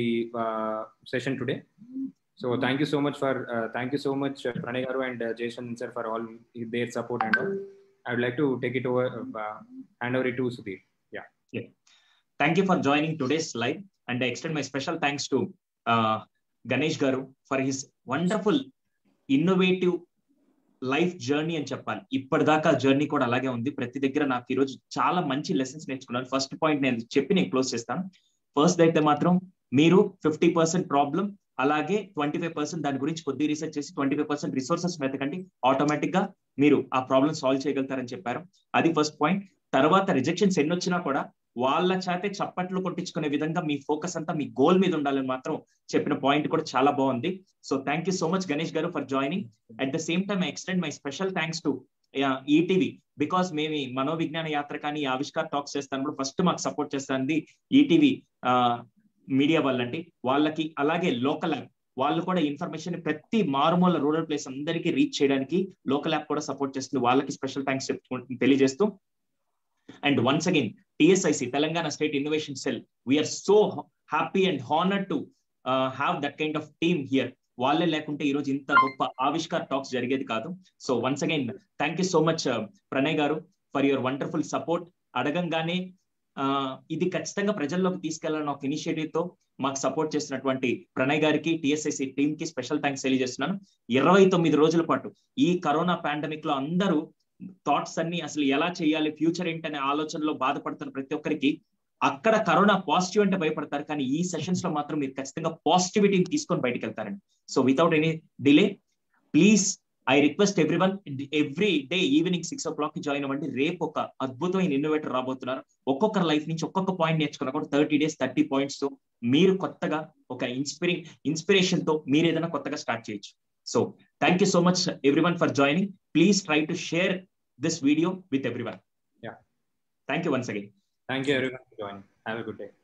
session today so thank you so much for thank you so much Pranay గారు and Jayesh Chandan sir for all their support and all I would like to take it over hand over it to Sudheer yeah thank you for joining today's live and extend my special thanks to Ganesh గారు for his wonderful innovative life journey అని చెప్పాలి ఇప్పటిదాకా జర్నీ కూడా అలాగే ఉంది ప్రతి దగ్గర నాకు ఈరోజు చాలా మంచి లెసన్స్ నేర్చుకున్నాను ఫస్ట్ పాయింట్ నేను చెప్పి నేను క్లోజ్ చేస్తాను ఫస్ట్ అయితే మాత్రం మీరు ఫిఫ్టీ పర్సెంట్ ప్రాబ్లం అలాగే ట్వంటీ ఫైవ్ పర్సెంట్ దాని గురించి కొద్ది రీసెర్చ్ చేసి ట్వంటీ ఫైవ్ పర్సెంట్ రిసోర్సెస్ వెతకండి ఆటోమేటిక్ గా మీరు ఆ ప్రాబ్లమ్ సాల్వ్ చేయగలుగుతారని చెప్పారు అది ఫస్ట్ పాయింట్ తర్వాత రిజెక్షన్స్ ఎన్ని వచ్చినా కూడా వాళ్ళ చేతే చప్పట్లు కొట్టించుకునే విధంగా మీ ఫోకస్ అంతా మీ గోల్ మీద ఉండాలని మాత్రం చెప్పిన పాయింట్ కూడా చాలా బాగుంది so thank you so much Ganesh గారు for joining at the same time I extend my special thanks to ETV because మేము మనోవిజ్ఞాన యాత్ర కానీ ఆవిష్కార్ టాక్స్ చేస్తాను ఫస్ట్ మాకు సపోర్ట్ చేస్తుంది ఈటీవీ మీడియా వాళ్ళండి వాళ్ళకి అలాగే లోకల్ యాప్ వాళ్ళు కూడా ఇన్ఫర్మేషన్ ప్రతి మారుమూల రూరల్ ప్లేస్ అందరికీ రీచ్ చేయడానికి లోకల్ యాప్ కూడా సపోర్ట్ చేస్తుంది వాళ్ళకి స్పెషల్ థ్యాంక్స్ చెప్పుకుంటూ తెలియజేస్తూ and once again TSIC Telangana state innovation cell we are so happy and honour to have that kind of team here వాళ్ళే లేకుంటే ఈ రోజు ఇంత గొప్ప ఆవిష్కార్ టాక్స్ జరిగేది కాదు so once again thank you so much Pranay గారు ఫర్ యువర్ వండర్ఫుల్ సపోర్ట్ అడగంగానే ఇది ఖచ్చితంగా ప్రజల్లోకి తీసుకెళ్లాలని ఒక ఇనిషియేటివ్ తో మాకు సపోర్ట్ చేసినటువంటి ప్రణయ్ గారికి టిఎస్ఐసి టీమ్ కి స్పెషల్ థ్యాంక్స్ తెలియజేస్తున్నాను ఇరవై తొమ్మిది రోజుల పాటు ఈ కరోనా పాండమిక్ లో అందరూ థాట్స్ అన్ని అసలు ఎలా చేయాలి ఫ్యూచర్ ఏంటనే ఆలోచనలో బాధపడుతున్న ప్రతి ఒక్కరికి అక్కడ కరోనా పాజిటివ్ అంటే భయపడతారు కానీ ఈ సెషన్స్ లో మాత్రం మీరు ఖచ్చితంగా పాజిటివిటీని తీసుకొని బయటకు వెళ్తారండి so without any delay please I request everyone every day evening six o'clock కి జాయిన్ అవ్వండి రేపు ఒక అద్భుతమైన ఇన్నోవేటర్ రాబోతున్నారు ఒక్కొక్కరు లైఫ్ నుంచి ఒక్కొక్క పాయింట్ నేర్చుకున్నా కూడా థర్టీ డేస్ థర్టీ పాయింట్స్ తో మీరు కొత్తగా ఒక ఇన్స్పిరింగ్ ఇన్స్పిరేషన్ తో మీరు ఏదైనా కొత్తగా స్టార్ట్ చేయొచ్చు so thank you so much everyone for joining please try to share this video with everyone. Yeah. Thank you once again. Thank you everyone for joining. Have a good day.